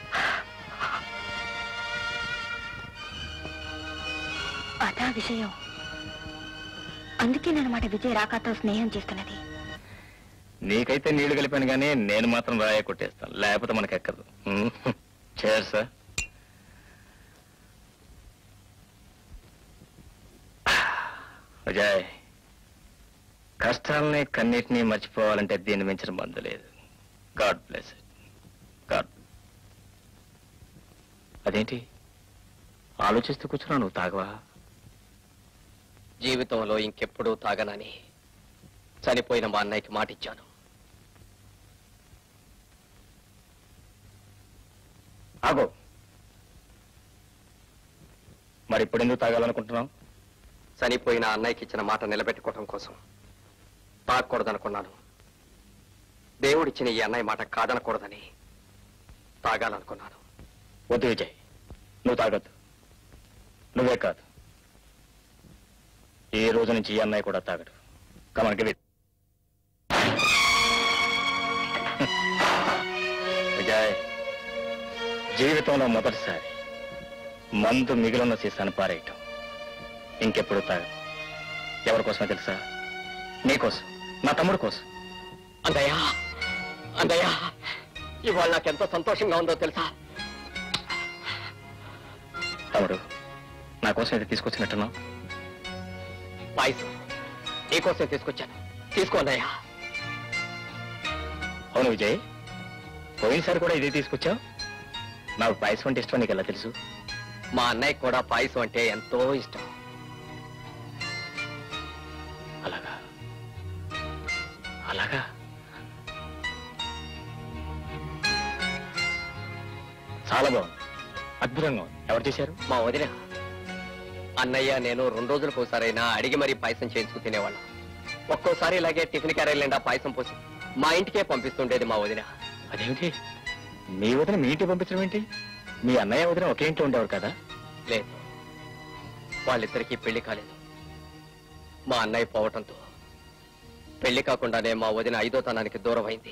అదా విషయం అందుకేనమాట విజయ్ రాకాతో స్నేహం చేస్తున్నది నీకైతే నీళ్లు కలిపాను కానీ నేను మాత్రం రాయ కొట్టేస్తాను లేకపోతే మనకి ఎక్కదు చేరు సార్ విజయ్ కష్టాలని కన్నిటినీ మర్చిపోవాలంటే దీన్ని మించిన మందు లేదు గాడ్ బ్లెస్ గాడ్ అదేంటి ఆలోచిస్తూ కూర్చున్నావు నువ్వు తాగవా జీవితంలో ఇంకెప్పుడూ తాగనని చనిపోయిన మా అన్నయ్యకి మాటిచ్చాను ఆగో మరి ఇప్పుడు ఎందుకు తాగాలనుకుంటున్నావు చనిపోయిన అన్నయ్యకి ఇచ్చిన మాట నిలబెట్టుకోవడం కోసం తాగకూడదనుకున్నాను దేవుడిచ్చిన ఈ అన్నయ్య మాట కాదనకూడదని తాగాలనుకున్నాను వద్దు విజయ్ నువ్వు తాగొద్దు నువ్వే కాదు ఈ రోజు నుంచి ఈ అన్నయ్య కూడా తాగడు కమన్ గివ్ విజయ్ జీవితంలో మొదటిసారి మందు మిగిలిన సీసాను పారేయటం ఇంకెప్పుడు తాగను ఎవరి కోసమో తెలుసా నీకోసం నా తమ్ముడు కోసం అందయ్యా అందయ్యా ఇవాళ నాకెంతో సంతోషంగా ఉందో తెలుసా తమ్ముడు నా కోసం ఇది తీసుకొచ్చినట్టున్నావు పాయసం నీకోసం తీసుకొచ్చాను తీసుకో అన్నయ్యా అవును విజయ్ పోయినసారి కూడా ఇదే తీసుకొచ్చావు నాకు పాయసం అంటే ఇష్టం నీకు ఎలా తెలుసు మా అన్నయ్య కూడా పాయసం అంటే ఎంతో ఇష్టం అలాగా అలాగా చాలా బాగుంది అద్భుతంగా ఉంది ఎవరు చేశారు మా వదిన అన్నయ్య నేను రెండు రోజులకు ఒకసారైనా అడిగి మరీ పాయసం చేయించుకు తినేవాళ్ళం ఒక్కోసారి ఇలాగే టిఫిన్ క్యారెల్ నిండా పాయసం పోసి మా ఇంటికే పంపిస్తుండేది మా వదిన అదేమిటి మీ వదిన మీ ఇంటికి పంపించడం ఏంటి మీ అన్నయ్య వదిన ఒకే ఇంట్లో ఉండేవారు కదా లేదు వాళ్ళిద్దరికీ పెళ్లి కాలేదు మా అన్నయ్య పోవటంతో పెళ్లి కాకుండానే మా వదిన ఐదో తనానికి దూరం అయింది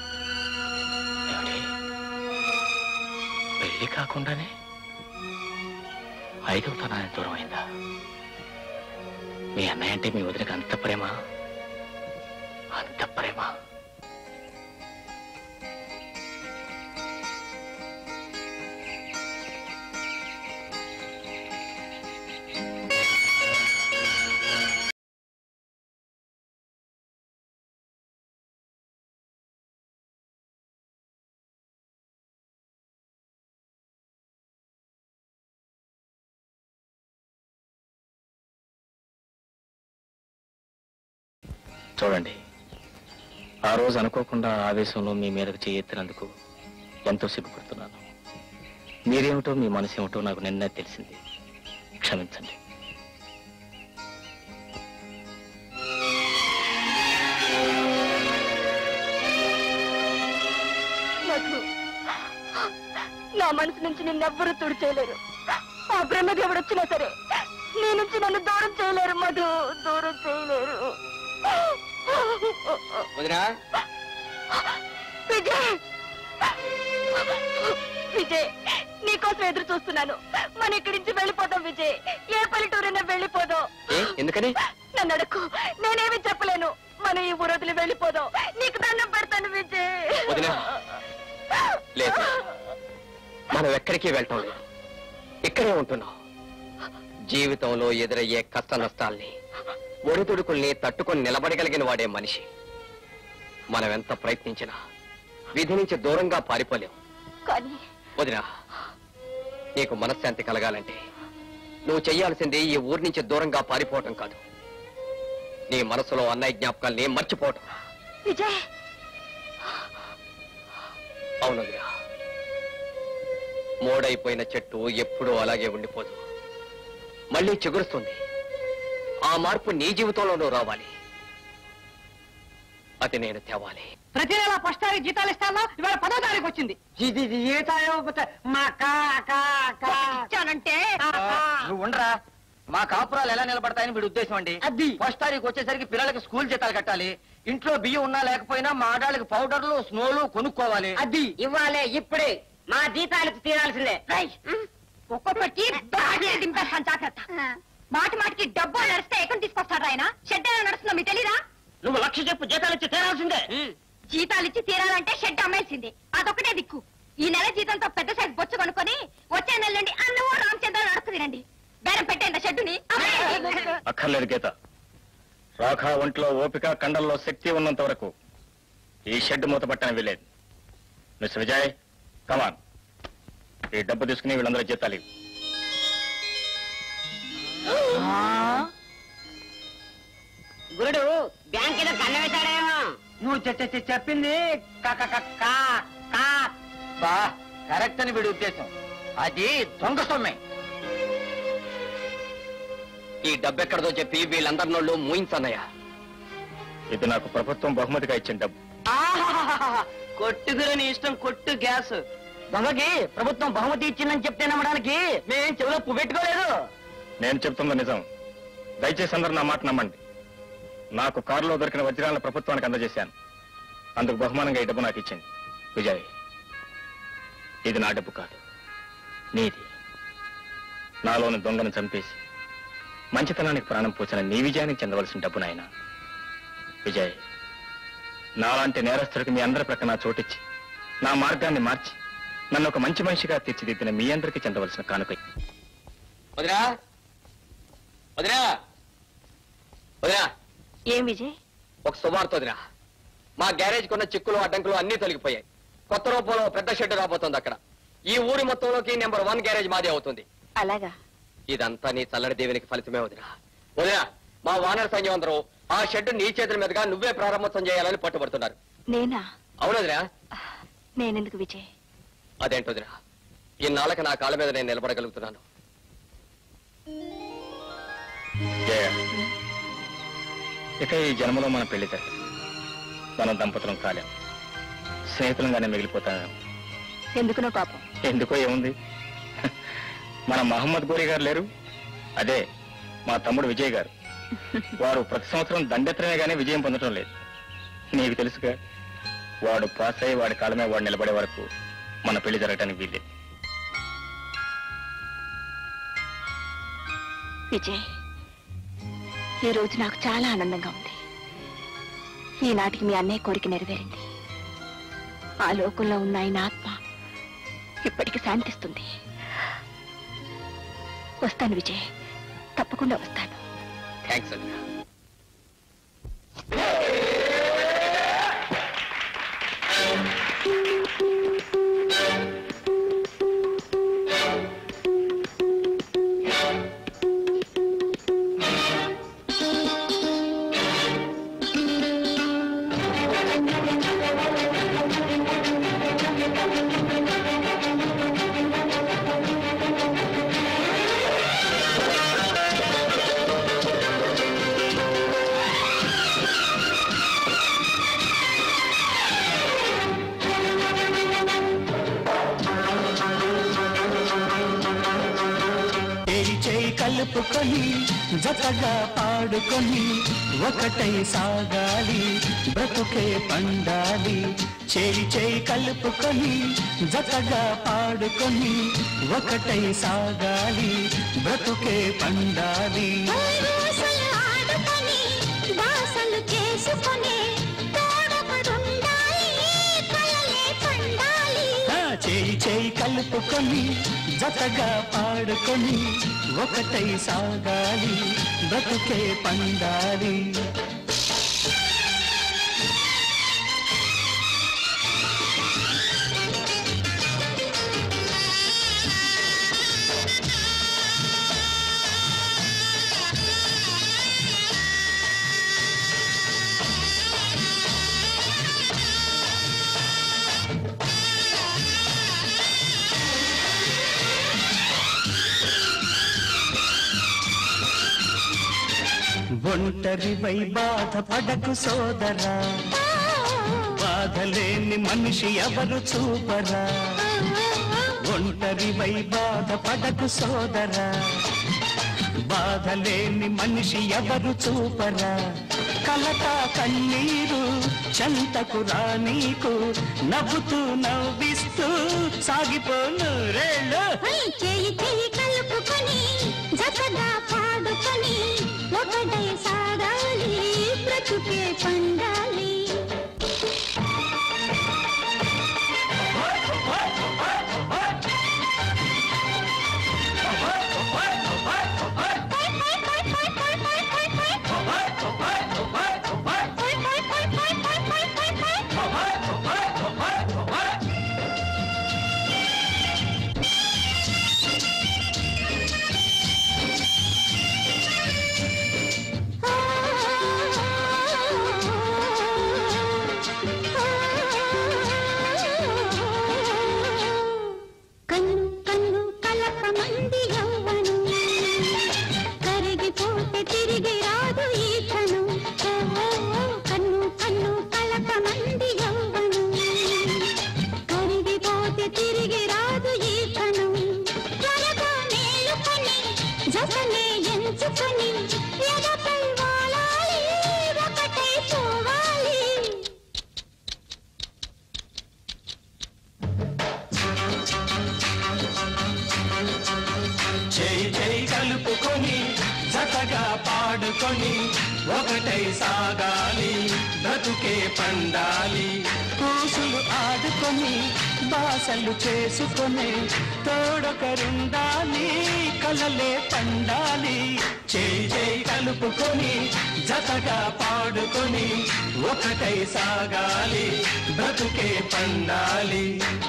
పెళ్లి కాకుండానే ఐదవ తనానికి దూరం అయిందా మీ అన్నయ్య అంటే మీ వదినకి అంత ప్రేమ అంత ప్రేమ చూడండి ఆ రోజు అనుకోకుండా ఆవేశంలో మీ మీదకు చేయెత్తినందుకు ఎంతో సిగ్గుపడుతున్నాను మీరేమిటో మీ మనసు ఏమిటో నాకు నిన్నే తెలిసింది క్షమించండి మధు నా మనసు నుంచి నిన్నెవ్వరూ తుడిచేయలేరు ఆ బ్రహ్మదేవుడు వచ్చినా సరే నీ నుంచి నన్ను దూరం చేయలేరు మధు దూరం చేయలేరు వదినా విజయ్ విజయ్ నీకోసం ఎదురు చూస్తున్నాను మన ఇక్కడి నుంచి వెళ్ళిపోదాం విజయ్ ఏ పల్లెటూరైనా వెళ్ళిపోదాం ఏ ఎందుకని నన్ను అడక్కు నేనేమి చెప్పలేను మనం ఈ ఊరు వదిలి వెళ్ళిపోదాం నీకు దండం పెడతాను విజయ్ వదినా లేదు మనం ఎక్కడికి వెళ్ళటం లేదు ఇక్కడే ఉంటున్నాం జీవితంలో ఎదురయ్యే కష్ట నష్టాల్ని ఒడిదుడుకుల్ని తట్టుకొని నిలబడగలిగిన వాడే మనిషి మనం ఎంత ప్రయత్నించినా విధి నుంచి దూరంగా పారిపోలేం కానీ వదినా నీకు మనశ్శాంతి కలగాలంటే నువ్వు చెయ్యాల్సింది ఈ ఊరి నుంచి దూరంగా పారిపోవటం కాదు నీ మనసులో అన్నయ్య జ్ఞాపకాల్ని మర్చిపోవటం విజయ్ అవును వదినా మోడైపోయిన చెట్టు ఎప్పుడూ అలాగే ఉండిపోదు మళ్ళీ చిగురుస్తుంది ఆ మార్పు నీ జీవితంలోనూ రావాలి అది నేను తేవాలి ప్రతి నెల ఫస్ట్ తారీఖు జీతాలు ఇస్తామా ఇవాళ పదో తారీఖు వచ్చింది జీతాలు ఇవ్వకపోతే మా ఇచ్చానంటే నువ్వు ఉండరా మా కాపురాలు ఎలా నిలబడతాయని వీడి ఉద్దేశం అండి అది. ఫస్ట్ తారీఖు వచ్చేసరికి పిల్లలకి స్కూల్ జీతాలు కట్టాలి ఇంట్లో బియ్యం ఉన్నా లేకపోయినా మా ఆడాళ్ళకి పౌడర్లు స్నోలు కొనుక్కోవాలి అది ఇవ్వాలే ఇప్పుడే మా జీతాలకు తీరాల్సిందే ఒక్కొక్కటి బాగా దింపేస్తాను జాగ్రత్త మాటి మాటికి డబ్బు నడిస్తే ఎక్కడ తీసుకొస్తాడు ఆయన షెడ్ ఎలా నడుస్తుందో మీకు తెలీదా నువ్వు లక్ష చెప్పు జీతాలు ఇచ్చి తీరాల్సిందే జీతాలు ఇచ్చి తీరాలంటే షెడ్ అమ్మేసింది అదొకటే దిక్కు ఈ నెల జీతంతో పెద్ద సైజ్ బొచ్చు కొనుక్కొని వచ్చే నెల నుండి అన్నమో రామచంద్ర నడుకు తినండి బేరం పెట్టేంత షెడ్డుని అమ్మేయండి. అక్కర్లేదు గీత రాఖా ఒంట్లో ఓపిక కండల్లో శక్తి ఉన్నంత వరకు ఈ షెడ్ మూతపట్టని వెళ్ళేది మిస్ విజయ్ కమాన్ ఈ డబ్బు తీసుకుని వీళ్ళందరూ జీతాలు ఇవ్వు. గురుడు బ్యాంక్ ఏదో కన్న వేశాడేమో నువ్వు చె- చె- చె- చెప్పింది కా- కా- కా- కా- కా- బా కరెక్ట్ అని వీడి ఉద్దేశం అది దొంగ సొమ్మే ఈ డబ్బెక్కడదో చెప్పి వీళ్ళందరి నోళ్ళు మూయించన్నయ్య ఇది నాకు ప్రభుత్వం బహుమతిగా ఇచ్చిన డబ్బు కొట్టుకుని ఇష్టం కొట్టు గ్యాస్ దొంగకి ప్రభుత్వం బహుమతి ఇచ్చిందని చెప్తే నమ్మడానికి మేమేం చెవిలో పువ్వు పెట్టుకోలేదు నేను చెప్తున్న నిజం దయచేసి అందరూ నా మాట నమ్మండి నాకు కారులో దొరికిన వజ్రాలను ప్రభుత్వానికి అందజేశాను అందుకు బహుమానంగా ఈ డబ్బు నాకు ఇచ్చింది విజయ్ ఇది నా డబ్బు కాదు నీది నాలోని దొంగను చంపేసి మంచితనానికి ప్రాణం పోసిన నీ విజయానికి చెందవలసిన డబ్బు నాయన విజయ్ నాలాంటి నేరస్తుడికి మీ అందరి ప్రక్కన చోటిచ్చి నా మార్గాన్ని మార్చి నన్ను ఒక మంచి మనిషిగా తీర్చిదిద్దిన మీ అందరికీ చెందవలసిన కానుక వదినా వదినా వదినా ఏం విజయ్ ఒక శుభార్త వదినా మా గ్యారేజ్ కొన్న చిక్కులు అడ్డంకులు అన్ని తొలగిపోయాయి కొత్త రూపంలో పెద్ద షెడ్ రాబోతోంది అక్కడ ఈ ఊరి మొత్తంలోకి నెంబర్ వన్ గ్యారేజ్ మాదే అవుతుంది అలాగా ఇదంతా నీ చల్లడి దేవునికి ఫలితమే వదినా వదినా మా వానర సైన్యం అందరూ ఆ షెడ్ నీ చేతుల మీదుగా నువ్వే ప్రారంభోత్సవం చేయాలని పట్టుబడుతున్నారు నేనా అవును వదినా నేనెందుకు విజయ్ అదేంటి వదినా ఇన్నాళ్ళకి నా కాళ్ళ మీద నేను నిలబడగలుగుతున్నాను జయ ఇక ఈ జన్మలో మన పెళ్లి జరగదు మనం దంపతులం కాలేం స్నేహితులంగానే మిగిలిపోతాను ఎందుకునో పాపం ఎందుకో ఏముంది మన మహమ్మద్ గోరి గారు లేరు అదే మా తమ్ముడు విజయ్ గారు వారు ప్రతి సంవత్సరం దండెత్తడమే గానీ విజయం పొందడం లేదు నీకు తెలుసుగా వాడు పాస్ అయ్యి వాడి కాలమే వాడు నిలబడే వరకు మన పెళ్లి జరగటానికి వీల్లేదు విజయ్ ఈ రోజు నాకు చాలా ఆనందంగా ఉంది ఈనాటికి మీ అన్నయ్య కోరిక నెరవేరింది ఆ లోకంలో ఉన్న ఆయన ఆత్మ ఇప్పటికి శాంతిస్తుంది వస్తాను విజయ్ తప్పకుండా వస్తాను థ్యాంక్స్ వదిన చేయి చేయి కలుపుకొని జతగా పాడుకొని ఒకటై సాగాలి బ్రతుకే పండాలి చేయి చేయి కలుపుకొని జతగా పాడుకొని ఒకటై సాగాలి బ్రతుకే పండాలి రోజులు ఆడుకొని బాసలు చేసుకొని తోడపడుండాలి కలలే పండాలి ఆ, చేయి చేయి కలుపుకొని జతగా పాడుకొని ఒకటై సాగాలి బ్రతుకే పండాలి ఒంటరివై బాధపడకు సోదరా బాధలేని మనిషి ఎవరు చూపరా ఒంటరివై బాధపడకు సోదరా బాధలేని మనిషి ఎవరు చూపరా కలత కన్నీరు చెంతకు రానీకు నవ్వుతూ నవ్విస్తూ సాగిపోను రేళ్ళు చేయి చేయి కలుపుకొని జతగా పాడుకొని ఒకటై సాగాలి బ్రతుకే పండాలి కన్ను కన్ను కలప మంది యవ్వను కరిగిపోతే తిరిగి రాదు ఈ కను ఓ, ఓ, ఓ, కన్ను కన్ను కలప మంది యవ్వను కరిగిపోతే తిరిగి రాదు ఈ కను త్వరగా మేలుకొని జతనే ఎంచుకొని ఎదపై వాలాలి ఒకటై పోవాలి చేయి చేయి కలుపుకొని జతగా పాడుకొని ఒకటై సాగాలి బ్రతుకే పండాలి కూసులు ఆడుకొని బాసలు చేసుకొని తోడొకరుండాలి కలలే పండాలి చేయి చేయి కలుపుకొని జతగా పాడుకొని ఒకటై సాగాలి బ్రతుకే పండాలి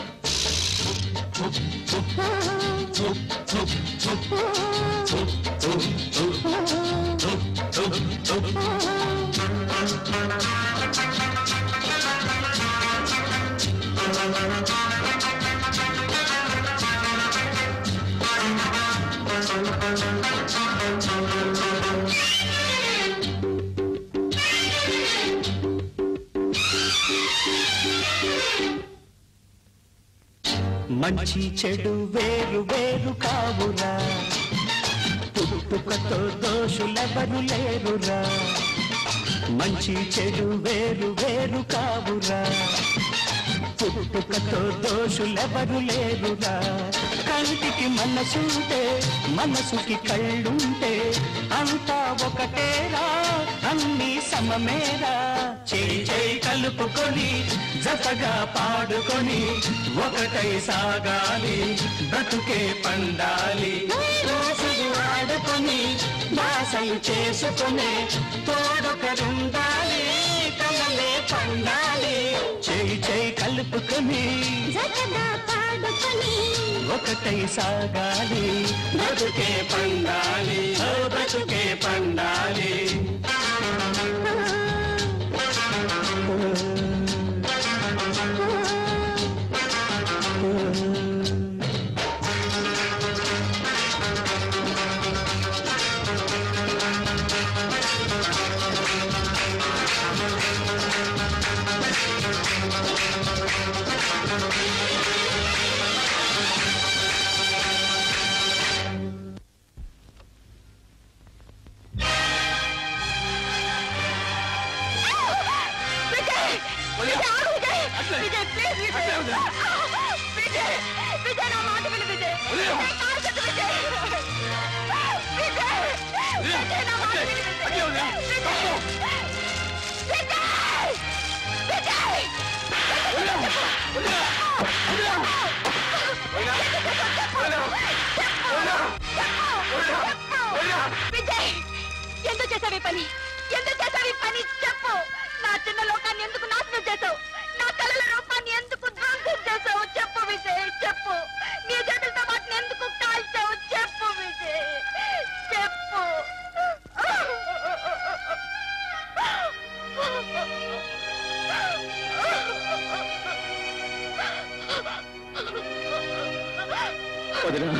మంచి చెడు వేరు వేరు కావురా పుట్టుకతో దోషులెవరు లేరురా మంచి చెడు వేరు వేరు కావురా పుట్టుకతో దోషులెవరు లేరురా కంటికి మనసుంటే మనసుకి కళ్ళుంటే అంతా ఒకటేరా అన్ని సమమేరా చేయి చేయి కలుపుకొని జతగా పాడుకొని ఒకటై సాగాలి బ్రతుకే పండాలి రోజులు ఆడుకొని బాసలు చేసుకునే తోడొకరుండాలి కలలే పండాలి చేయి చేయి కలుపుకొని జతగా పాడుకొని ఒకటై సాగాలి బ్రతుకే పండాలి ఓ బ్రతుకే పండాలి విజయ్ విజయ్ ఆగు విజయ్ విజయ్ ప్లీజ్ విజయ్ విజయ్ విజయ్ నా మాట విను విజయ్ విజయ్ కాలు కట్టు విజయ్ విజయ్ విజయ్ నా మాట విను విజయ్ విజయ్ విజయ్ విజయ్ విజయ్ ఎందుకు చేసావు ఈ పని ఎందుకు చేసావు ఈ పని చెప్పు నా చిన్న లోకాన్ని ఎందుకు నాశనం చేసావు నా కళల రూపాన్ని ఎందుకు ధ్వంసం చేసావు చెప్పు విజయ్ చెప్పు నీ చేతులతో వాటిని ఎందుకు కాల్చావు చెప్పు విజయ్ చెప్పు వదినా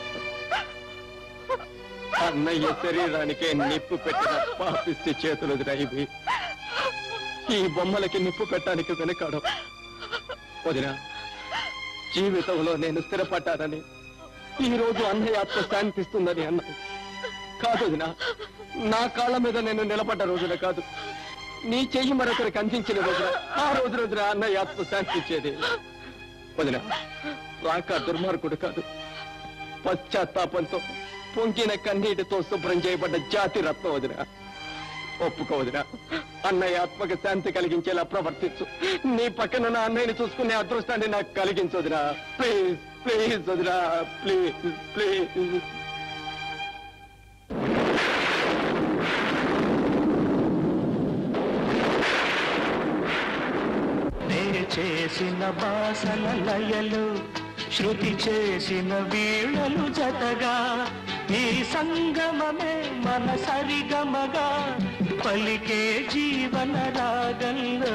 అన్నయ్య శరీరానికే నిప్పు పెట్టిన పాపిస్తే చేతులు ఇవి ఈ బొమ్మలకి నిప్పు పెట్టడానికి వెనకాడం వదిన జీవితంలో నేను స్థిరపడ్డానని ఈ రోజు అన్నయ్య ఆత్మ శాంతిస్తుందని అన్నాను కాదు వదిన నా కాళ్ళ మీద నేను నిలబడ్డ రోజున కాదు నీ చెయ్యి మరొకరికి అందించిన రోజున ఆ రోజు రోజున అన్నయ్య ఆత్మ శాంతించేది వదిన రాక దుర్మార్గుడు కాదు పశ్చాత్తాపంతో పొంగిన కన్నీటితో శుభ్రం చేయబడ్డ జాతి రత్నం వదిన ఒప్పుకోవదిన అన్నయ్య ఆత్మక శాంతి కలిగించేలా ప్రవర్తించు నీ పక్కన నా అన్నయ్యని చూసుకునే అదృష్టాన్ని నాకు కలిగించొదినా ప్లీజ్ ప్లీజ్ వదినా ప్లీజ్ ప్లీజ్ నే చేసిన బాసల లయలు శృతి చేసిన వీణలు జతగా ఈ సంగమమే మన సరిగమగా పలికే జీవన రాగంలో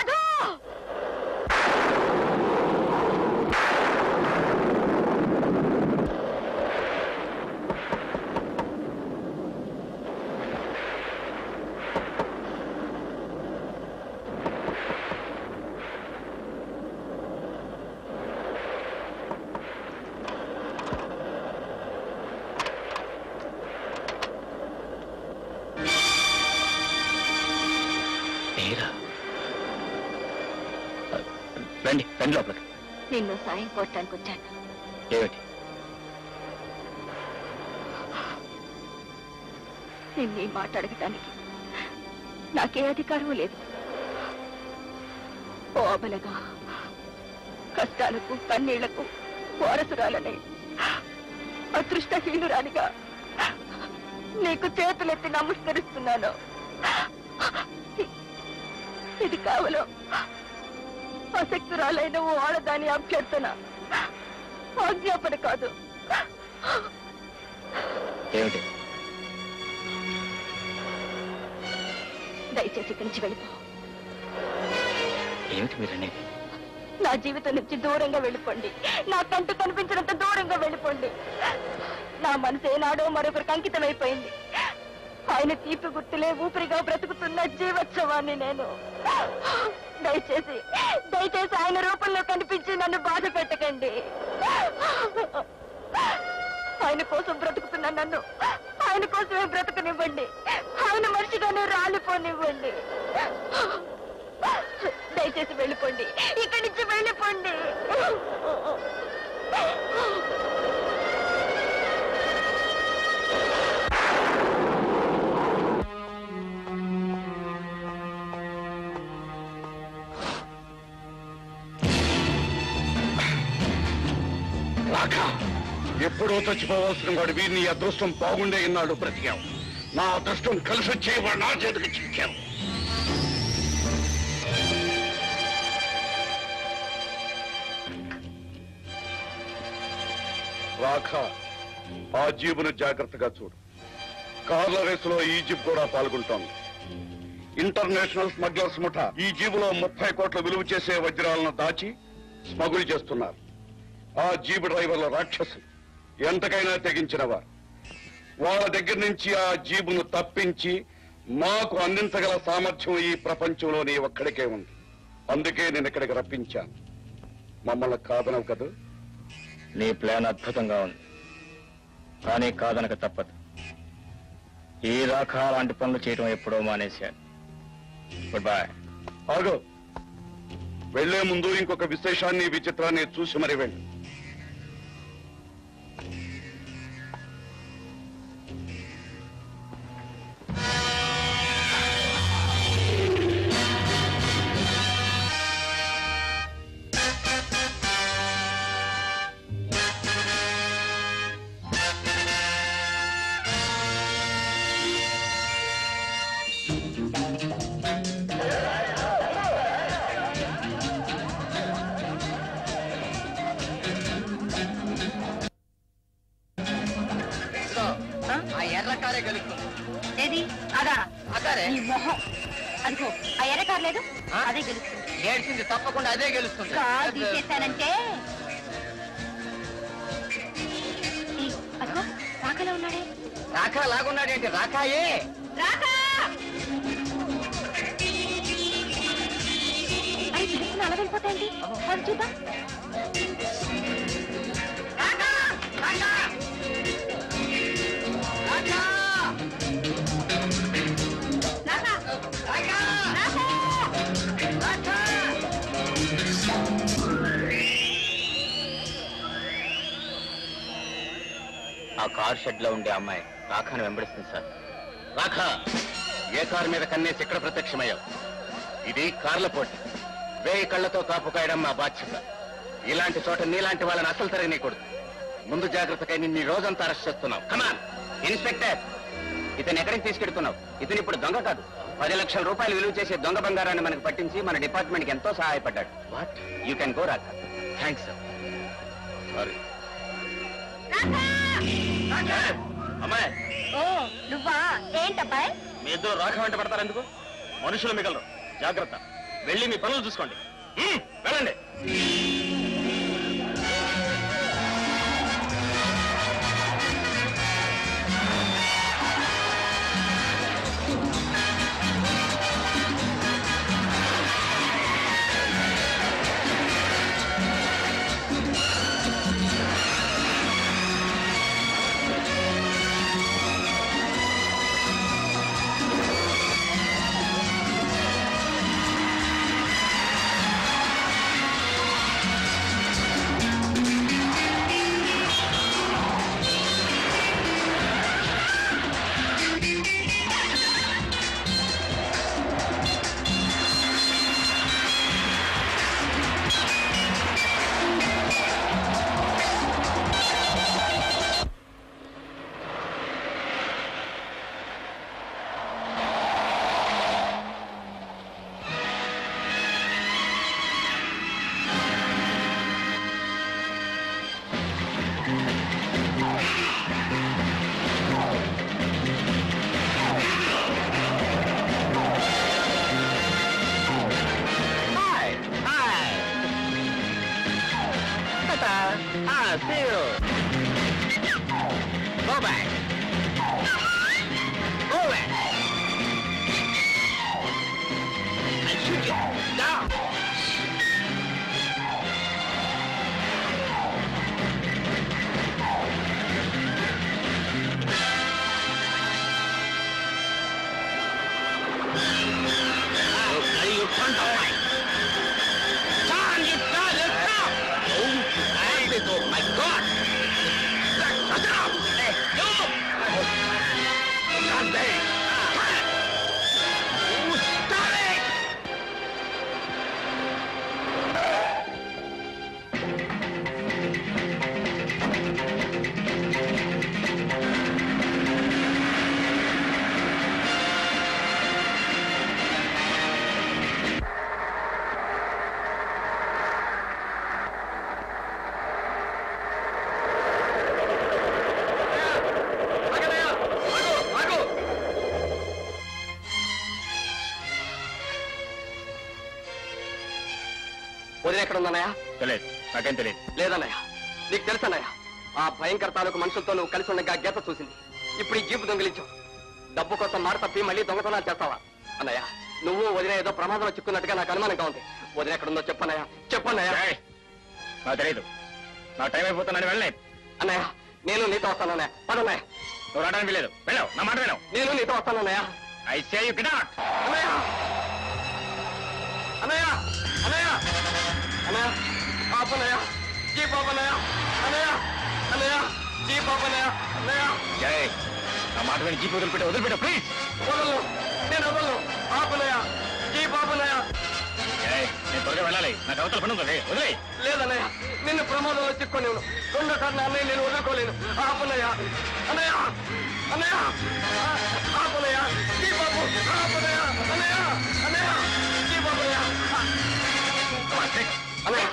మీరా రండి రండి లోపలికి నిన్ను సాయం కోరటానికి వచ్చాను ఏమిటి నిన్ను ఈ మాట అడగటానికి నాకే అధికారం లేదు ఓ అబలగా కష్టాలకు కన్నీళ్లకు వారసురాలని అదృష్టహీనురాలిగా నీకు చేతులెత్తి నమస్కరిస్తున్నాను ఇది కావలం ఆసక్తురాలైన ఓ ఆడదాని అభ్యర్థన ఆజ్ఞాపన కాదు ఏమిటి దయచేసి ఇక్కడి నుంచి వెళ్ళిపో ఏమిటి మీరనేది నా జీవితం నుంచి దూరంగా వెళ్ళిపోండి నా కంటి కనిపించినంత దూరంగా వెళ్ళిపోండి నా మనసు ఏనాడో మరొకరికి అంకితమైపోయింది ఆయన తీపి గుర్తులే ఊపిరిగా బ్రతుకుతున్న జీవోత్సవాన్ని నేను దయచేసి దయచేసి ఆయన రూపంలో కనిపించి నన్ను బాధ పెట్టకండి ఆయన కోసం బ్రతుకుతున్న నన్ను ఆయన కోసమే బ్రతకనివ్వండి ఆయన మనిషిగానే రాలిపోనివ్వండి దయచేసి వెళ్ళిపోండి ఇక్కడి నుంచి వెళ్ళిపోండి ఎప్పుడో చచ్చిపోవాల్సిన వాడు వీరిని అదృష్టం బాగుండే ఇన్నాళ్ళు బ్రతికావు నా అదృష్టం కలిసి వచ్చేవాడు నా చేతికి చిక్కావు రాఖ ఆ జీబును జాగ్రత్తగా చూడు కార్ల రేసులో ఈ జీప్ కూడా పాల్గొంటోంది ఇంటర్నేషనల్ స్మగ్లర్స్ ముఠ ఈ జీబులో ముప్పై కోట్ల విలువ చేసే వజ్రాలను దాచి స్మగుల్ చేస్తున్నారు ఆ జీబు డ్రైవర్ల రాక్షసులు ఎంతకైనా తెగించిన వారు వాళ్ళ దగ్గర నుంచి ఆ జీబును తప్పించి మాకు అందించగల సామర్థ్యం ఈ ప్రపంచంలో నీ ఒక్కడికే ఉంది అందుకే నేను ఇక్కడికి రప్పించాను మమ్మల్ని కాదనవు కదా నీ ప్లాన్ అద్భుతంగా ఉంది కానీ కాదనక తప్పదు ఈ రాఖ లాంటి పనులు చేయడం ఎప్పుడో మానేశాను గుడ్ బాయ్ ఆగో వెళ్లే ముందు ఇంకొక విశేషాన్ని విచిత్రాన్ని చూసి మరి వెళ్ళి ఆ ఎర్ర కారే గెలుస్తుంది ఏది అదా అదారే నీ మొహం అదిగో ఆ ఎర్ర కార్ లేదు అదే గెలుస్తుంది ఏడ్చింది తప్పకుండా అదే గెలుస్తుంది కార్ తీసేశానంటే ఈ, అదిగో రాకలో ఉన్నాడే రాకా లాగున్నాడేంటి రాకాయే రాకా అవి పిలుస్తున్న అలా వెళ్ళిపోతాయండి అది చూద్దాం రాకా! రాకా! రాకా! రాకా! రాకా! రాకా! ఆ కార్ షెడ్ లో ఉండే అమ్మాయి రాఖాను వెంబడిస్తుంది సార్ రాఖ ఏ కారు మీద కన్నేసి ఇక్కడ ప్రత్యక్షమయ్యావు ఇది కార్ల పోటీ వేయి కళ్ళతో కాపు కాయడం మా బాధ్యత ఇలాంటి చోట నీలాంటి వాళ్ళని అసలు తిరగనీయకూడదు ముందు జాగ్రత్తకై నిన్ను ఈ రోజంతా అరెస్ట్ చేస్తున్నావు కమాన్ ఇన్స్పెక్టర్ ఇతను ఎక్కడికి తీసుకెడుతున్నావు ఇతను ఇప్పుడు దొంగ కాదు పది లక్షల రూపాయలు విలువ చేసే దొంగ బంగారాన్ని మనకు పట్టించి మన డిపార్ట్మెంట్ కి ఎంతో సహాయపడ్డాడు వాట్ యూ కెన్ గో రాక థ్యాంక్స్ సార్ సారీ అమ్మాయి ఓ నువ్వా ఏంటబ్బాయ్ మీ ఇద్దరు రాఖ వెంట పడతారు ఎందుకు మనుషులు మిగలరు జాగ్రత్త వెళ్ళి మీ పనులు చూసుకోండి హ్మ్, వెళ్ళండి Hi. Hi. Ta-ta. Ah, see you. Go back. Go back. I shoot you. Down. Now, bloody you front of mine. Turn, you turn, you turn. Oh, nice. Oh, my God. Shut up. Hey, you. God dang. Oh, stop it. వదిన ఎక్కడ ఉందన్నయ్య తెలియదు నాకేం తెలియదు లేదన్నయ్య నీకు తెలుసన్నయ్య ఆ భయంకర తాలూకు మనుషులతో నువ్వు కలిసి ఉండగా గీత చూసింది ఇప్పుడు ఈ జీపు దొంగిలించావు డబ్బు కోసం మాట తప్పి మళ్ళీ దొంగతనాలు చేస్తావా అన్నయ్య నువ్వు వదిన ఏదో ప్రమాదంలో చిక్కున్నట్టుగా నాకు అనుమానంగా ఉంది వదిన ఎక్కడుందో చెప్పన్నయ్య చెప్పన్నయ్య నాకు తెలియదు నా టైం అయిపోతున్నాను వెళ్ళలేదు అన్నయ్య నేను నీతో వస్తానన్నయ్య పదన్నయ్య నువ్వు రావడానికి వీలేదు వెళ్ళావు నా మాట వినవు నేను నీతో వస్తానన్నయ్య ఐ సే యు కెనాట్ అన్నయ్య అన్నయ్య అన్నయ్య అన్నయ్య ఆపన్నయ్య జీ పాపన్నయ్య అన్నయ్య అన్నయ్య జీ పాపన్నయ్య అన్నయ్య జై నా మాట విని జీప్ వదిలిపెట్టు వదిలిపెట్టు ప్లీజ్ వదలను నేను వదలను ఆపన్నయ్య జీ పాపన్నయ్య జై నేను త్వరగా వెళ్ళాలి నాకు అవతల పని ఉంది వదిలే లేదన్నయ్య నిన్ను ప్రమాదంలో చిక్కొని రెండోసారి అన్నయ్య నేను వదులుకోలేను ఆపన్నయ్య అన్నయ్య అన్నయ్య ఆ- ఆపన్నయ్య జీ బాబు ఆపన్నయ్య అన్నయ్య అన్నయ్య జీ బాబన్నయ్య అన్నయ్య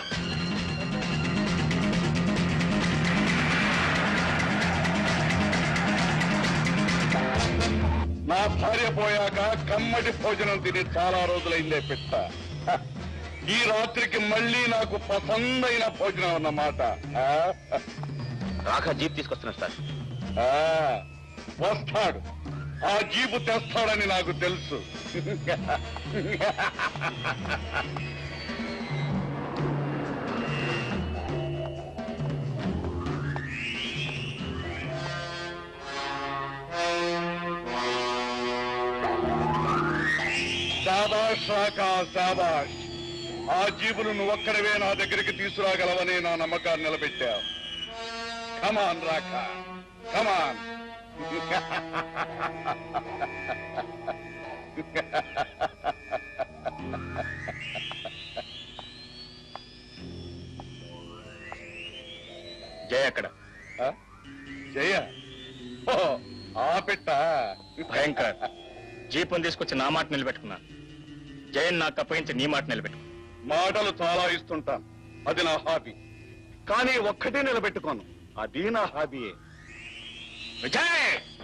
నా భార్య పోయాక కమ్మటి భోజనం తిని చాలా రోజులైందే పెట్ట హ, ఈ రాత్రికి మళ్ళీ నాకు పసందైన భోజనం అన్నమాట ఆ? రాక జీప్ తీసుకొస్తున్నాడు సార్ ఆ, వస్తాడు ఆ జీపు తెస్తాడని నాకు తెలుసు శాబాష్ రాక శాబాష్ ఆ జీబును నువ్వు ఒక్కడవే నా దగ్గరికి తీసుకురాగలవని నా నమ్మకాన్ని నిలబెట్టావు కమాన్ రాక కమాన్ జయ అక్కడ జయ ఓ, ఆ పెట్ట భయంకర్ జీపుని తీసుకొచ్చి నా మాట నిలబెట్టుకున్నాను జయన్ నాకు అప్పగించి నీ మాట నిలబెట్టు మాటలు చాలా ఇస్తుంటాను అది నా హాబీ కానీ ఒక్కటే నిలబెట్టుకోను అది నా హాబీయే విజయ్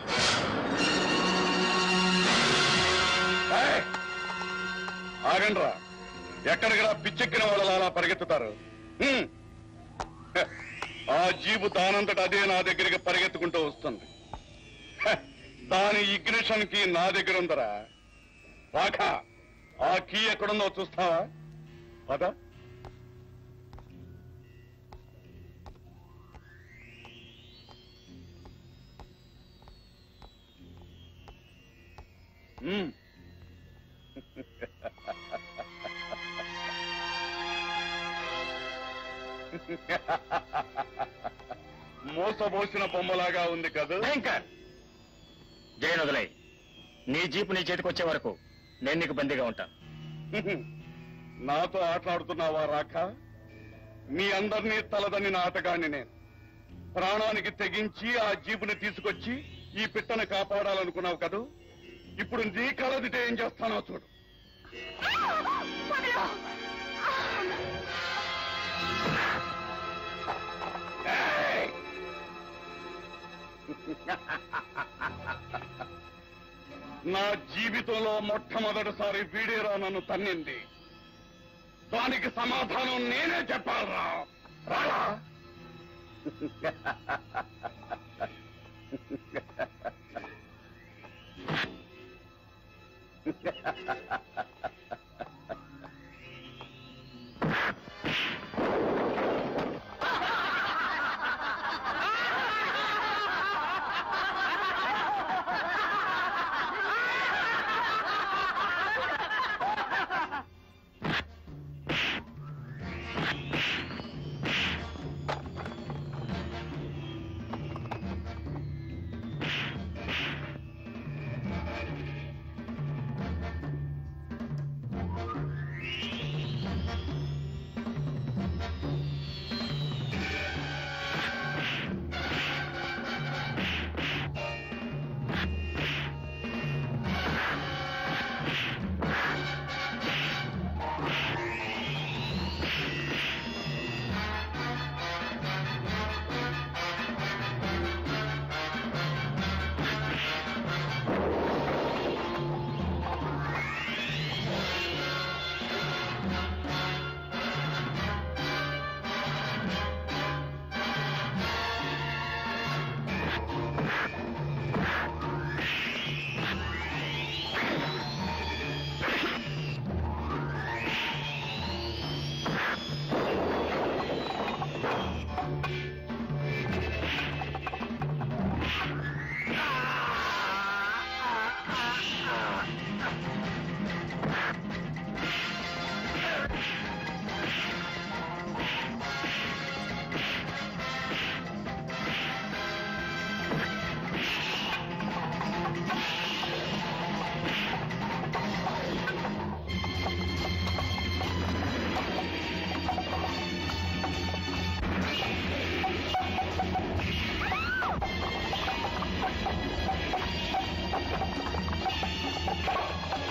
ఏయ్! ఆగండ్రా ఎక్కడికి రా పిచ్చెక్కిన వాళ్ళు అలా పరిగెత్తుతారు హ్మ్. హ, ఆ జీబు దానంతట అదే నా దగ్గరికి పరిగెత్తుకుంటూ వస్తుంది హ, దాని ఇగ్నిషన్ కి నా దగ్గర ఉందరా రాక ఆ కీ ఎక్కడుందో చూస్తావా పద హ్మ్. మోసబోసిన బొమ్మలాగా ఉంది కదా భయంకర్ జయన్ వదిలే నీ జీపు నీ చేతికి వచ్చే వరకు నేను నీకు బందీగా ఉంటాను నాతో ఆటలాడుతున్నావా రాక మీ అందరినీ తలదని నాటగాన్ని నేను ప్రాణానికి తెగించి ఆ జీపుని తీసుకొచ్చి ఈ పిట్టను కాపాడాలనుకున్నావు కదూ ఇప్పుడు నీ కలదిటే ఏం చేస్తానో చూడు ఏయ్! నా జీవితంలో మొట్టమొదటిసారి వీడేరా నన్ను తన్నింది దానికి సమాధానం నేనే చెప్పాలరా రారా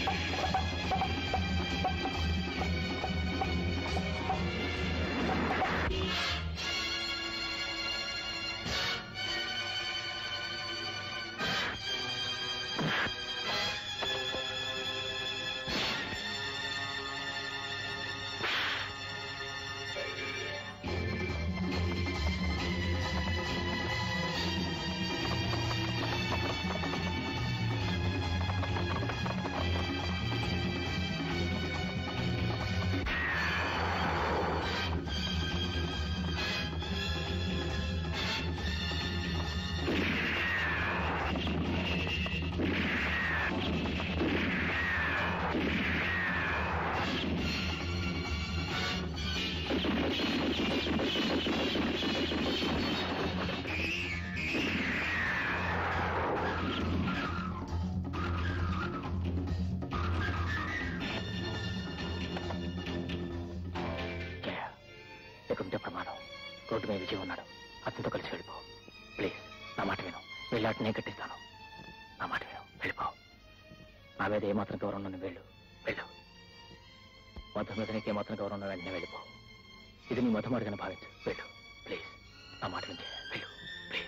లేకుంటే ప్రమాదం రోడ్డు మీద విజయ్ ఉన్నాడు అతనితో కలిసి వెళ్ళిపో ప్లీజ్ నా మాట విను వెళ్ళాట నేను కట్టిస్తాను నా మాట విను వెళ్ళిపో నా మీద ఏమాత్రం గౌరవం ఉన్న నువ్వు వెళ్ళు వెళ్ళు మధు మీద నీకు ఏమాత్రం గౌరవం ఉన్న వెంటనే వెళ్ళిపో ఇది నీ మొదటిగా భావించు వెళ్ళు ప్లీజ్ నా మాట వింటే వెళ్ళు ప్లీజ్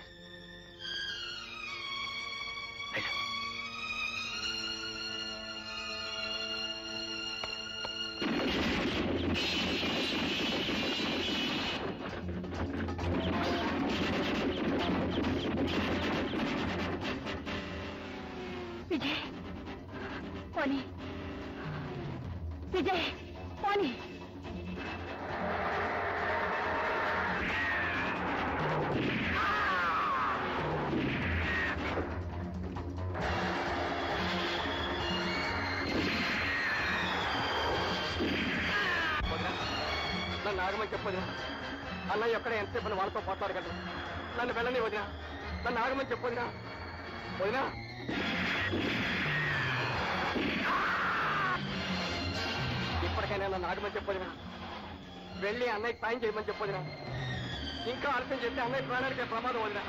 వెళ్ళు విజయ్ పోనీ విజయ్ పోనీ నన్ను ఆగమని చెప్పొదినా అన్నయ్య ఎక్కడ ఎంతసేపు అని వాళ్ళతో పోట్లాడగలరు నన్ను వెళ్ళని వదినా నన్ను ఆగమని చెప్పొదినా వదినా ఇప్పటికైనా నన్ను ఆగమని చెప్పొదినా వెళ్ళి అన్నయ్యకి సాయం చేయమని చెప్పొదినా ఇంకా ఆలస్యం చేస్తే అన్నయ్య ప్రాణానికి ప్రమాదం వదినా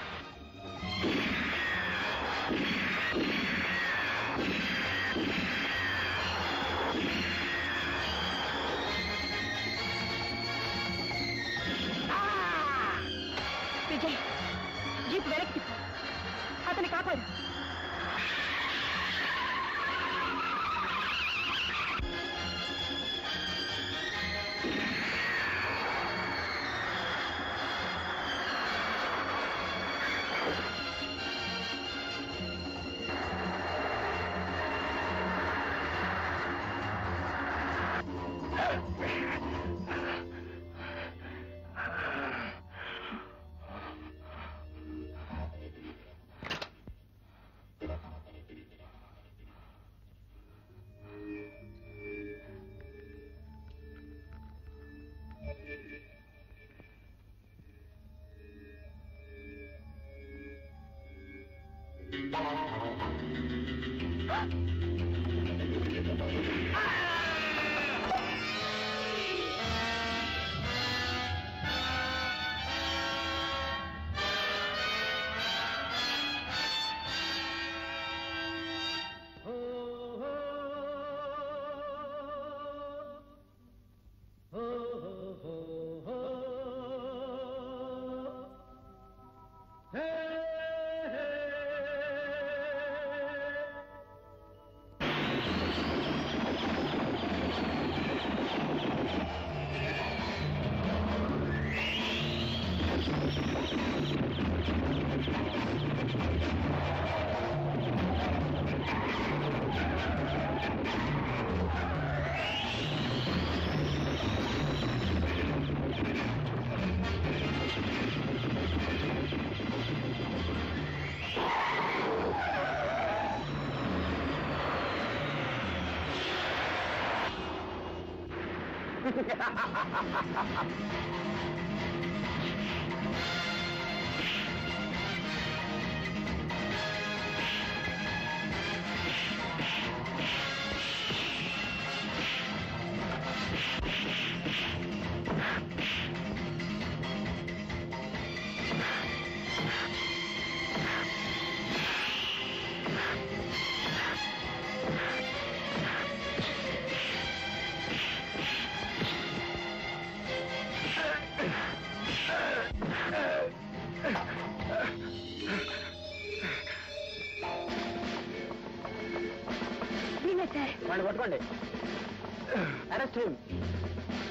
విజయ్ జీప్ వెనక్కి తిప్పు అతని కాపాడు సార్ వాళ్ళు పట్టుకోండి అరెస్ట్